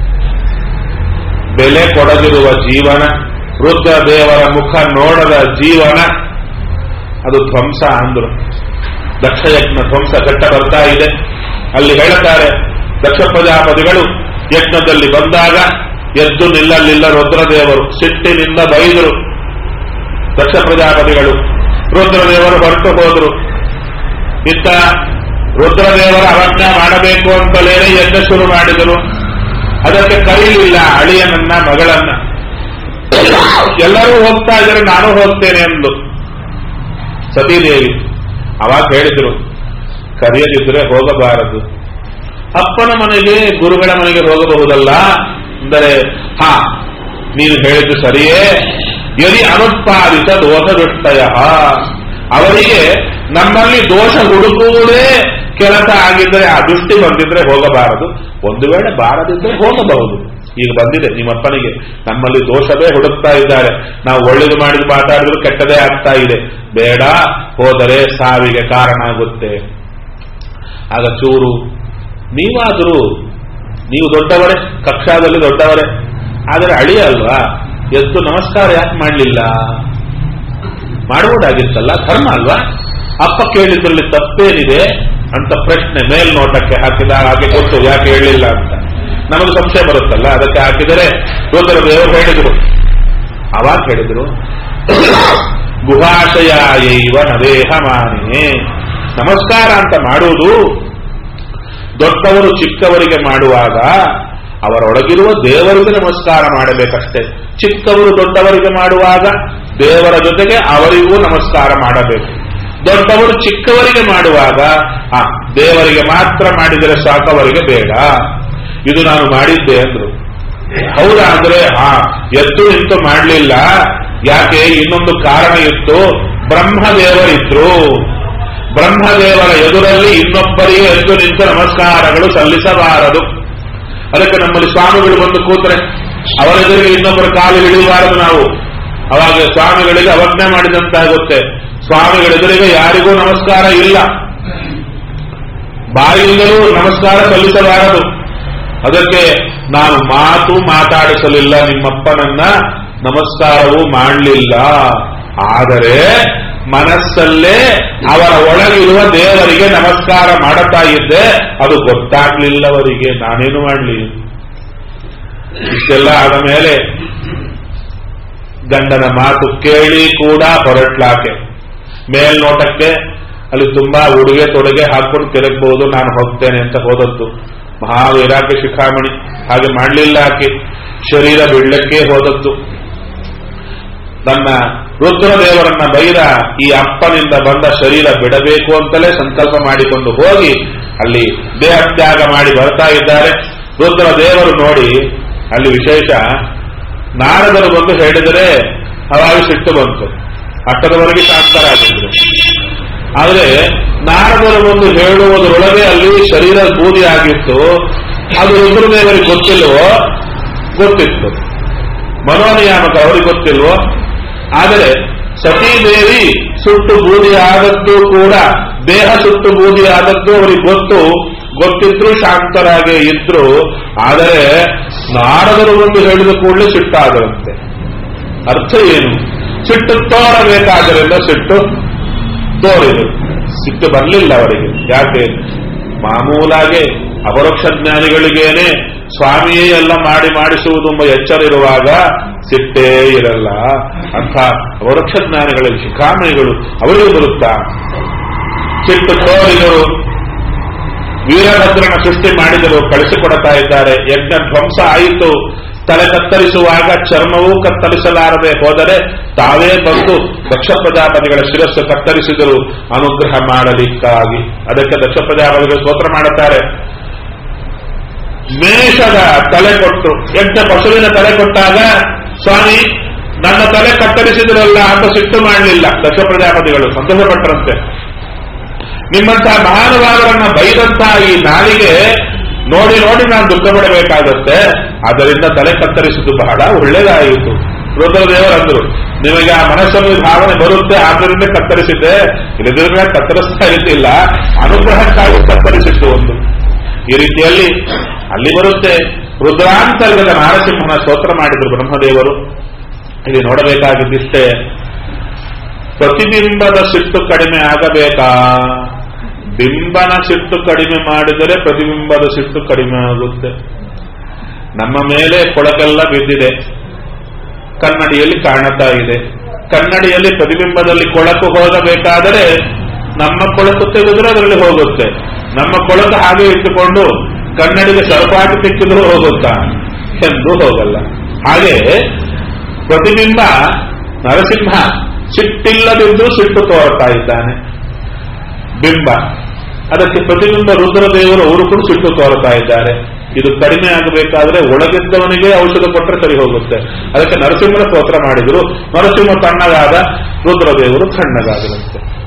A: ಬೆಲೆ ಕೊಡದಿರುವ ಜೀವನ ರುದ್ರದೇವರ ಮುಖ ನೋಡದ ಜೀವನ ಅದು ಧ್ವಂಸ ಅಂದ್ರು ದಕ್ಷಯಜ್ಞ ಧ್ವಂಸ ಘಟ್ಟ ಬರ್ತಾ ಇದೆ ಅಲ್ಲಿ ಹೇಳುತ್ತಾರೆ ದಕ್ಷ ಪ್ರಜಾಪತಿಗಳು ಯಜ್ಞದಲ್ಲಿ ಬಂದಾಗ ಎದ್ದು ನಿಲ್ಲಲಿಲ್ಲ ರುದ್ರದೇವರು ಸಿಟ್ಟಿನಿಂದ ಬೈದರು ದಕ್ಷ ಪ್ರಜಾಪತಿಗಳು ರುದ್ರದೇವರು ಹೊರಟು ಹೋದರು ಇತ್ತ ರುದ್ರದೇವರ ಅವಜ್ಞೆ ಮಾಡಬೇಕು ಅಂತಲೇನೆ ಯಜ್ಞ ಶುರು ಮಾಡಿದರು ಅದಕ್ಕೆ ಕರೀಲಿಲ್ಲ ಅಳಿಯನನ್ನ ಮಗಳನ್ನ ಎಲ್ಲರೂ ಹೋಗ್ತಾ ಇದ್ದಾರೆ ನಾನು ಹೋಗ್ತೇನೆ ಎಂದು ಸತೀದೇವಿ ಅವಾಗ ಹೇಳಿದ್ರು ಕರೆಯದಿದ್ರೆ ಹೋಗಬಾರದು ಅಪ್ಪನ ಮನೆಗೆ ಗುರುಗಳ ಮನೆಗೆ ಹೋಗಬಹುದಲ್ಲ ಅಂದರೆ ಹಾ ನೀನು ಹೇಳಿದ್ದು ಸರಿಯೇ ಯದಿ ಅನುತ್ಪಾದಿತ ದೋಷದುಷ್ಟಯ ಅವರಿಗೆ ನಮ್ಮಲ್ಲಿ ದೋಷ ಹುಡುಕುವುದೇ ಕೆಲಸ ಆಗಿದ್ದರೆ ಆ ದೃಷ್ಟಿ ಬಂದಿದ್ರೆ ಹೋಗಬಾರದು ಒಂದು ವೇಳೆ ಬಾರದಿದ್ದರೆ ಹೋಗಬಹುದು ಈಗ ಬಂದಿದೆ ನಿಮ್ಮಪ್ಪನಿಗೆ ನಮ್ಮಲ್ಲಿ ದೋಷವೇ ಹುಡುಕ್ತಾ ಇದ್ದಾರೆ ನಾವು ಒಳ್ಳೇದು ಮಾಡಿದ ಮಾತಾಡಿದ್ರು ಕೆಟ್ಟದೇ ಆಗ್ತಾ ಇದೆ ಬೇಡ ಹೋದರೆ ಸಾವಿಗೆ ಕಾರಣ ಆಗುತ್ತೆ ಆಗ ಚೂರು ನೀವಾದರೂ ನೀವು ದೊಡ್ಡವರೇ ಕಕ್ಷಾದಲ್ಲಿ ದೊಡ್ಡವರೇ ಆದರೆ ಅಳಿಯ ಅಲ್ವಾ ಎದ್ದು ನಮಸ್ಕಾರ ಯಾಕೆ ಮಾಡಲಿಲ್ಲ ಮಾಡಬಹುದಾಗಿತ್ತಲ್ಲ ಧರ್ಮ ಅಲ್ವಾ ಅಪ್ಪ ಕೇಳಿದ್ರಲ್ಲಿ ತಪ್ಪೇನಿದೆ ಅಂತ ಪ್ರಶ್ನೆ ಮೇಲ್ನೋಟಕ್ಕೆ ಹಾಕಿದಾಗ ಹಾಗೆ ಗೊತ್ತು ಯಾಕೆ ಹೇಳಿಲ್ಲ ಅಂತ ನಮಗೆ ಸಂಶಯ ಬರುತ್ತಲ್ಲ ಅದಕ್ಕೆ ಹಾಕಿದರೆ ರುದ್ರ ದೇವರು ಹೇಳಿದರು ಅವಾಗ ಹೇಳಿದರು ಗುಹಾಶಯಾಯೈವ ನವೇಹ ಮಾನೇ ನಮಸ್ಕಾರ ಅಂತ ಮಾಡುವುದು ದೊಡ್ಡವರು ಚಿಕ್ಕವರಿಗೆ ಮಾಡುವಾಗ ಅವರೊಳಗಿರುವ ದೇವರಿಗೆ ನಮಸ್ಕಾರ ಮಾಡಬೇಕಷ್ಟೇ ಚಿಕ್ಕವರು ದೊಡ್ಡವರಿಗೆ ಮಾಡುವಾಗ ದೇವರ ಜೊತೆಗೆ ಅವರಿಗೂ ನಮಸ್ಕಾರ ಮಾಡಬೇಕು ದೊಡ್ಡವರು ಚಿಕ್ಕವರಿಗೆ ಮಾಡುವಾಗ ಆ ದೇವರಿಗೆ ಮಾತ್ರ ಮಾಡಿದರೆ ಸಾಕವರಿಗೆ ಬೇಡ ಇದು ನಾನು ಮಾಡಿದ್ದೆ ಅಂದ್ರು ಹೌದಾ ಅಂದ್ರೆ ಹಾ ಎದ್ದು ನಿಂತು ಮಾಡಲಿಲ್ಲ ಯಾಕೆ ಇನ್ನೊಂದು ಕಾರಣ ಇತ್ತು ಬ್ರಹ್ಮದೇವರಿದ್ರು ಬ್ರಹ್ಮದೇವರ ಎದುರಲ್ಲಿ ಇನ್ನೊಬ್ಬರಿಗೆ ಎದ್ದು ನಿಂತು ನಮಸ್ಕಾರಗಳು ಸಲ್ಲಿಸಬಾರದು ಅದಕ್ಕೆ ನಮ್ಮಲ್ಲಿ ಸ್ವಾಮಿಗಳು ಬಂದು ಕೂತ್ರೆ ಅವರ ಎದುರಿಗೆ ಇನ್ನೊಬ್ಬರ ಕಾಲು ಹಿಡಿಯಬಾರದು ನಾವು ಅವಾಗ ಸ್ವಾಮಿಗಳಿಗೆ ಅವಜ್ಞೆ ಮಾಡಿದಂತಾಗುತ್ತೆ ಸ್ವಾಮಿಗಳೆದುರಿಗೆ ಯಾರಿಗೂ ನಮಸ್ಕಾರ ಇಲ್ಲ ಬಾಯಿಂದಲೂ ನಮಸ್ಕಾರ ಸಲ್ಲಿಸಬಾರದು ಅದಕ್ಕೆ ನಾನು ಮಾತು ಮಾತಾಡಿಸಲಿಲ್ಲ ನಿಮ್ಮಪ್ಪನನ್ನ ನಮಸ್ಕಾರವೂ ಮಾಡಲಿಲ್ಲ ಆದರೆ ಮನಸ್ಸಲ್ಲೇ ಅವರ ಒಳಗಿರುವ ದೇವರಿಗೆ ನಮಸ್ಕಾರ ಮಾಡುತ್ತಾ ಇದ್ದೆ ಅದು ಗೊತ್ತಾಗ್ಲಿಲ್ಲವರಿಗೆ ನಾನೇನು ಮಾಡಲಿ ಇಷ್ಟೆಲ್ಲ ಆದ ಮೇಲೆ ಗಂಡನ ಮಾತು ಕೇಳಿ ಕೂಡ ಹೊರಟ್ಲಾಕೆ ಮೇಲ್ನೋಟಕ್ಕೆ ಅಲ್ಲಿ ತುಂಬಾ ಉಡುಗೆ ತೊಡುಗೆ ಹಾಕೊಂಡು ತಿರುಗಬಹುದು ನಾನು ಹೋಗ್ತೇನೆ ಅಂತ ಹೋದದ್ದು ಮಹಾವೀರಾಗ್ಯ ಶಿಖಾಮಣಿ ಹಾಗೆ ಮಾಡಲಿಲ್ಲ ಆಕೆ ಶರೀರ ಬಿಡ್ಲಕ್ಕೆ ಹೋದದ್ದು ನನ್ನ ರುದ್ರದೇವರನ್ನ ಬೈದ ಈ ಅಪ್ಪನಿಂದ ಬಂದ ಶರೀರ ಬಿಡಬೇಕು ಅಂತಲೇ ಸಂಕಲ್ಪ ಮಾಡಿಕೊಂಡು ಹೋಗಿ ಅಲ್ಲಿ ದೇಹತ್ಯಾಗ ಮಾಡಿ ಬರ್ತಾ ಇದ್ದಾರೆ ರುದ್ರದೇವರು ನೋಡಿ ಅಲ್ಲಿ ವಿಶೇಷ ನಾರದರು ಬಂದು ಹೇಳಿದರೆ ಅವಾಗ ಸಿಟ್ಟು ಬಂತು ಅಟ್ಟದವರೆಗೆ ಶಾಂತರಾಗಿದ್ರು ಆದರೆ ನಾರದರು ಬಂದು ಹೇಳುವುದರೊಳಗೆ ಅಲ್ಲಿ ಶರೀರ ಬೂದಿ ಆಗಿತ್ತು ಅದು ರುದ್ರದೇವರಿಗೆ ಗೊತ್ತಿಲ್ವೋ ಗೊತ್ತಿತ್ತು ಮನೋನಿಯಾಮಕ ಅವರಿಗೆ ಗೊತ್ತಿಲ್ವೋ ಆದರೆ ಸತೀದೇವಿ ಸುಟ್ಟು ಬೂದಿ ಆದದ್ದು ಕೂಡ ದೇಹ ಸುಟ್ಟು ಬೂದಿ ಆದದ್ದು ಅವರಿಗೆ ಗೊತ್ತು ಗೊತ್ತಿದ್ರು ಶಾಂತರಾಗೆ ಇದ್ರು ಆದರೆ ನಾರದರು ಒಂದು ಹೇಳಿದ ಕೂಡಲೇ ಸಿಟ್ಟಾದರಂತೆ ಅರ್ಥ ಏನು ಸಿಟ್ಟು ತೋರಬೇಕಾದ್ದರಿಂದ ಸಿಟ್ಟು ತೋರಿದರು ಸಿಟ್ಟು ಬರಲಿಲ್ಲ ಅವರಿಗೆ ಯಾಕೆ ಮಾಮೂಲಾಗೆ ಅಪರೋಕ್ಷ ಜ್ಞಾನಿಗಳಿಗೇನೆ ಸ್ವಾಮಿಯೇ ಎಲ್ಲ ಮಾಡಿ ಮಾಡಿಸುವುದು ಎಂಬ ಎಚ್ಚರ ಇರುವಾಗ ಸಿಟ್ಟೇ ಇರಲ್ಲ ಅಂಥ ಅಪರೋಕ್ಷ ಜ್ಞಾನಿಗಳಲ್ಲಿ ಶಿಖಾಮಣಿಗಳು ಅವರಿಗೆ ಬರುತ್ತಾ ಸಿಟ್ಟು ತೋರಿದರು ವೀರಭದ್ರನ ಸೃಷ್ಟಿ ಮಾಡಿದರು ಕಳಿಸಿಕೊಡ್ತಾ ಇದ್ದಾರೆ ಯಜ್ಞ ಧ್ವಂಸ ಆಯಿತು ತಲೆ ಕತ್ತರಿಸುವಾಗ ಚರ್ಮವೂ ಕತ್ತರಿಸಲಾರದೆ ಹೋದರೆ ತಾವೇ ಬಂದು ದಕ್ಷ ಪ್ರಜಾಪತಿಗಳ ಶಿರಸ್ಸು ಕತ್ತರಿಸಿದರು ಅನುಗ್ರಹ ಮಾಡಲಿಕ್ಕಾಗಿ ಅದಕ್ಕೆ ದಕ್ಷ ಪ್ರಜಾಪತಿಗಳು ಸ್ತೋತ್ರ ಮಾಡುತ್ತಾರೆ ಮೇಷದ ತಲೆ ಕೊಟ್ಟು ಯಜ್ಞ ಪಶುವಿನ ತಲೆ ಕೊಟ್ಟಾಗ ಸ್ವಾಮಿ ನನ್ನ ತಲೆ ಕತ್ತರಿಸಿದ್ರಲ್ಲ ಅಂತ ಸಿಟ್ಟು ಮಾಡಲಿಲ್ಲ ದಕ್ಷ ಪ್ರಜಾಪತಿಗಳು ಸಂತೋಷಪಟ್ಟರಂತೆ ನಿಮ್ಮಂತಹ ಮಹಾನುಭಾವರನ್ನ ಬೈದಂತಹ ಈ ನಾಲಿಗೆ ನೋಡಿ ನೋಡಿ ನಾನು ದುಃಖ ಪಡಬೇಕಾಗುತ್ತೆ ಅದರಿಂದ ತಲೆ ಕತ್ತರಿಸಿದ್ದು ಬಹಳ ಒಳ್ಳೇದಾಯಿತು ರುದ್ರದೇವರಂದ್ರು ನಿಮಗೆ ಆ ಮನಸ್ಸನ್ನು ಭಾವನೆ ಬರುತ್ತೆ ಆದ್ದರಿಂದ ಕತ್ತರಿಸಿದ್ದೆ ಇಲ್ಲದಿದ್ರೆ ಕತ್ತರಿಸ್ತಾ ಇರ್ತಿಲ್ಲ ಅನುಗ್ರಹಕ್ಕಾಗಿ ಕತ್ತರಿಸಿತ್ತು ಒಂದು ಈ ರೀತಿಯಲ್ಲಿ ಅಲ್ಲಿ ಬರುತ್ತೆ ರುದ್ರಾಂತರ್ಗತ ನಾರಸಿಂಹನ ಸ್ತೋತ್ರ ಮಾಡಿದ್ರು ಬ್ರಹ್ಮದೇವರು ಇಲ್ಲಿ ನೋಡಬೇಕಾಗಿದ್ದಿಷ್ಟೇ ಪ್ರತಿಬಿಂಬದ ಸಿಟ್ಟು ಕಡಿಮೆ ಆಗಬೇಕಾ ಬಿಂಬನ ಸಿಟ್ಟು ಕಡಿಮೆ ಮಾಡಿದರೆ ಪ್ರತಿಬಿಂಬದ ಸಿಟ್ಟು ಕಡಿಮೆ ಆಗುತ್ತೆ ನಮ್ಮ ಮೇಲೆ ಕೊಳಕೆಲ್ಲ ಬಿದ್ದಿದೆ ಕನ್ನಡಿಯಲ್ಲಿ ಕಾಣುತ್ತಾ ಇದೆ ಕನ್ನಡಿಯಲ್ಲಿ ಪ್ರತಿಬಿಂಬದಲ್ಲಿ ಕೊಳಕು ಹೋಗಬೇಕಾದರೆ ನಮ್ಮ ಕೊಳಕು ತೆಗೆದ್ರೆ ಅದರಲ್ಲಿ ಹೋಗುತ್ತೆ ನಮ್ಮ ಕೊಳಕು ಹಾಗೆ ಇಟ್ಟುಕೊಂಡು ಕನ್ನಡಿಗೆ ಸರಪಾಟಿ ತೆಕ್ಕಿದ್ರು ಹೋಗುತ್ತಾ ಎಂದು ಹೋಗಲ್ಲ ಹಾಗೆ ಪ್ರತಿಬಿಂಬ ನರಸಿಂಹ ಸಿಟ್ಟಿಲ್ಲದಿದ್ದು ಸಿಟ್ಟು ತೋರ್ತಾ ಇದ್ದಾನೆ ಬಿಂಬ ಅದಕ್ಕೆ ಪ್ರತಿಬಿಂಬ ರುದ್ರದೇವರು ಅವರು ಕೂಡ ಸಿಟ್ಟು ತೋರ್ತಾ ಇದ್ದಾರೆ ಇದು ಕಡಿಮೆ ಆಗಬೇಕಾದ್ರೆ ಒಳಗಿದ್ದವನಿಗೆ ಔಷಧ ಕೊಟ್ಟರೆ ಸರಿ ಹೋಗುತ್ತೆ ಅದಕ್ಕೆ ನರಸಿಂಹನ ಸ್ತೋತ್ರ ಮಾಡಿದ್ರು ನರಸಿಂಹ ತಣ್ಣಗಾದ ರುದ್ರದೇವರು ತಣ್ಣಗಾದರಂತೆ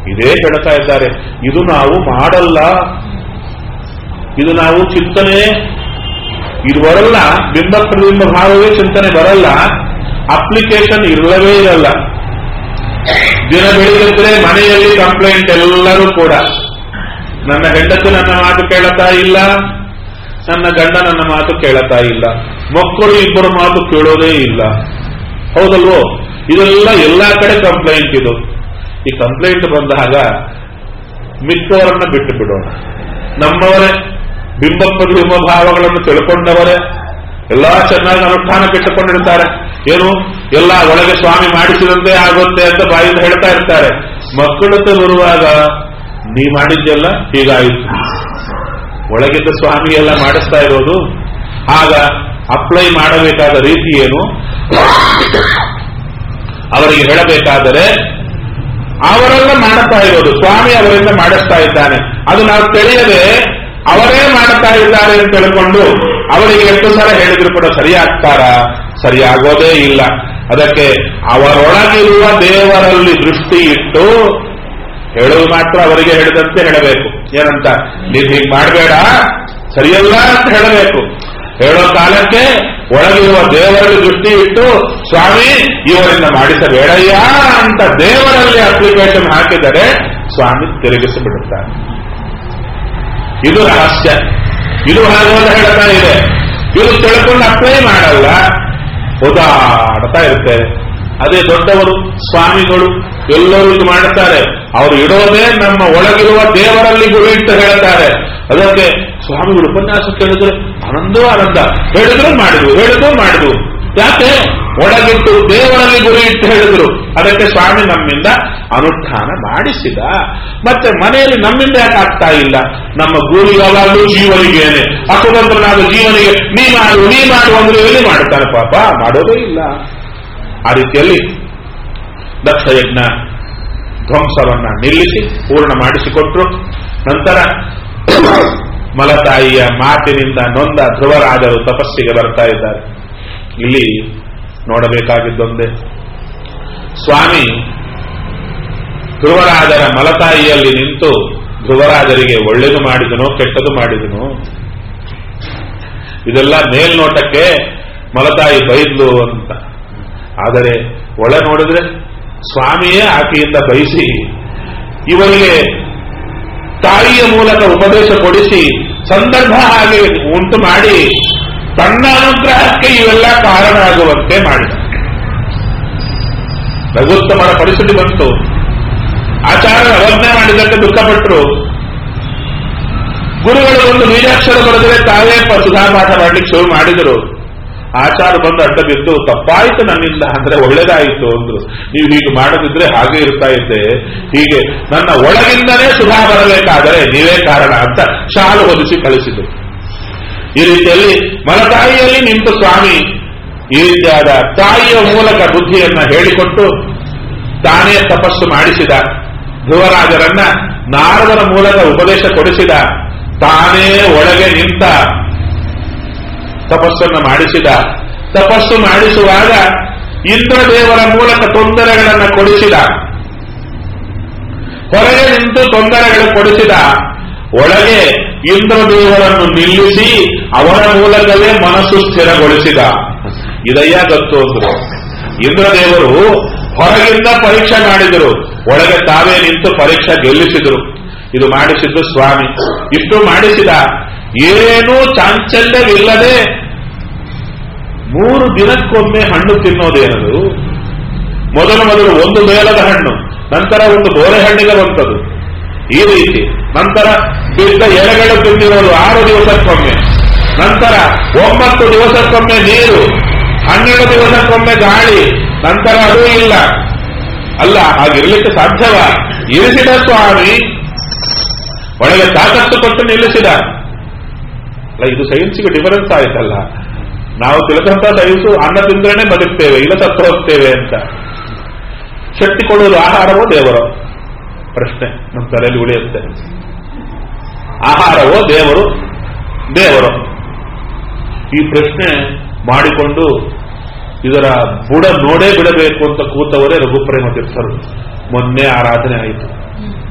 A: ಇದೇ ಹೇಳ್ತಾ ಇದ್ದಾರೆ ಇದು ನಾವು ಮಾಡಲ್ಲ ಇದು ನಾವು ಚಿಂತನೆ ಇದು ಬರಲ್ಲ ಬಿಂಬ ಪ್ರತಿಬಿಂಬ ಭಾವವೇ ಚಿಂತನೆ ಬರಲ್ಲ ಅಪ್ಲಿಕೇಶನ್ ಇರಲವೇ ಇರಲ್ಲ ದಿನ ಬೆಳಿಗ್ಗೆ ಮನೆಯಲ್ಲಿ ಕಂಪ್ಲೇಂಟ್ ಎಲ್ಲರೂ ಕೂಡ ನನ್ನ ಹೆಂಡತಿ ನನ್ನ ಮಾತು ಕೇಳತಾ ಇಲ್ಲ ನನ್ನ ಗಂಡ ನನ್ನ ಮಾತು ಕೇಳತಾ ಇಲ್ಲ ಮಕ್ಕಳು ಇಬ್ಬರು ಮಾತು ಕೇಳೋದೇ ಇಲ್ಲ ಹೌದಲ್ವೋ ಇದೆಲ್ಲ ಎಲ್ಲಾ ಕಡೆ ಕಂಪ್ಲೇಂಟ್ ಇದು ಈ ಕಂಪ್ಲೇಂಟ್ ಬಂದಾಗ ಮಿಕ್ಕವರನ್ನ ಬಿಟ್ಟು ಬಿಡೋಣ ನಮ್ಮವರೇ ಬಿಂಬ ಪ್ರತಿಬಿಂಬ ಭಾವಗಳನ್ನು ತಿಳ್ಕೊಂಡವರೇ ಎಲ್ಲಾ ಚೆನ್ನಾಗಿ ಅನುಷ್ಠಾನಕ್ಕೆ ಇಟ್ಟುಕೊಂಡಿರ್ತಾರೆ ಏನು ಎಲ್ಲ ಒಳಗೆ ಸ್ವಾಮಿ ಮಾಡಿಸಿದಂತೆ ಆಗುತ್ತೆ ಅಂತ ಬಾಯಿಂದ ಹೇಳ್ತಾ ಇರ್ತಾರೆ ಮಕ್ಕಳತ್ತ ಬರುವಾಗ ನೀ ಮಾಡಿದ್ದೆಲ್ಲ ಹೀಗಾಯಿತು ಒಳಗಿದ್ದ ಸ್ವಾಮಿ ಎಲ್ಲ ಮಾಡಿಸ್ತಾ ಇರೋದು ಆಗ ಅಪ್ಲೈ ಮಾಡಬೇಕಾದ ರೀತಿ ಏನು ಅವರಿಗೆ ಹೇಳಬೇಕಾದರೆ ಅವರೆಲ್ಲ ಮಾಡುತ್ತಾ ಇರೋದು ಸ್ವಾಮಿ ಅವರಿಂದ ಮಾಡಿಸ್ತಾ ಇದ್ದಾನೆ ಅದು ನಾವು ತಿಳಿಯದೆ ಅವರೇ ಮಾಡುತ್ತಾ ಇದ್ದಾರೆ ಅಂತ ತಿಳ್ಕೊಂಡು ಅವರಿಗೆ ಎಷ್ಟು ಸಲ ಹೇಳಿದ್ರು ಕೂಡ ಸರಿಯಾಗ್ತಾರ ಸರಿಯಾಗೋದೇ ಇಲ್ಲ ಅದಕ್ಕೆ ಅವರೊಳಗಿರುವ ದೇವರಲ್ಲಿ ದೃಷ್ಟಿ ಇಟ್ಟು ಹೇಳುವುದು ಮಾತ್ರ ಅವರಿಗೆ ಹೇಳಿದಂತೆ ಹೇಳಬೇಕು ಏನಂತ ನೀವು ಹೀಗೆ ಮಾಡಬೇಡ ಸರಿಯಲ್ಲ ಅಂತ ಹೇಳಬೇಕು ಹೇಳೋ ಕಾಲಕ್ಕೆ ಒಳಗಿರುವ ದೇವರಲ್ಲಿ ದೃಷ್ಟಿ ಇಟ್ಟು ಸ್ವಾಮಿ ಇವರಿಂದ ಮಾಡಿಸಬೇಡಯ್ಯ ಅಂತ ದೇವರಲ್ಲಿ ಅಪ್ಲಿಕೇಶನ್ ಹಾಕಿದರೆ ಸ್ವಾಮಿ ತಿರುಗಿಸಿಬಿಡುತ್ತಾರೆ ಇದು ರಹಸ್ಯ ಇದು ಭಾಗವತ ಹೇಳ್ತಾ ಇದೆ ಇದು ತಿಳ್ಕೊಂಡು ಅಪ್ಲೈ ಮಾಡಲ್ಲ ಓದಾಡ್ತಾ ಇರುತ್ತೆ ಅದೇ ದೊಡ್ಡವರು ಸ್ವಾಮಿಗಳು ಎಲ್ಲರೂ ಇದು ಮಾಡುತ್ತಾರೆ ಅವರು ಇಡೋದೇ ನಮ್ಮ ಒಳಗಿರುವ ದೇವರಲ್ಲಿ ಗುರು ಇಟ್ಟು ಹೇಳ್ತಾರೆ ಅದಕ್ಕೆ ಸ್ವಾಮಿಗಳು ಉಪನ್ಯಾಸ ಕೇಳಿದ್ರೆ ಆನಂದೋ ಆನಂದ ಹೇಳಿದ್ರು ಮಾಡಿದ್ರು ಹೇಳಿದ್ರು ಮಾಡಿದ್ರು ಯಾಕೆ ಒಳಗಿಟ್ಟು ದೇವರಲ್ಲಿ ಗುರಿ ಇಟ್ಟು ಹೇಳಿದ್ರು ಅದಕ್ಕೆ ಸ್ವಾಮಿ ನಮ್ಮಿಂದ ಅನುಷ್ಠಾನ ಮಾಡಿಸಿದ ಮತ್ತೆ ಮನೆಯಲ್ಲಿ ನಮ್ಮಿಂದ ಯಾಕೆ ಆಗ್ತಾ ಇಲ್ಲ ನಮ್ಮ ಗುರು ಯಾವಾಗಲೂ ಜೀವನಿಗೇನೆ ಅಸುತಂತ್ರನಾದ ಜೀವನಿಗೆ ನೀ ಮಾಡು ನೀ ಮಾಡು ಅಂದ್ರೆ ಎಲ್ಲಿ ಮಾಡ್ತಾನೆ ಪಾಪ ಮಾಡೋದೇ ಇಲ್ಲ ಆ ರೀತಿಯಲ್ಲಿ ದಕ್ಷಯಜ್ಞ ಧ್ವಂಸವನ್ನ ನಿಲ್ಲಿಸಿ ಪೂರ್ಣ ಮಾಡಿಸಿಕೊಟ್ರು ನಂತರ ಮಲತಾಯಿಯ ಮಾತಿನಿಂದ ನೊಂದ ಧ್ರುವರಾಜರು ತಪಸ್ಸಿಗೆ ಬರ್ತಾ ಇದ್ದಾರೆ ಇಲ್ಲಿ ನೋಡಬೇಕಾಗಿದ್ದೊಂದೇ ಸ್ವಾಮಿ ಧ್ರುವರಾಜರ ಮಲತಾಯಿಯಲ್ಲಿ ನಿಂತು ಧ್ರುವರಾಜರಿಗೆ ಒಳ್ಳೆಯದು ಮಾಡಿದನು ಕೆಟ್ಟದು ಮಾಡಿದನು ಇದೆಲ್ಲ ಮೇಲ್ನೋಟಕ್ಕೆ ಮಲತಾಯಿ ಬೈದ್ಲು ಅಂತ ಆದರೆ ಒಳ ನೋಡಿದ್ರೆ ಸ್ವಾಮಿಯೇ ಆಕೆಯಿಂದ ಬಯಸಿ ಇವರಿಗೆ ತಾಯಿಯ ಮೂಲಕ ಉಪದೇಶ ಕೊಡಿಸಿ ಸಂದರ್ಭ ಹಾಗೆ ಉಂಟು ಮಾಡಿ ತನ್ನ ಅನುಗ್ರಹಕ್ಕೆ ಇವೆಲ್ಲ ಕಾರಣ ಆಗುವಂತೆ ಮಾಡಿದ ರಘುತ್ತಮರ ಪರಿಸ್ಥಿತಿ ಬಂತು ಆಚಾರ್ಯ ಅವಜ್ಞೆ ಮಾಡಿದ್ದಕ್ಕೆ ದುಃಖಪಟ್ಟರು ಗುರುಗಳು ಒಂದು ಬೀಜಾಕ್ಷರ ಬರೆದರೆ ತಾವೇ ಪ- ಸುಧಾಪಾಠ ಮಾಡ್ಲಿಕ್ಕೆ ಶುರು ಮಾಡಿದರು ಆಚಾರ ಬಂದು ಅಡ್ಡ ಬಿದ್ದು ತಪ್ಪಾಯ್ತು ನನ್ನಿಂದ ಅಂದ್ರೆ ಒಳ್ಳೇದಾಯಿತು ಅಂದ್ರು ನೀವು ಹೀಗೆ ಮಾಡದಿದ್ರೆ ಹಾಗೆ ಇರ್ತಾ ಇದ್ದೆ ಹೀಗೆ ನನ್ನ ಒಳಗಿಂದಲೇ ಸುಧಾ ಬರಬೇಕಾದರೆ ನೀವೇ ಕಾರಣ ಅಂತ ಶಾಲು ಹೊದಿಸಿ ಕಳಿಸಿದರು ಈ ರೀತಿಯಲ್ಲಿ ಮಲತಾಯಿಯಲ್ಲಿ ನಿಂತು ಸ್ವಾಮಿ ಈ ರೀತಿಯಾದ ತಾಯಿಯ ಮೂಲಕ ಬುದ್ಧಿಯನ್ನ ಹೇಳಿಕೊಟ್ಟು ತಾನೇ ತಪಸ್ಸು ಮಾಡಿಸಿದ ಧ್ರುವರಾಜರನ್ನ ನಾರದರ ಮೂಲಕ ಉಪದೇಶ ಕೊಡಿಸಿದ ತಾನೇ ಒಳಗೆ ನಿಂತ ತಪಸ್ಸನ್ನು ಮಾಡಿಸಿದ ತಪಸ್ಸು ಮಾಡಿಸುವಾಗ ಇಂದ್ರದೇವರ ಮೂಲಕ ತೊಂದರೆಗಳನ್ನು ಕೊಡಿಸಿದ ಹೊರಗೆ ನಿಂತು ತೊಂದರೆಗಳು ಕೊಡಿಸಿದ ಒಳಗೆ ಇಂದ್ರದೇವರನ್ನು ನಿಲ್ಲಿಸಿ ಅವರ ಮೂಲಕವೇ ಮನಸ್ಸು ಸ್ಥಿರಗೊಳಿಸಿದ ಇದಯ್ಯ ಗೊತ್ತು ಅಂದ್ರು ಇಂದ್ರದೇವರು ಹೊರಗಿಂದ ಪರೀಕ್ಷೆ ಮಾಡಿದರು ಒಳಗೆ ತಾವೇ ನಿಂತು ಪರೀಕ್ಷೆ ಗೆಲ್ಲಿಸಿದರು ಇದು ಮಾಡಿಸಿದ್ದು ಸ್ವಾಮಿ ಇಷ್ಟು ಮಾಡಿಸಿದ ಏನೂ ಚಾಂಚಲ್ಯವಿಲ್ಲದೆ ಮೂರು ದಿನಕ್ಕೊಮ್ಮೆ ಹಣ್ಣು ತಿನ್ನೋದೇನದು ಮೊದಲು ಮೊದಲು ಒಂದು ಬೇಲದ ಹಣ್ಣು ನಂತರ ಒಂದು ಬೋರೆ ಹಣ್ಣಿಗೆ ಬಂತದು ಈ ರೀತಿ ನಂತರ ಬಿದ್ದ ಎಲೆಗಳು ತಿಂದಿರೋದು ಆರು ದಿವಸಕ್ಕೊಮ್ಮೆ ನಂತರ ಒಂಬತ್ತು ದಿವಸಕ್ಕೊಮ್ಮೆ ನೀರು ಹನ್ನೆರಡು ದಿವಸಕ್ಕೊಮ್ಮೆ ಗಾಳಿ ನಂತರ ಅದೂ ಇಲ್ಲ ಅಲ್ಲ ಹಾಗಿರ್ಲಿಕ್ಕೆ ಸಾಧ್ಯವ ಇರಿಸಿದ ಸ್ವಾಮಿ ಒಳಗೆ ತಾಕತ್ತು ಕೊಟ್ಟು ನಿಲ್ಲಿಸಿದ ಅಲ್ಲ ಇದು ಸೈನ್ಸ್ಗೆ ಡಿಫರೆನ್ಸ್ ಆಯ್ತಲ್ಲ ನಾವು ತಿಳ್ಕೊಂತ ಸೈನ್ಸು ಅನ್ನ ತಿಂದ್ರೇನೆ ಬದುಕ್ತೇವೆ ಇಲ್ಲ ಸತ್ತು ಹೋಗ್ತೇವೆ ಅಂತ ಶಕ್ತಿ ಕೊಡುವುದು ಆಹಾರವೋ ದೇವರೋ ಪ್ರಶ್ನೆ ನಮ್ಮ ತಲೆಯಲ್ಲಿ ಉಳಿಯುತ್ತೆ ಆಹಾರವೋ ದೇವರು ದೇವರು ಈ ಪ್ರಶ್ನೆ ಮಾಡಿಕೊಂಡು ಇದರ ಬುಡ ನೋಡೇ ಬಿಡಬೇಕು ಅಂತ ಕೂತವರೇ ರಘುಪ್ರೇಮ ತೀರ್ಥರು ಮೊನ್ನೆ ಆರಾಧನೆ ಆಯಿತು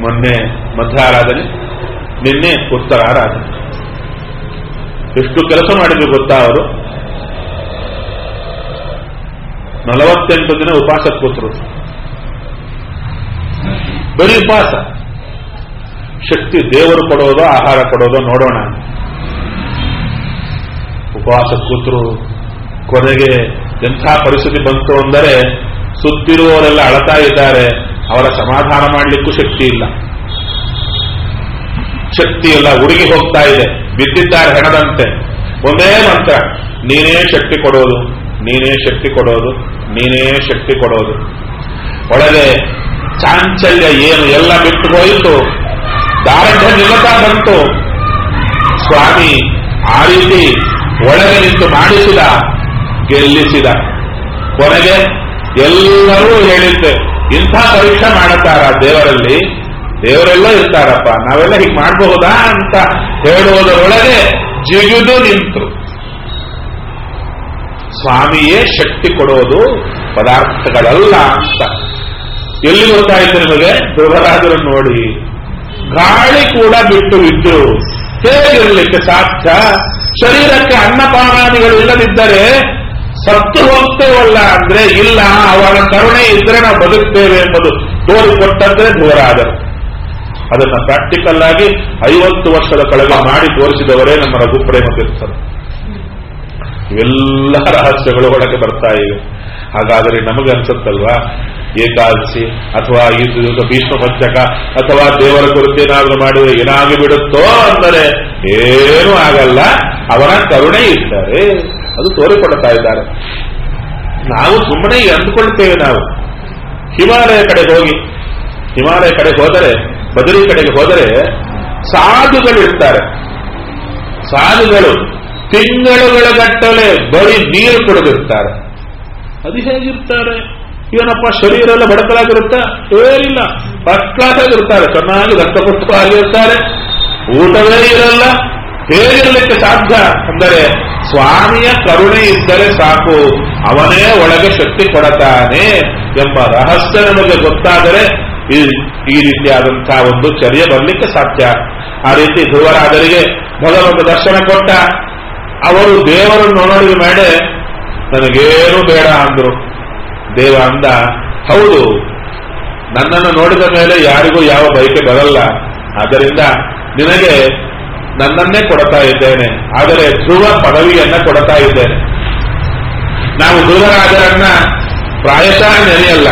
A: ಮೊನ್ನೆ ಮಧ್ಯಾರಾಧನೆ ನಿನ್ನೆ ಉತ್ತರಾರಾಧನೆ ಎಷ್ಟು ಕೆಲಸ ಮಾಡಿದ್ರು ಗೊತ್ತಾ ಅವರು ನಲವತ್ತೆಂಟು ದಿನ ಉಪವಾಸ ಕೂತರು ಬರೀ ಉಪವಾಸ ಶಕ್ತಿ ದೇವರು ಕೊಡೋದೋ ಆಹಾರ ಕೊಡೋದೋ ನೋಡೋಣ ಉಪವಾಸ ಕೂತರು ಕೊನೆಗೆ ಎಂಥ ಪರಿಸ್ಥಿತಿ ಬಂತು ಅಂದರೆ ಸುತ್ತಿರುವವರೆಲ್ಲ ಅಳತಾ ಇದ್ದಾರೆ ಅವರ ಸಮಾಧಾನ ಮಾಡಲಿಕ್ಕೂ ಶಕ್ತಿ ಇಲ್ಲ ಶಕ್ತಿ ಇಲ್ಲ ಹುಡುಗಿ ಹೋಗ್ತಾ ಇದೆ ಬಿದ್ದಿದ್ದಾರೆ ಹೆಣದಂತೆ ಒಂದೇ ಮಂತ್ರ ನೀನೇ ಶಕ್ತಿ ಕೊಡೋದು ನೀನೇ ಶಕ್ತಿ ಕೊಡೋದು ನೀನೇ ಶಕ್ತಿ ಕೊಡೋದು ಒಳಗೆ ಚಾಂಚಲ್ಯ ಏನು ಎಲ್ಲ ಬಿಟ್ಟು ಹೋಯಿತು ದಾರಢ್ಯ ನಿಲ್ಲತಾ ಬಂತು ಸ್ವಾಮಿ ಆ ರೀತಿ ಒಳಗೆ ನಿಂತು ಮಾಡಿಸಿದ ಗೆಲ್ಲಿಸಿದ ಕೊನೆಗೆ ಎಲ್ಲರೂ ಹೇಳಿದ್ದೆ ಇಂಥ ಪರೀಕ್ಷೆ ಮಾಡುತ್ತಾರ ದೇವರಲ್ಲಿ ದೇವರೆಲ್ಲ ಇರ್ತಾರಪ್ಪ ನಾವೆಲ್ಲ ಹೀಗೆ ಮಾಡಬಹುದಾ ಅಂತ ಹೇಳುವುದರೊಳಗೆ ಜಿಗಿದು ನಿಂತು ಸ್ವಾಮಿಯೇ ಶಕ್ತಿ ಕೊಡೋದು ಪದಾರ್ಥಗಳಲ್ಲ ಅಂತ ಎಲ್ಲಿ ಗೊತ್ತಾಯ್ತು ನಿಮಗೆ ಧ್ರುವರಾಜರು ನೋಡಿ ಗಾಳಿ ಕೂಡ ಬಿಟ್ಟು ಇದ್ರು ಹೇಗಿರಲಿಕ್ಕೆ ಸಾಧ್ಯ ಶರೀರಕ್ಕೆ ಅನ್ನಪಾನಾದಿಗಳು ಇಲ್ಲದಿದ್ದರೆ ಸತ್ತು ಹೋಗ್ತೇವಲ್ಲ ಅಂದ್ರೆ ಇಲ್ಲ ಅವರ ಕರುಣೆ ಇದ್ರೆ ನಾವು ಬದುಕ್ತೇವೆ ಎಂಬುದು ತೋರಿಕೊಟ್ಟಂತೆ ಧ್ರುವರಾದರು ಅದನ್ನ ಪ್ರಾಕ್ಟಿಕಲ್ ಆಗಿ ಐವತ್ತು ವರ್ಷದ ಕೆಳಗೆ ಮಾಡಿ ತೋರಿಸಿದವರೇ ನಮ್ಮ ರಘುಪ್ರೇಮ ತೀರ್ಥರು ಇವೆಲ್ಲ ರಹಸ್ಯಗಳು ಒಳಗೆ ಬರ್ತಾ ಇವೆ ಹಾಗಾದರೆ ನಮಗೆ ಅನ್ಸುತ್ತಲ್ವಾ ಏಕಾದಶಿ ಅಥವಾ ಇದು ಭೀಷ್ಮ ಪಂಚಕ ಅಥವಾ ದೇವರ ಕುರಿತು ಏನಾದರೂ ಮಾಡಿದ್ರೆ ಏನಾಗಿ ಬಿಡುತ್ತೋ ಅಂದರೆ ಏನೂ ಆಗಲ್ಲ ಅವರ ಕರುಣೆ ಇದ್ದಾರೆ ಅದು ತೋರಿಕೊಡ್ತಾ ಇದ್ದಾರೆ ನಾವು ಸುಮ್ಮನೆ ಅಂದುಕೊಳ್ತೇವೆ ನಾವು ಹಿಮಾಲಯ ಕಡೆ ಹೋಗಿ ಹಿಮಾಲಯ ಕಡೆ ಹೋದರೆ ಬದರಿ ಕಡೆಗೆ ಹೋದರೆ ಸಾಧುಗಳು ಇರ್ತಾರೆ ಸಾಧುಗಳು ತಿಂಗಳುಗಳ ಗಟ್ಟಲೆ ಬರೀ ನೀರು ಕುಡಿದಿರ್ತಾರೆ ಅದು ಹೇಗಿರ್ತಾರೆ ಏನಪ್ಪ ಶರೀರ ಎಲ್ಲ ಬಡಕಲಾಗಿರುತ್ತಾ ಏನಿಲ್ಲ ಫಸ್ಟ್ ಕ್ಲಾಸ್ ಆಗಿರ್ತಾರೆ ಚೆನ್ನಾಗಿ ರಕ್ತಪುಷ್ಟವಾಗಿರ್ತಾರೆ ಊಟವೇ ಇರಲ್ಲ ಹೇಗಿರಲಿಕ್ಕೆ ಸಾಧ್ಯ ಅಂದರೆ ಸ್ವಾಮಿಯ ಕರುಣೆ ಇದ್ದರೆ ಸಾಕು ಅವನೇ ಒಳಗೆ ಶಕ್ತಿ ಕೊಡತಾನೆ ಎಂಬ ರಹಸ್ಯ ನಮಗೆ ಗೊತ್ತಾದರೆ ಈ ಈ ರೀತಿಯಾದಂತಹ ಒಂದು ಚರ್ಯ ಬರಲಿಕ್ಕೆ ಸಾಧ್ಯ ಆ ರೀತಿ ಧ್ರುವರಾದರಿಗೆ ಭಗವಂತ ದರ್ಶನ ಕೊಟ್ಟ ಅವರು ದೇವರನ್ನು ನೋಡಿದ ಮೇಲೆ ನನಗೇನು ಬೇಡ ಅಂದ್ರು ದೇವ ಅಂದ ಹೌದು ನನ್ನನ್ನು ನೋಡಿದ ಮೇಲೆ ಯಾರಿಗೂ ಯಾವ ಬಯಕೆ ಬರಲ್ಲ ಆದ್ದರಿಂದ ನಿನಗೆ ನನ್ನನ್ನೇ ಕೊಡ್ತಾ ಇದ್ದೇನೆ ಆದರೆ ಧ್ರುವ ಪದವಿಯನ್ನ ಕೊಡ್ತಾ ಇದ್ದೇನೆ ನಾವು ಧ್ರುವರಾಜರನ್ನ ಪ್ರಾಯಶಃ ನೆನೆಯಲ್ಲ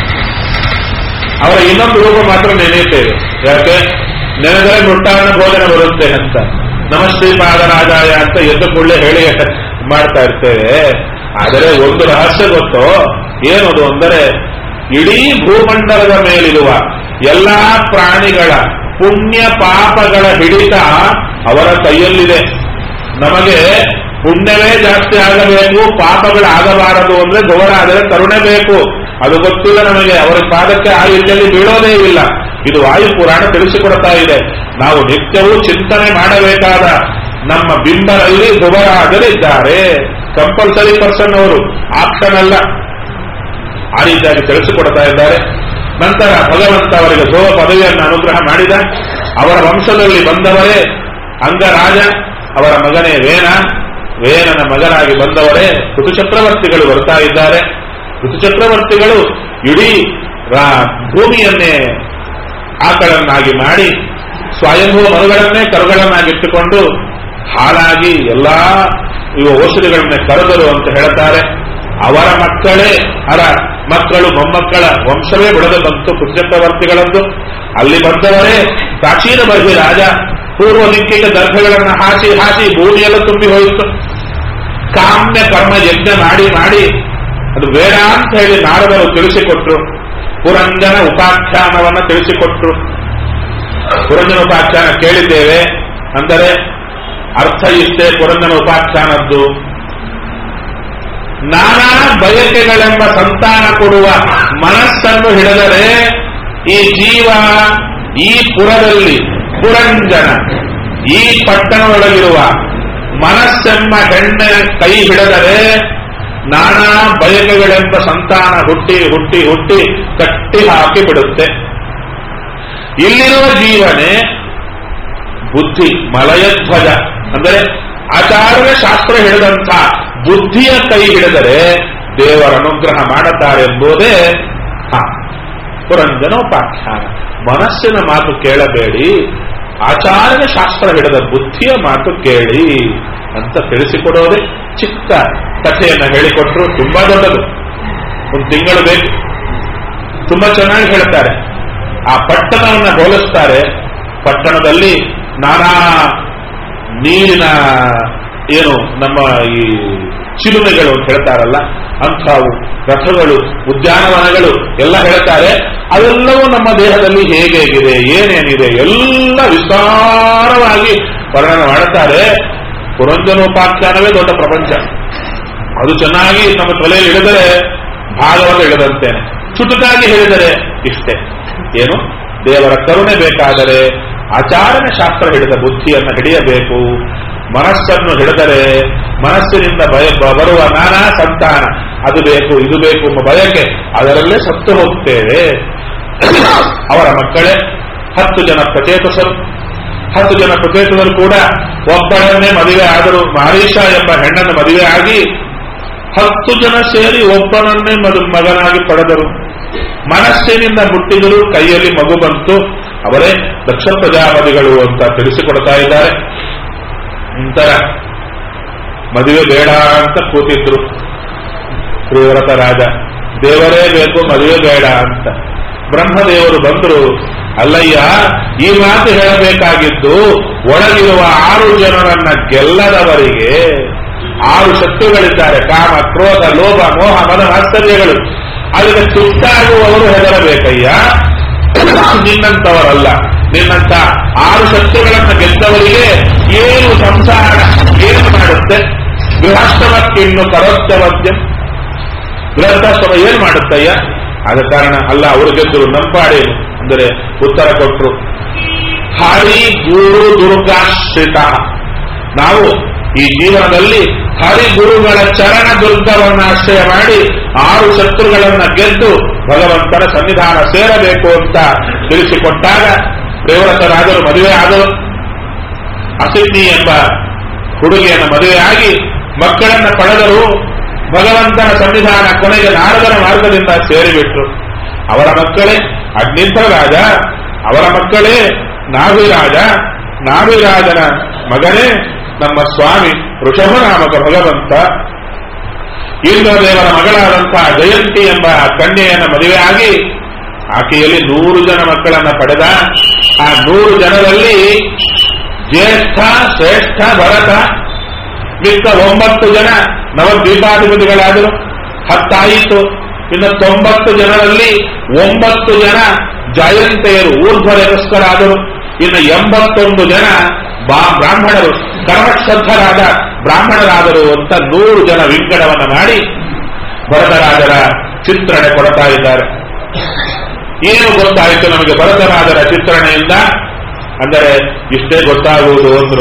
A: ಅವರ ಇನ್ನೊಂದು ರೂಪ ಮಾತ್ರ ನೆನೆಯುತ್ತೇವೆ ಯಾಕೆ ನೆನೆದರೆ ಮೃಟ್ಟಾನ್ನ ಭೋಜನ ಬರುತ್ತೆ ಅಂತ ನಮಸ್ತೆ ಪಾದರಾಜಾಯ ಅಂತ ಎದ್ದು ಕೂಡಲೇ ಹೇಳಿ ಮಾಡ್ತಾ ಇರ್ತೇವೆ ಆದರೆ ಒಂದು ರಹಸ್ಯ ಗೊತ್ತು ಏನದು ಅಂದರೆ ಇಡೀ ಭೂಮಂಡಲದ ಮೇಲಿರುವ ಎಲ್ಲಾ ಪ್ರಾಣಿಗಳ ಪುಣ್ಯ ಪಾಪಗಳ ಹಿಡಿತ ಅವರ ಕೈಯಲ್ಲಿದೆ ನಮಗೆ ಪುಣ್ಯವೇ ಜಾಸ್ತಿ ಆಗಬೇಕು ಪಾಪಗಳಾಗಬಾರದು ಅಂದ್ರೆ ಗೋವರಾದರೆ ಕರುಣೆ ಬೇಕು ಅದು ಗೊತ್ತಿಲ್ಲ ನಮಗೆ ಅವರ ಪಾದಕ್ಕೆ ಆ ರೀತಿಯಲ್ಲಿ ಬೀಳೋದೇ ಇಲ್ಲ ಇದು ವಾಯು ಪುರಾಣ ತಿಳಿಸಿಕೊಡ್ತಾ ಇದೆ ನಾವು ನಿತ್ಯವೂ ಚಿಂತನೆ ಮಾಡಬೇಕಾದ ನಮ್ಮ ಬಿಂಬರಲ್ಲಿ ಧ್ರುವರಾಜರಿದ್ದಾರೆ ಕಂಪಲ್ಸರಿ ಪರ್ಸನ್ ಅವರು ಆಪ್ಷನ್ ಅಲ್ಲ ಆ ರೀತಿಯಾಗಿ ತಿಳಿಸಿಕೊಡ್ತಾ ಇದ್ದಾರೆ ನಂತರ ಭಗವಂತ ಅವರಿಗೆ ಧ್ರುವ ಪದವಿಯನ್ನು ಅನುಗ್ರಹ ಮಾಡಿದ ಅವರ ವಂಶದಲ್ಲಿ ಬಂದವರೇ ಅಂಗರಾಜ ಅವರ ಮಗನೇ ವೇನ ವೇನನ ಮಗನಾಗಿ ಬಂದವರೇ ಋತುಚಕ್ರವರ್ತಿಗಳು ಬರ್ತಾ ಇದ್ದಾರೆ ಋತುಚಕ್ರವರ್ತಿಗಳು ಇಡೀ ರಾ- ಭೂಮಿಯನ್ನೇ ಆಕಳನ್ನಾಗಿ ಮಾಡಿ ಸ್ವಯಂಭೂ ಮರುಗಳನ್ನೇ ಕರುಗಳನ್ನಾಗಿಟ್ಟುಕೊಂಡು ಹಾಳಾಗಿ ಎಲ್ಲಾ ಇವ ಔಷಧಿಗಳನ್ನೇ ಕರೆದರು ಅಂತ ಹೇಳ್ತಾರೆ ಅವರ ಮಕ್ಕಳೇ ಅರ ಮಕ್ಕಳು ಮೊಮ್ಮಕ್ಕಳ ವಂಶವೇ ಬಿಡದೆ ಬಂತು ಪುಷ್ಯಪ್ರವರ್ತಿಗಳದ್ದು ಅಲ್ಲಿ ಬಂದವರೇ ಪ್ರಾಚೀನ ಬರ್ಗಿ ರಾಜ ಪೂರ್ವ ದಿಕ್ಕಿಗೆ ದರ್ಭಗಳನ್ನು ಹಾಸಿ ಹಾಸಿ ಭೂಮಿಯೆಲ್ಲ ತುಂಬಿ ಹೋಯಿತು ಕಾಮ್ಯ ಕರ್ಮ ಯಜ್ಞ ಮಾಡಿ ಮಾಡಿ ಅದು ಬೇಡ ಅಂತ ಹೇಳಿ ನಾರದರು ತಿಳಿಸಿಕೊಟ್ರು ಪುರಂಜನ ಉಪಾಖ್ಯಾನವನ್ನ ತಿಳಿಸಿಕೊಟ್ರು ಪುರಂಜನ ಉಪಾಖ್ಯಾನ ಕೇಳಿದ್ದೇವೆ ಅಂದರೆ ಅರ್ಥ ಇಷ್ಟೇ ಪುರಂಜನ ಉಪಾಖ್ಯಾನದ್ದು ನಾನಾ ಬಯಕೆಗಳೆಂಬ ಸಂತಾನ ಕೊಡುವ ಮನಸ್ಸನ್ನು ಹಿಡಿದರೆ ಈ ಜೀವ ಈ ಪುರದಲ್ಲಿ ಪುರಂಜನ ಈ ಪಟ್ಟಣದೊಳಗಿರುವ ಮನಸ್ಸೆಂಬ ಹೆಣ್ಣ ಕೈ ಹಿಡಿದರೆ ನಾನಾ ಬಯಕೆಗಳೆಂಬ ಸಂತಾನ ಹುಟ್ಟಿ ಹುಟ್ಟಿ ಹುಟ್ಟಿ ಕಟ್ಟಿ ಹಾಕಿ ಬಿಡುತ್ತೆ ಇಲ್ಲಿರುವ ಜೀವನೇ ಬುದ್ಧಿ ಮಲಯಧ್ವಜ ಅಂದರೆ ಆಚಾರ್ಯ ಶಾಸ್ತ್ರ ಹಿಡಿದಂಥ ಬುದ್ಧಿಯ ಕೈ ಹಿಡಿದರೆ ದೇವರ ಅನುಗ್ರಹ ಮಾಡುತ್ತಾರೆ ಎಂಬುದೇ ಹಾ ಪುರಂಜನೋಪಾಖ್ಯಾನ ಮನಸ್ಸಿನ ಮಾತು ಕೇಳಬೇಡಿ ಆಚಾರ್ಯ ಶಾಸ್ತ್ರ ಹಿಡಿದ ಬುದ್ಧಿಯ ಮಾತು ಕೇಳಿ ಅಂತ ತಿಳಿಸಿಕೊಡೋದೇ ಚಿಕ್ಕ ಕಥೆಯನ್ನು ಹೇಳಿಕೊಟ್ರು ತುಂಬಾ ದೊಡ್ಡದು ಒಂದು ತಿಂಗಳು ಬೇಕು ತುಂಬಾ ಚೆನ್ನಾಗಿ ಹೇಳ್ತಾರೆ ಆ ಪಟ್ಟಣವನ್ನು ಹೋಲಿಸ್ತಾರೆ ಪಟ್ಟಣದಲ್ಲಿ ನಾನಾ ನೀರಿನ ಏನು ನಮ್ಮ ಈ ಚಿಲುಮೆಗಳು ಅಂತ ಹೇಳ್ತಾರಲ್ಲ ಅಂಥವು ರಥಗಳು ಉದ್ಯಾನವನಗಳು ಎಲ್ಲ ಹೇಳ್ತಾರೆ ಅವೆಲ್ಲವೂ ನಮ್ಮ ದೇಹದಲ್ಲಿ ಹೇಗೆ ಹೇಗಿದೆ ಏನೇನಿದೆ ಎಲ್ಲ ವಿಸ್ತಾರವಾಗಿ ವರ್ಣನೆ ಮಾಡುತ್ತಾರೆ ಪುರಂಜನೋಪಾಖ್ಯಾನವೇ ದೊಡ್ಡ ಪ್ರಪಂಚ ಅದು ಚೆನ್ನಾಗಿ ನಮ್ಮ ತಲೆಯಲ್ಲಿ ಹಿಡಿದರೆ ಭಾಗವನ್ನು ಇಳಿದಂತೇನೆ ಚುಟುಕಾಗಿ ಹೇಳಿದರೆ ಇಷ್ಟೇ ಏನು ದೇವರ ಕರುಣೆ ಬೇಕಾದರೆ ಆಚಾರನ ಶಾಸ್ತ್ರ ಹಿಡಿದ ಬುದ್ಧಿಯನ್ನು ಹಿಡಿಯಬೇಕು ಮನಸ್ಸನ್ನು ಹಿಡಿದರೆ ಮನಸ್ಸಿನಿಂದ ಭಯ ಬ- ಬರುವ ನಾನಾ ಸಂತಾನ ಅದು ಬೇಕು ಇದು ಬೇಕು ಎಂಬ ಬಯಕೆ ಅದರಲ್ಲೇ ಸತ್ತು ಹೋಗ್ತೇವೆ ಅವರ ಮಕ್ಕಳೇ ಹತ್ತು ಜನ ಪ್ರಚೇತಸರು ಹತ್ತು ಜನ ಪ್ರಚೇತಸರು ಕೂಡ ಒಬ್ಬಳನ್ನೇ ಮದುವೆ ಆದರೂ ಮಾರೀಷ ಎಂಬ ಹೆಣ್ಣನ್ನು ಮದುವೆ ಆಗಿ ಹತ್ತು ಜನ ಸೇರಿ ಒಬ್ಬನನ್ನೇ ಮದು ಮಗನಾಗಿ ಪಡೆದರು ಮನಸ್ಸಿನಿಂದ ಮುಟ್ಟಿದರು ಕೈಯಲ್ಲಿ ಮಗು ಬಂತು ಅವರೇ ದಕ್ಷ ಪ್ರಜಾಪತಿಗಳು ಅಂತ ತಿಳಿಸಿಕೊಡ್ತಾ ಇದ್ದಾರೆ ನಂತರ ಮದುವೆ ಬೇಡ ಅಂತ ಕೂತಿದ್ರು ಶ್ರೀವ್ರತ ರಾಜ ದೇವರೇ ಬೇಕು ಮದುವೆ ಬೇಡ ಅಂತ ಬ್ರಹ್ಮದೇವರು ಬಂದರು ಅಲ್ಲಯ್ಯ ಈ ಮಾತು ಹೇಳಬೇಕಾಗಿದ್ದು ಒಳಗಿರುವ ಆರು ಜನರನ್ನ ಗೆಲ್ಲದವರಿಗೆ ಆರು ಶತ್ರುಗಳಿದ್ದಾರೆ ಕಾಮ ಕ್ರೋಧ ಲೋಭ ಮೋಹ ಮದ ಆಶ್ಚರ್ಯಗಳು ಅದಕ್ಕೆ ತುತ್ತಾಗುವವರು ಹೆದರಬೇಕಯ್ಯ ನಿನ್ನಂತವರಲ್ಲ ನಿನ್ನಂತ ಆರು ಶತ್ರುಗಳನ್ನ ಗೆದ್ದವರಿಗೆ ಏನು ಸಂಸಾರ ಏನು ಮಾಡುತ್ತೆ ಗೃಹಾಶ್ರಮಕ್ಕಿನ್ನು ಕರೋತ್ಸವದ್ಯ ಗೃಹಸ್ಥಾಶ್ರಮ ಏನ್ ಮಾಡುತ್ತಯ್ಯ ಆದ ಕಾರಣ ಅಲ್ಲ ಅವರು ಗೆದ್ದರು ನಂಪಾಡೇನು ಅಂದರೆ ಉತ್ತರ ಕೊಟ್ಟರು ಹರಿ ಗುರು ದುರ್ಗಾಶ್ರಿತ ನಾವು ಈ ಜೀವನದಲ್ಲಿ ಹರಿಗುರುಗಳ ಚರಣ ದುರ್ಗವನ್ನು ಆಶ್ರಯ ಮಾಡಿ ಆರು ಶತ್ರುಗಳನ್ನ ಗೆದ್ದು ಭಗವಂತನ ಸನ್ನಿಧಾನ ಸೇರಬೇಕು ಅಂತ ತಿಳಿಸಿಕೊಟ್ಟಾಗ ದೇವರತರಾದರು ಮದುವೆ ಆದರು ಅಸಿದ್ನಿ ಎಂಬ ಹುಡುಗಿಯನ್ನು ಮದುವೆಯಾಗಿ ಮಕ್ಕಳನ್ನ ಪಡೆದರು ಭಗವಂತನ ಸನ್ನಿಧಾನ ಕೊನೆಗೆ ನಾರದರ ಮಾರ್ಗದಿಂದ ಸೇರಿಬಿಟ್ರು ಅವರ ಮಕ್ಕಳೇ ಅಗ್ನಿಂದ್ರ ರಾಜ ಅವರ ಮಕ್ಕಳೇ ನಾಭಿರಾಜ ನಾಭಿರಾಜನ ಮಗನೇ ನಮ್ಮ ಸ್ವಾಮಿ ಋಷಭನಾಮಕ ಭಗವಂತ ಇಂದ್ರದೇವರ ಮಗಳಾದಂತಹ ಜಯಂತಿ ಎಂಬ ಕನ್ಯೆಯನ್ನು ಮದುವೆಯಾಗಿ ಆಕೆಯಲ್ಲಿ ನೂರು ಜನ ಮಕ್ಕಳನ್ನ ಪಡೆದ ಆ ನೂರು ಜನರಲ್ಲಿ ಜ್ಯೇಷ್ಠ ಶ್ರೇಷ್ಠ ಭರತ ಮಿಕ್ಕ ಒಂಬತ್ತು ಜನ ನವದ್ವೀಪಾಧಿಪತಿಗಳಾದರು ಹತ್ತಾಯಿತು ಇನ್ನು ತೊಂಬತ್ತು ಜನರಲ್ಲಿ ಒಂಬತ್ತು ಜನ ಜಯಂತೆಯರು ಊರ್ಧ್ವರಸ್ಕರಾದರು ಇನ್ನು ಎಂಬತ್ತೊಂದು ಜನ ಬಾ- ಬ್ರಾಹ್ಮಣರು ಕರ್ಮಶ್ರದ್ಧರಾದ ಬ್ರಾಹ್ಮಣರಾದರು ಅಂತ ನೂರು ಜನ ವಿಂಗಡವನ್ನ ಮಾಡಿ ಭರತರಾಜರ ಚಿತ್ರಣ ಕೊಡ್ತಾ ಇದ್ದಾರೆ ಏನು ಗೊತ್ತಾಯಿತು ನಮಗೆ ಭರತರಾಜರ ಚಿತ್ರಣೆಯಿಂದ ಅಂದರೆ ಇಷ್ಟೇ ಗೊತ್ತಾಗುವುದು ಅಂದ್ರು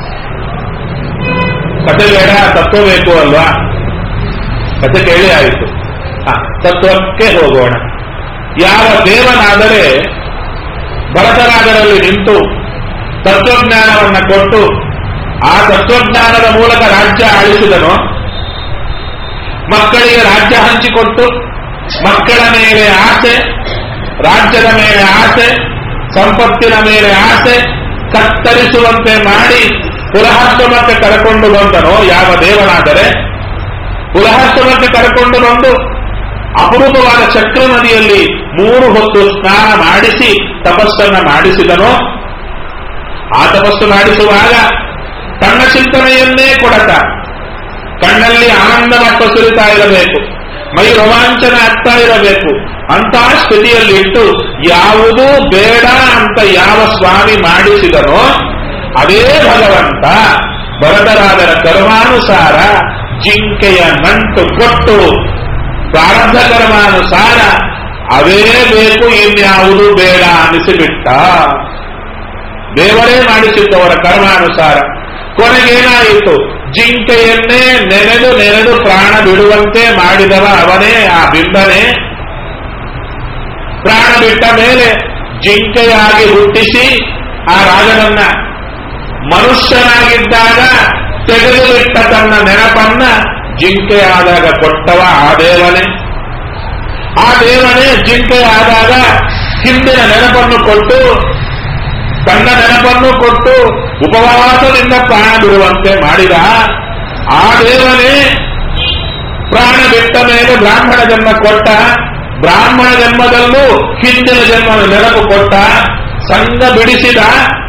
A: ಕತೆ ಬೇಡ ತತ್ವ ಬೇಕು ಅಲ್ವಾ ಕತೆ ಕೇಳಿ ಆಯಿತು ಹ, ತತ್ವಕ್ಕೆ ಹೋಗೋಣ ಯಾವ ದೇವನಾದರೆ ಭರತರಾಜರಲ್ಲಿ ನಿಂತು ತತ್ವಜ್ಞಾನವನ್ನ ಕೊಟ್ಟು ಆ ತತ್ವಜ್ಞಾನದ ಮೂಲಕ ರಾಜ್ಯ ಆಳಿಸಿದನೋ ಮಕ್ಕಳಿಗೆ ರಾಜ್ಯ ಹಂಚಿಕೊಟ್ಟು ಮಕ್ಕಳ ಮೇಲೆ ಆಸೆ ರಾಜ್ಯದ ಮೇಲೆ ಆಸೆ ಸಂಪತ್ತಿನ ಮೇಲೆ ಆಸೆ ಕತ್ತರಿಸುವಂತೆ ಮಾಡಿ ಪುರಹಾಶ್ರಮಕ್ಕೆ ಕರೆಕೊಂಡು ಬಂದನೋ ಯಾವ ದೇವನಾದರೆ ಪುರಹಾಶ್ರಮಕ್ಕೆ ಕರೆಕೊಂಡು ಬಂದು ಅಪರೂಪವಾದ ಚಕ್ರ ನದಿಯಲ್ಲಿ ಮೂರು ಹೊತ್ತು ಸ್ನಾನ ಮಾಡಿಸಿ ತಪಸ್ಸನ್ನ ಮಾಡಿಸಿದನೋ ಆ ತಪಸ್ಸು ಮಾಡಿಸುವಾಗ ತನ್ನ ಚಿಂತನೆಯನ್ನೇ ಕೊಡತ ಕಣ್ಣಲ್ಲಿ ಆನಂದ ಮಟ್ಟ ಸುರಿತಾ ಇರಬೇಕು ಮೈ ರೋಮಾಂಚನ ಆಗ್ತಾ ಇರಬೇಕು ಅಂತ ಸ್ಥಿತಿಯಲ್ಲಿ ಇಟ್ಟು ಯಾವುದೂ ಬೇಡ ಅಂತ ಯಾವ ಸ್ವಾಮಿ ಮಾಡಿಸಿದನೋ ಅದೇ ಭಗವಂತ ಭರತರಾದರ ಕರ್ಮಾನುಸಾರ ಜಿಂಕೆಯ ನಂಟು ಕೊಟ್ಟು ಪ್ರಾರಬ್ಧ ಕರ್ಮಾನುಸಾರ ಅದೇ ಬೇಕು ಇನ್ಯಾವುದು ಬೇಡ ಅನಿಸಿಬಿಟ್ಟ ದೇವರೇ ಮಾಡಿಸಿದ್ದವರ ಕರ್ಮಾನುಸಾರ ಕೊನೆಗೇನಾಯಿತು ಜಿಂಕೆಯನ್ನೇ ನೆನೆದು ನೆನೆದು ಪ್ರಾಣ ಬಿಡುವಂತೆ ಮಾಡಿದವ ಅವನೇ ಆ ಬಿಂಬನೇ ಪ್ರಾಣ ಬಿಟ್ಟ ಮೇಲೆ ಜಿಂಕೆಯಾಗಿ ಹುಟ್ಟಿಸಿ ಆ ರಾಜನನ್ನ ಮನುಷ್ಯನಾಗಿದ್ದಾಗ ತೆಗೆದುಬಿಟ್ಟ ತನ್ನ ನೆನಪನ್ನ ಜಿಂಕೆಯಾದಾಗ ಕೊಟ್ಟವ ಆ ದೇವನೇ ಆ ದೇವನೇ ಜಿಂಕೆಯಾದಾಗ ಹಿಂದಿನ ನೆನಪನ್ನು ಕೊಟ್ಟು ತನ್ನ ನೆನಪನ್ನು ಕೊಟ್ಟು ಉಪವಾಸದಿಂದ ಪ್ರಾಣ ಬಿಡುವಂತೆ ಮಾಡಿದ ಆ ದೇವನೇ ಪ್ರಾಣ ಬಿಟ್ಟ ಮೇಲೆ ಬ್ರಾಹ್ಮಣ ಜನ್ಮ ಕೊಟ್ಟ ಬ್ರಾಹ್ಮಣ ಜನ್ಮದಲ್ಲೂ ಹಿಂದಿನ ಜನ್ಮದ ನೆನಪು ಕೊಟ್ಟ ಸಂಘ ಬಿಡಿಸಿದ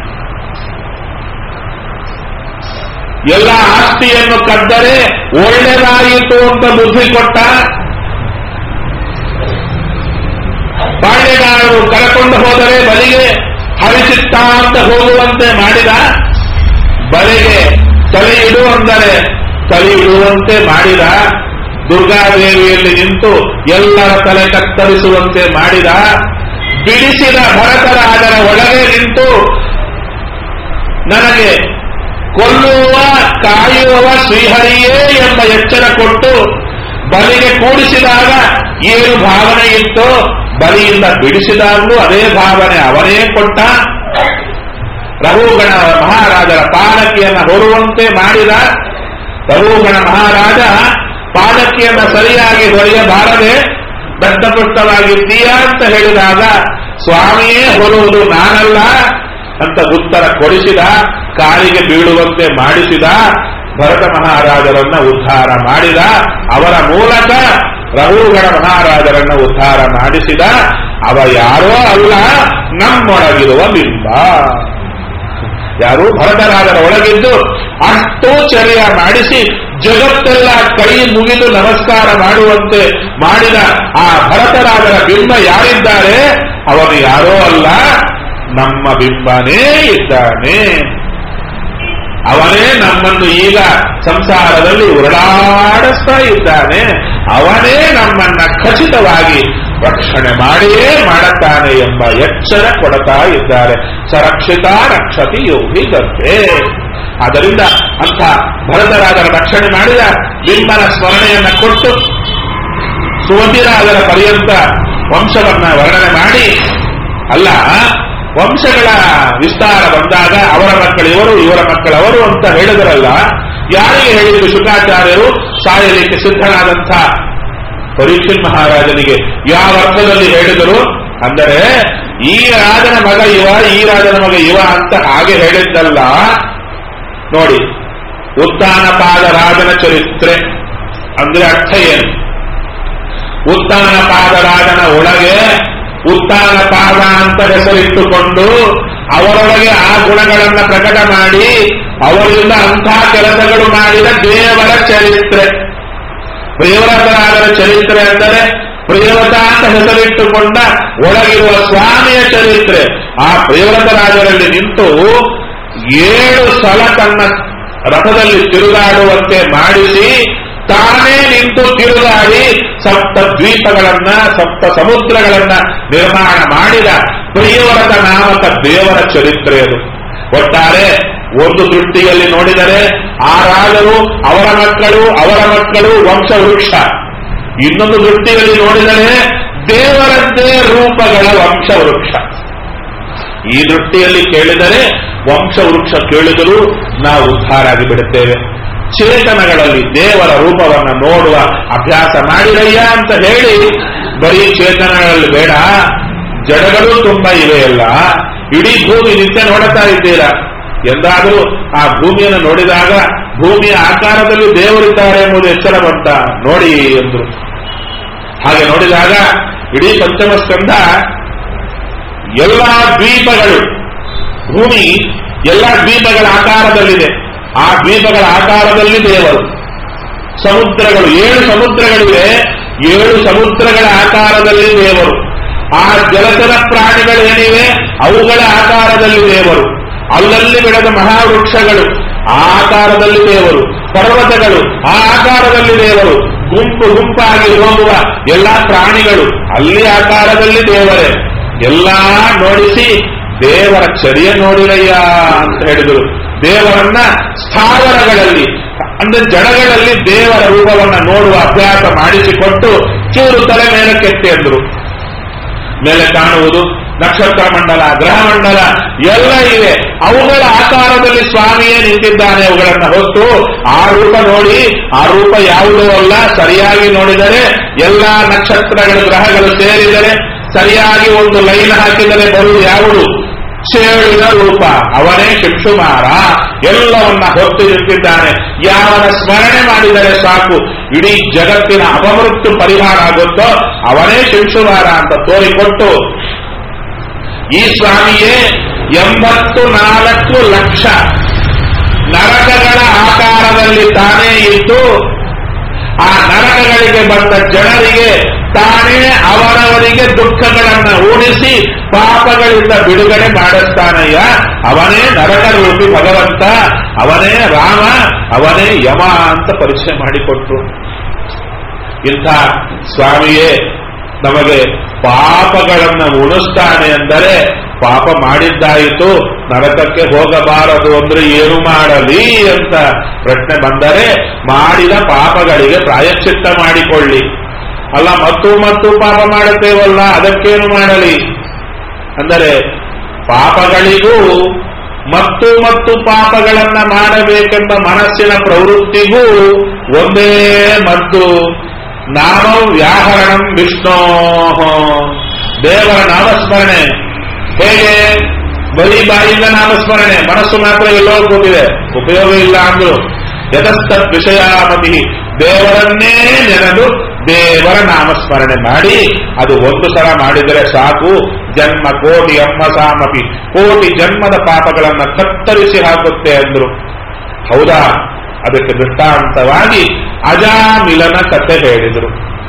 A: ಎಲ್ಲ ಆಸ್ತಿಯನ್ನು ಕದ್ದರೆ ಒಳ್ಳೆದಾಯಿತು ಅಂತ ಬುದ್ಧಿ ಕೊಟ್ಟ ಬಾಳ್ಯಗಾರರು ಕರಕೊಂಡು ಹೋದರೆ ಬಲಿಗೆ ಹರಿಸಿತ್ತ ಅಂತ ಹೋಗುವಂತೆ ಮಾಡಿದ ಬಲಿಗೆ ತಲೆ ಇಡು ಅಂದರೆ ತಲೆ ಇಡುವಂತೆ ಮಾಡಿದ ದುರ್ಗಾದೇವಿಯಲ್ಲಿ ನಿಂತು ಎಲ್ಲರ ತಲೆ ಕತ್ತರಿಸುವಂತೆ ಮಾಡಿದ ಬಿಡಿಸಿದ ಭರತರಾಜರ ಒಳಗೆ ನಿಂತು ನನಗೆ ಕೊಲ್ಲುವ ಕಾಯುವ ಶ್ರೀಹರಿಯೇ ಎಂಬ ಎಚ್ಚರ ಕೊಟ್ಟು ಬಲಿಗೆ ಕೂಡಿಸಿದಾಗ ಏನು ಭಾವನೆ ಇತ್ತೋ ಬಲಿಯಿಂದ ಬಿಡಿಸಿದಾಗಲೂ ಅದೇ ಭಾವನೆ ಅವನೇ ಕೊಟ್ಟ ರಘುಗಣ ಮಹಾರಾಜರ ಪಾಲಕಿಯನ್ನ ಹೊರುವಂತೆ ಮಾಡಿದ ರಘುಗಣ ಮಹಾರಾಜ ಪಾಲಕಿಯನ್ನ ಸರಿಯಾಗಿ ಹೊರೆಯಬಾರದೆ ದಟ್ಟಪುಷ್ಟವಾಗಿದ್ದೀಯ ಅಂತ ಹೇಳಿದಾಗ ಸ್ವಾಮಿಯೇ ಹೊರುವುದು ನಾನಲ್ಲ ಅಂತ ಉತ್ತರ ಕೊಡಿಸಿದ ಕಾಲಿಗೆ ಬೀಳುವಂತೆ ಮಾಡಿಸಿದ ಭರತ ಮಹಾರಾಜರನ್ನ ಉದ್ಧಾರ ಮಾಡಿದ ಅವರ ಮೂಲಕ ರಘುಗಣ ಮಹಾರಾಜರನ್ನ ಉದ್ಧಾರ ಮಾಡಿಸಿದ ಅವ ಯಾರೋ ಅಲ್ಲ ನಮ್ಮೊಳಗಿರುವ ಬಿಂಬ ಯಾರು ಭರತರಾಜರ ಒಳಗಿದ್ದು ಅಷ್ಟು ಚರ್ಯ ಮಾಡಿಸಿ ಜಗತ್ತೆಲ್ಲ ಕೈ ಮುಗಿದು ನಮಸ್ಕಾರ ಮಾಡುವಂತೆ ಮಾಡಿದ ಆ ಭರತರಾಜರ ಬಿಂಬ ಯಾರಿದ್ದಾರೆ ಅವನು ಯಾರೋ ಅಲ್ಲ ನಮ್ಮ ಬಿಂಬನೇ ಇದ್ದಾನೆ ಅವನೇ ನಮ್ಮನ್ನು ಈಗ ಸಂಸಾರದಲ್ಲಿ ಉರುಳಾಡಿಸ್ತಾ ಇದ್ದಾನೆ ಅವನೇ ನಮ್ಮನ್ನ ಖಚಿತವಾಗಿ ರಕ್ಷಣೆ ಮಾಡಿಯೇ ಮಾಡುತ್ತಾನೆ ಎಂಬ ಎಚ್ಚರ ಕೊಡ್ತಾ ಇದ್ದಾರೆ ಸರಕ್ಷಿತ ರಕ್ಷತಿ ಯೋಗಿ ಗಂತೆ ಆದ್ದರಿಂದ ಅಂಥ ಭರತರಾಜರ ರಕ್ಷಣೆ ಮಾಡಿದ ಬಿಂಬನ ಸ್ಮರಣೆಯನ್ನ ಕೊಟ್ಟು ಸುಮತಿರಾಜರ ಪರ್ಯಂತ ವಂಶವನ್ನ ವರ್ಣನೆ ಮಾಡಿ ಅಲ್ಲ ವಂಶಗಳ ವಿಸ್ತಾರ ಬಂದಾಗ ಅವರ ಮಕ್ಕಳು ಇವರು ಇವರ ಮಕ್ಕಳವರು ಅಂತ ಹೇಳಿದರಲ್ಲ ಯಾರಿಗೆ ಹೇಳಿದ್ರು ಶುಕಾಚಾರ್ಯರು ಸಾಯಲಿಕ್ಕೆ ಸಿದ್ಧನಾದಂಥ ಪರೀಕ್ಷಿತ್ ಮಹಾರಾಜನಿಗೆ ಯಾವ ಅರ್ಥದಲ್ಲಿ ಹೇಳಿದರು ಅಂದರೆ ಈ ರಾಜನ ಮಗ ಇವ ಈ ರಾಜನ ಮಗ ಇವ ಅಂತ ಹಾಗೆ ಹೇಳಿದ್ದಲ್ಲ ನೋಡಿ ಉತ್ತಾನಪಾದ ರಾಜನ ಚರಿತ್ರೆ ಅಂದ್ರೆ ಅರ್ಥ ಏನು ಉತ್ತಾನಪಾದ ರಾಜನ ಒಳಗೆ ಉತ್ತಾನಪಾದ ಅಂತ ಹೆಸರಿಟ್ಟುಕೊಂಡು ಅವರೊಳಗೆ ಆ ಗುಣಗಳನ್ನ ಪ್ರಕಟ ಮಾಡಿ ಅವರಿಂದ ಅಂಥ ಕೆಲಸಗಳು ಮಾಡಿದ ದೇವರ ಚರಿತ್ರೆ ಪ್ರಿಯವರತರಾದರ ಚರಿತ್ರೆ ಅಂದರೆ ಪ್ರಿಯವತ ಅಂತ ಹೆಸರಿಟ್ಟುಕೊಂಡ ಒಳಗಿರುವ ಸ್ವಾಮಿಯ ಚರಿತ್ರೆ ಆ ಪ್ರಿಯವರತರಾಜರಲ್ಲಿ ನಿಂತು ಏಳು ಸಲ ತನ್ನ ರಥದಲ್ಲಿ ತಿರುಗಾಡುವಂತೆ ಮಾಡಿಸಿ ತಾನೇ ನಿಂತು ತಿರುಗಾಡಿ ಸಪ್ತ ದ್ವೀಪಗಳನ್ನ ಸಪ್ತ ಸಮುದ್ರಗಳನ್ನ ನಿರ್ಮಾಣ ಮಾಡಿದ ಪ್ರಿಯವರತ ನಾಮಕ ದೇವರ ಚರಿತ್ರೆ ಅದು ಒಟ್ಟಾರೆ ಒಂದು ದೃಷ್ಟಿಯಲ್ಲಿ ನೋಡಿದರೆ ಆ ರಾಜರು ಅವರ ಮಕ್ಕಳು ಅವರ ಮಕ್ಕಳು ವಂಶವೃಕ್ಷ ಇನ್ನೊಂದು ದೃಷ್ಟಿಯಲ್ಲಿ ನೋಡಿದರೆ ದೇವರಂತೆ ರೂಪಗಳ ವಂಶವೃಕ್ಷ ಈ ದೃಷ್ಟಿಯಲ್ಲಿ ಕೇಳಿದರೆ ವಂಶವೃಕ್ಷ ಕೇಳಿದರೂ ನಾವು ಉದ್ಧಾರ ಆಗಿ ಬಿಡುತ್ತೇವೆ ಚೇತನಗಳಲ್ಲಿ ದೇವರ ರೂಪವನ್ನು ನೋಡುವ ಅಭ್ಯಾಸ ಮಾಡಿರಯ್ಯ ಅಂತ ಹೇಳಿ ಬರೀ ಚೇತನಗಳಲ್ಲಿ ಬೇಡ ಜಡಗಳು ತುಂಬಾ ಇವೆಯಲ್ಲ ಇಡೀ ಭೂಮಿ ನಿತ್ಯ ನೋಡುತ್ತಾ ಇದ್ದೀರಾ ಎಂದಾದರೂ ಆ ಭೂಮಿಯನ್ನು ನೋಡಿದಾಗ ಭೂಮಿಯ ಆಕಾರದಲ್ಲಿ ದೇವರಿದ್ದಾರೆ ಎಂಬುದು ಎಚ್ಚರ ಬಂತ ನೋಡಿ ಎಂದ್ರು ಹಾಗೆ ನೋಡಿದಾಗ ಇಡೀ ಪಂಚಮ ಸ್ಕಂಧ ಎಲ್ಲ ದ್ವೀಪಗಳು ಭೂಮಿ ಎಲ್ಲ ದ್ವೀಪಗಳ ಆಕಾರದಲ್ಲಿದೆ ಆ ದ್ವೀಪಗಳ ಆಕಾರದಲ್ಲಿ ದೇವರು ಸಮುದ್ರಗಳು ಏಳು ಸಮುದ್ರಗಳಿವೆ ಏಳು ಸಮುದ್ರಗಳ ಆಕಾರದಲ್ಲಿ ದೇವರು ಆ ಜಲಚರ ಪ್ರಾಣಿಗಳೇನಿವೆ ಅವುಗಳ ಆಕಾರದಲ್ಲಿ ದೇವರು ಅಲ್ಲಲ್ಲಿ ಬೆಳೆದ ಮಹಾವೃಕ್ಷಗಳು ಆ ಆಕಾರದಲ್ಲಿ ದೇವರು ಪರ್ವತಗಳು ಆ ಆಕಾರದಲ್ಲಿ ದೇವರು ಗುಂಪು ಗುಂಪಾಗಿ ಹೋಗುವ ಎಲ್ಲಾ ಪ್ರಾಣಿಗಳು ಅಲ್ಲಿ ಆಕಾರದಲ್ಲಿ ದೇವರೇ ಎಲ್ಲಾ ನೋಡಿಸಿ ದೇವರ ಚರ್ಯ ನೋಡಿರಯ್ಯ ಅಂತ ಹೇಳಿದರು ದೇವರನ್ನ ಸ್ಥಾವರಗಳಲ್ಲಿ ಅಂದ್ರೆ ಜಡಗಳಲ್ಲಿ ದೇವರ ರೂಪವನ್ನ ನೋಡುವ ಅಭ್ಯಾಸ ಮಾಡಿಸಿಕೊಟ್ಟು ಚೂರು ತಲೆ ಮೇಲೆ ಕೆತ್ತಿ ಅಂದ್ರು ಮೇಲೆ ಕಾಣುವುದು ನಕ್ಷತ್ರ ಮಂಡಲ ಗ್ರಹ ಮಂಡಲ ಎಲ್ಲ ಇವೆ ಅವುಗಳ ಆಕಾರದಲ್ಲಿ ಸ್ವಾಮಿಯೇ ನಿಂತಿದ್ದಾನೆ ಅವುಗಳನ್ನ ಹೊತ್ತು ಆ ರೂಪ ನೋಡಿ ಆ ರೂಪ ಯಾವುದೂ ಅಲ್ಲ ಸರಿಯಾಗಿ ನೋಡಿದರೆ ಎಲ್ಲಾ ನಕ್ಷತ್ರಗಳು ಗ್ರಹಗಳು ಸೇರಿದರೆ ಸರಿಯಾಗಿ ಒಂದು ಲೈನ್ ಹಾಕಿದರೆ ಬರುವುದು ಯಾವುದು ಚೇಳಿನ ರೂಪ ಅವನೇ ಶಿಕ್ಷುಮಾರ ಎಲ್ಲವನ್ನ ಹೊತ್ತು ನಿಂತಿದ್ದಾನೆ ಯಾವನ ಸ್ಮರಣೆ ಮಾಡಿದರೆ ಸಾಕು ಇಡೀ ಜಗತ್ತಿನ ಅಪಮೃತ್ಯು ಪರಿಹಾರ ಆಗುತ್ತೋ ಅವನೇ ಶಿಕ್ಷುಮಾರ ಅಂತ ತೋರಿಕೊಟ್ಟು ಈ ಸ್ವಾಮಿಯೇ ಎಂಬತ್ತು ನಾಲ್ಕು ಲಕ್ಷ ನರಕಗಳ ಆಕಾರದಲ್ಲಿ ತಾನೇ ಇದ್ದು ಆ ನರಕಗಳಿಗೆ ಬಂದ ಜನರಿಗೆ ತಾನೇ ಅವರವರಿಗೆ ದುಃಖಗಳನ್ನ ಉಣಿಸಿ ಪಾಪಗಳಿಂದ ಬಿಡುಗಡೆ ಮಾಡಿಸ್ತಾನಯ್ಯ ಅವನೇ ನರಕ ರೂಪಿ ಭಗವಂತ ಅವನೇ ರಾಮ ಅವನೇ ಯಮ ಅಂತ ಪರಿಚಯ ಮಾಡಿಕೊಟ್ರು ಇಂಥ ಸ್ವಾಮಿಯೇ ನಮಗೆ ಪಾಪಗಳನ್ನು ಉಣಿಸ್ತಾನೆ ಅಂದರೆ ಪಾಪ ಮಾಡಿದ್ದಾಯಿತು ನರಕಕ್ಕೆ ಹೋಗಬಾರದು ಅಂದ್ರೆ ಏನು ಮಾಡಲಿ ಅಂತ ಪ್ರಶ್ನೆ ಬಂದರೆ ಮಾಡಿದ ಪಾಪಗಳಿಗೆ ಪ್ರಾಯಶ್ಚಿತ್ತ ಮಾಡಿಕೊಳ್ಳಿ ಅಲ್ಲ ಮತ್ತು ಮತ್ತು ಪಾಪ ಮಾಡುತ್ತೇವಲ್ಲ ಅದಕ್ಕೇನು ಮಾಡಲಿ ಅಂದರೆ ಪಾಪಗಳಿಗೂ ಮತ್ತು ಮತ್ತು ಪಾಪಗಳನ್ನ ಮಾಡಬೇಕೆಂಬ ಮನಸ್ಸಿನ ಪ್ರವೃತ್ತಿಗೂ ಒಂದೇ ಮದ್ದು ನಾಮ ವ್ಯಾಹರಣಂ ವಿಷ್ಣೋ ದೇವರ ನಾಮಸ್ಮರಣೆ ಹೇಗೆ ಬರೀ ಬಾಯಿಂದ ನಾಮಸ್ಮರಣೆ ಮನಸ್ಸು ಮಾತ್ರ ಎಲ್ಲೋ ಕೂತಿದೆ ಉಪಯೋಗ ಇಲ್ಲ ಅಂದ್ರು ಯತಸ್ತತ್ ವಿಷಯಾಮತಿ ದೇವರನ್ನೇ ನೆನೆದು ದೇವರ ನಾಮಸ್ಮರಣೆ ಮಾಡಿ ಅದು ಒಂದು ಸಲ ಮಾಡಿದರೆ ಸಾಕು ಜನ್ಮ ಕೋಟಿ ಅಮ್ಮ ಸಾಮಪಿ ಕೋಟಿ ಜನ್ಮದ ಪಾಪಗಳನ್ನ ಕತ್ತರಿಸಿ ಹಾಕುತ್ತೆ ಅಂದ್ರು ಹೌದಾ ಅದಕ್ಕೆ ದೃಷ್ಟಾಂತವಾಗಿ ಅಜಾಮಿಲನ ಕಥೆ ಹೇಳಿದರು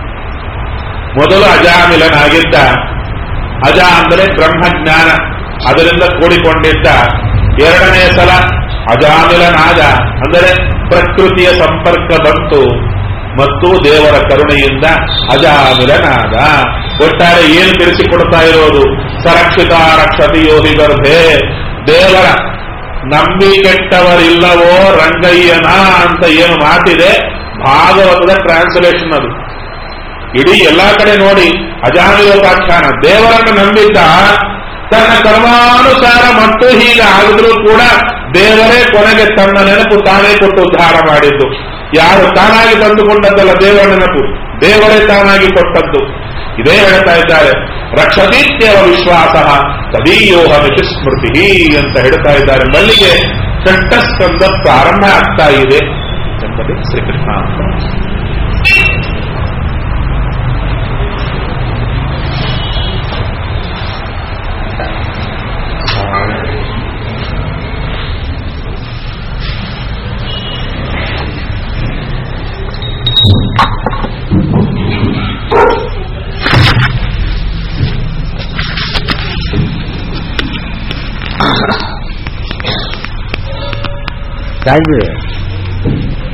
A: ಮೊದಲು ಅಜಾಮಿಲನಾಗಿದ್ದ ಅಜ ಅಂದರೆ ಬ್ರಹ್ಮಜ್ಞಾನ ಅದರಿಂದ ಕೂಡಿಕೊಂಡಿದ್ದ ಎರಡನೇ ಸಲ ಅಜಾಮಿಲನಾದ ಅಂದರೆ ಪ್ರಕೃತಿಯ ಸಂಪರ್ಕ ಬಂತು ಮತ್ತು ದೇವರ ಕರುಣೆಯಿಂದ ಅಜಾಮಿಲನಾದ ಒಟ್ಟಾರೆ ಏನು ತಿಳಿಸಿಕೊಡ್ತಾ ಇರೋದು ಸರಕ್ಷಿತ ರಕ್ಷತಿ ಯೋಗಿ ಗರ್ಭೆ ದೇವರ ನಂಬಿಕೆಟ್ಟವರಿಲ್ಲವೋ ರಂಗಯ್ಯನ ಅಂತ ಏನು ಮಾತಿದೆ ಭಾಗವತದ ಟ್ರಾನ್ಸ್ಲೇಷನ್ ಅದು ಇಡೀ ಎಲ್ಲಾ ಕಡೆ ನೋಡಿ ಅಜಾಮಿಲೋಪಾಖ್ಯಾನ ದೇವರನ್ನು ನಂಬಿದ್ದ ತನ್ನ ಕರ್ಮಾನುಸಾರ ಮತ್ತು ಹೀಗೆ ಆಗಿದ್ರೂ ಕೂಡ ದೇವರೇ ಕೊನೆಗೆ ತನ್ನ ನೆನಪು ತಾನೇ ಕೊಟ್ಟು ಉದ್ಧಾರ ಮಾಡಿದ್ದು ಯಾರು ತಾನಾಗಿ ತಂದುಕೊಂಡದ್ದಲ್ಲ ದೇವರ ನೆನಪು ದೇವರೇ ತಾನಾಗಿ ಕೊಟ್ಟದ್ದು ಇದೇ ಹೇಳ್ತಾ ಇದ್ದಾರೆ ರಕ್ಷತೀತ್ಯವ ವಿಶ್ವಾಸ ತದೀಯೋಹ ಸ್ಮೃತಿ ಅಂತ ಹೇಳ್ತಾ ಇದ್ದಾರೆ ಮಲ್ಲಿಗೆ ಷಟ್ಟಸ್ಕಂದ ಪ್ರಾರಂಭ ಆಗ್ತಾ ಇದೆ ಎಂಬುದೇ ಶ್ರೀಕೃಷ್ಣ ಅಂತ
B: 三日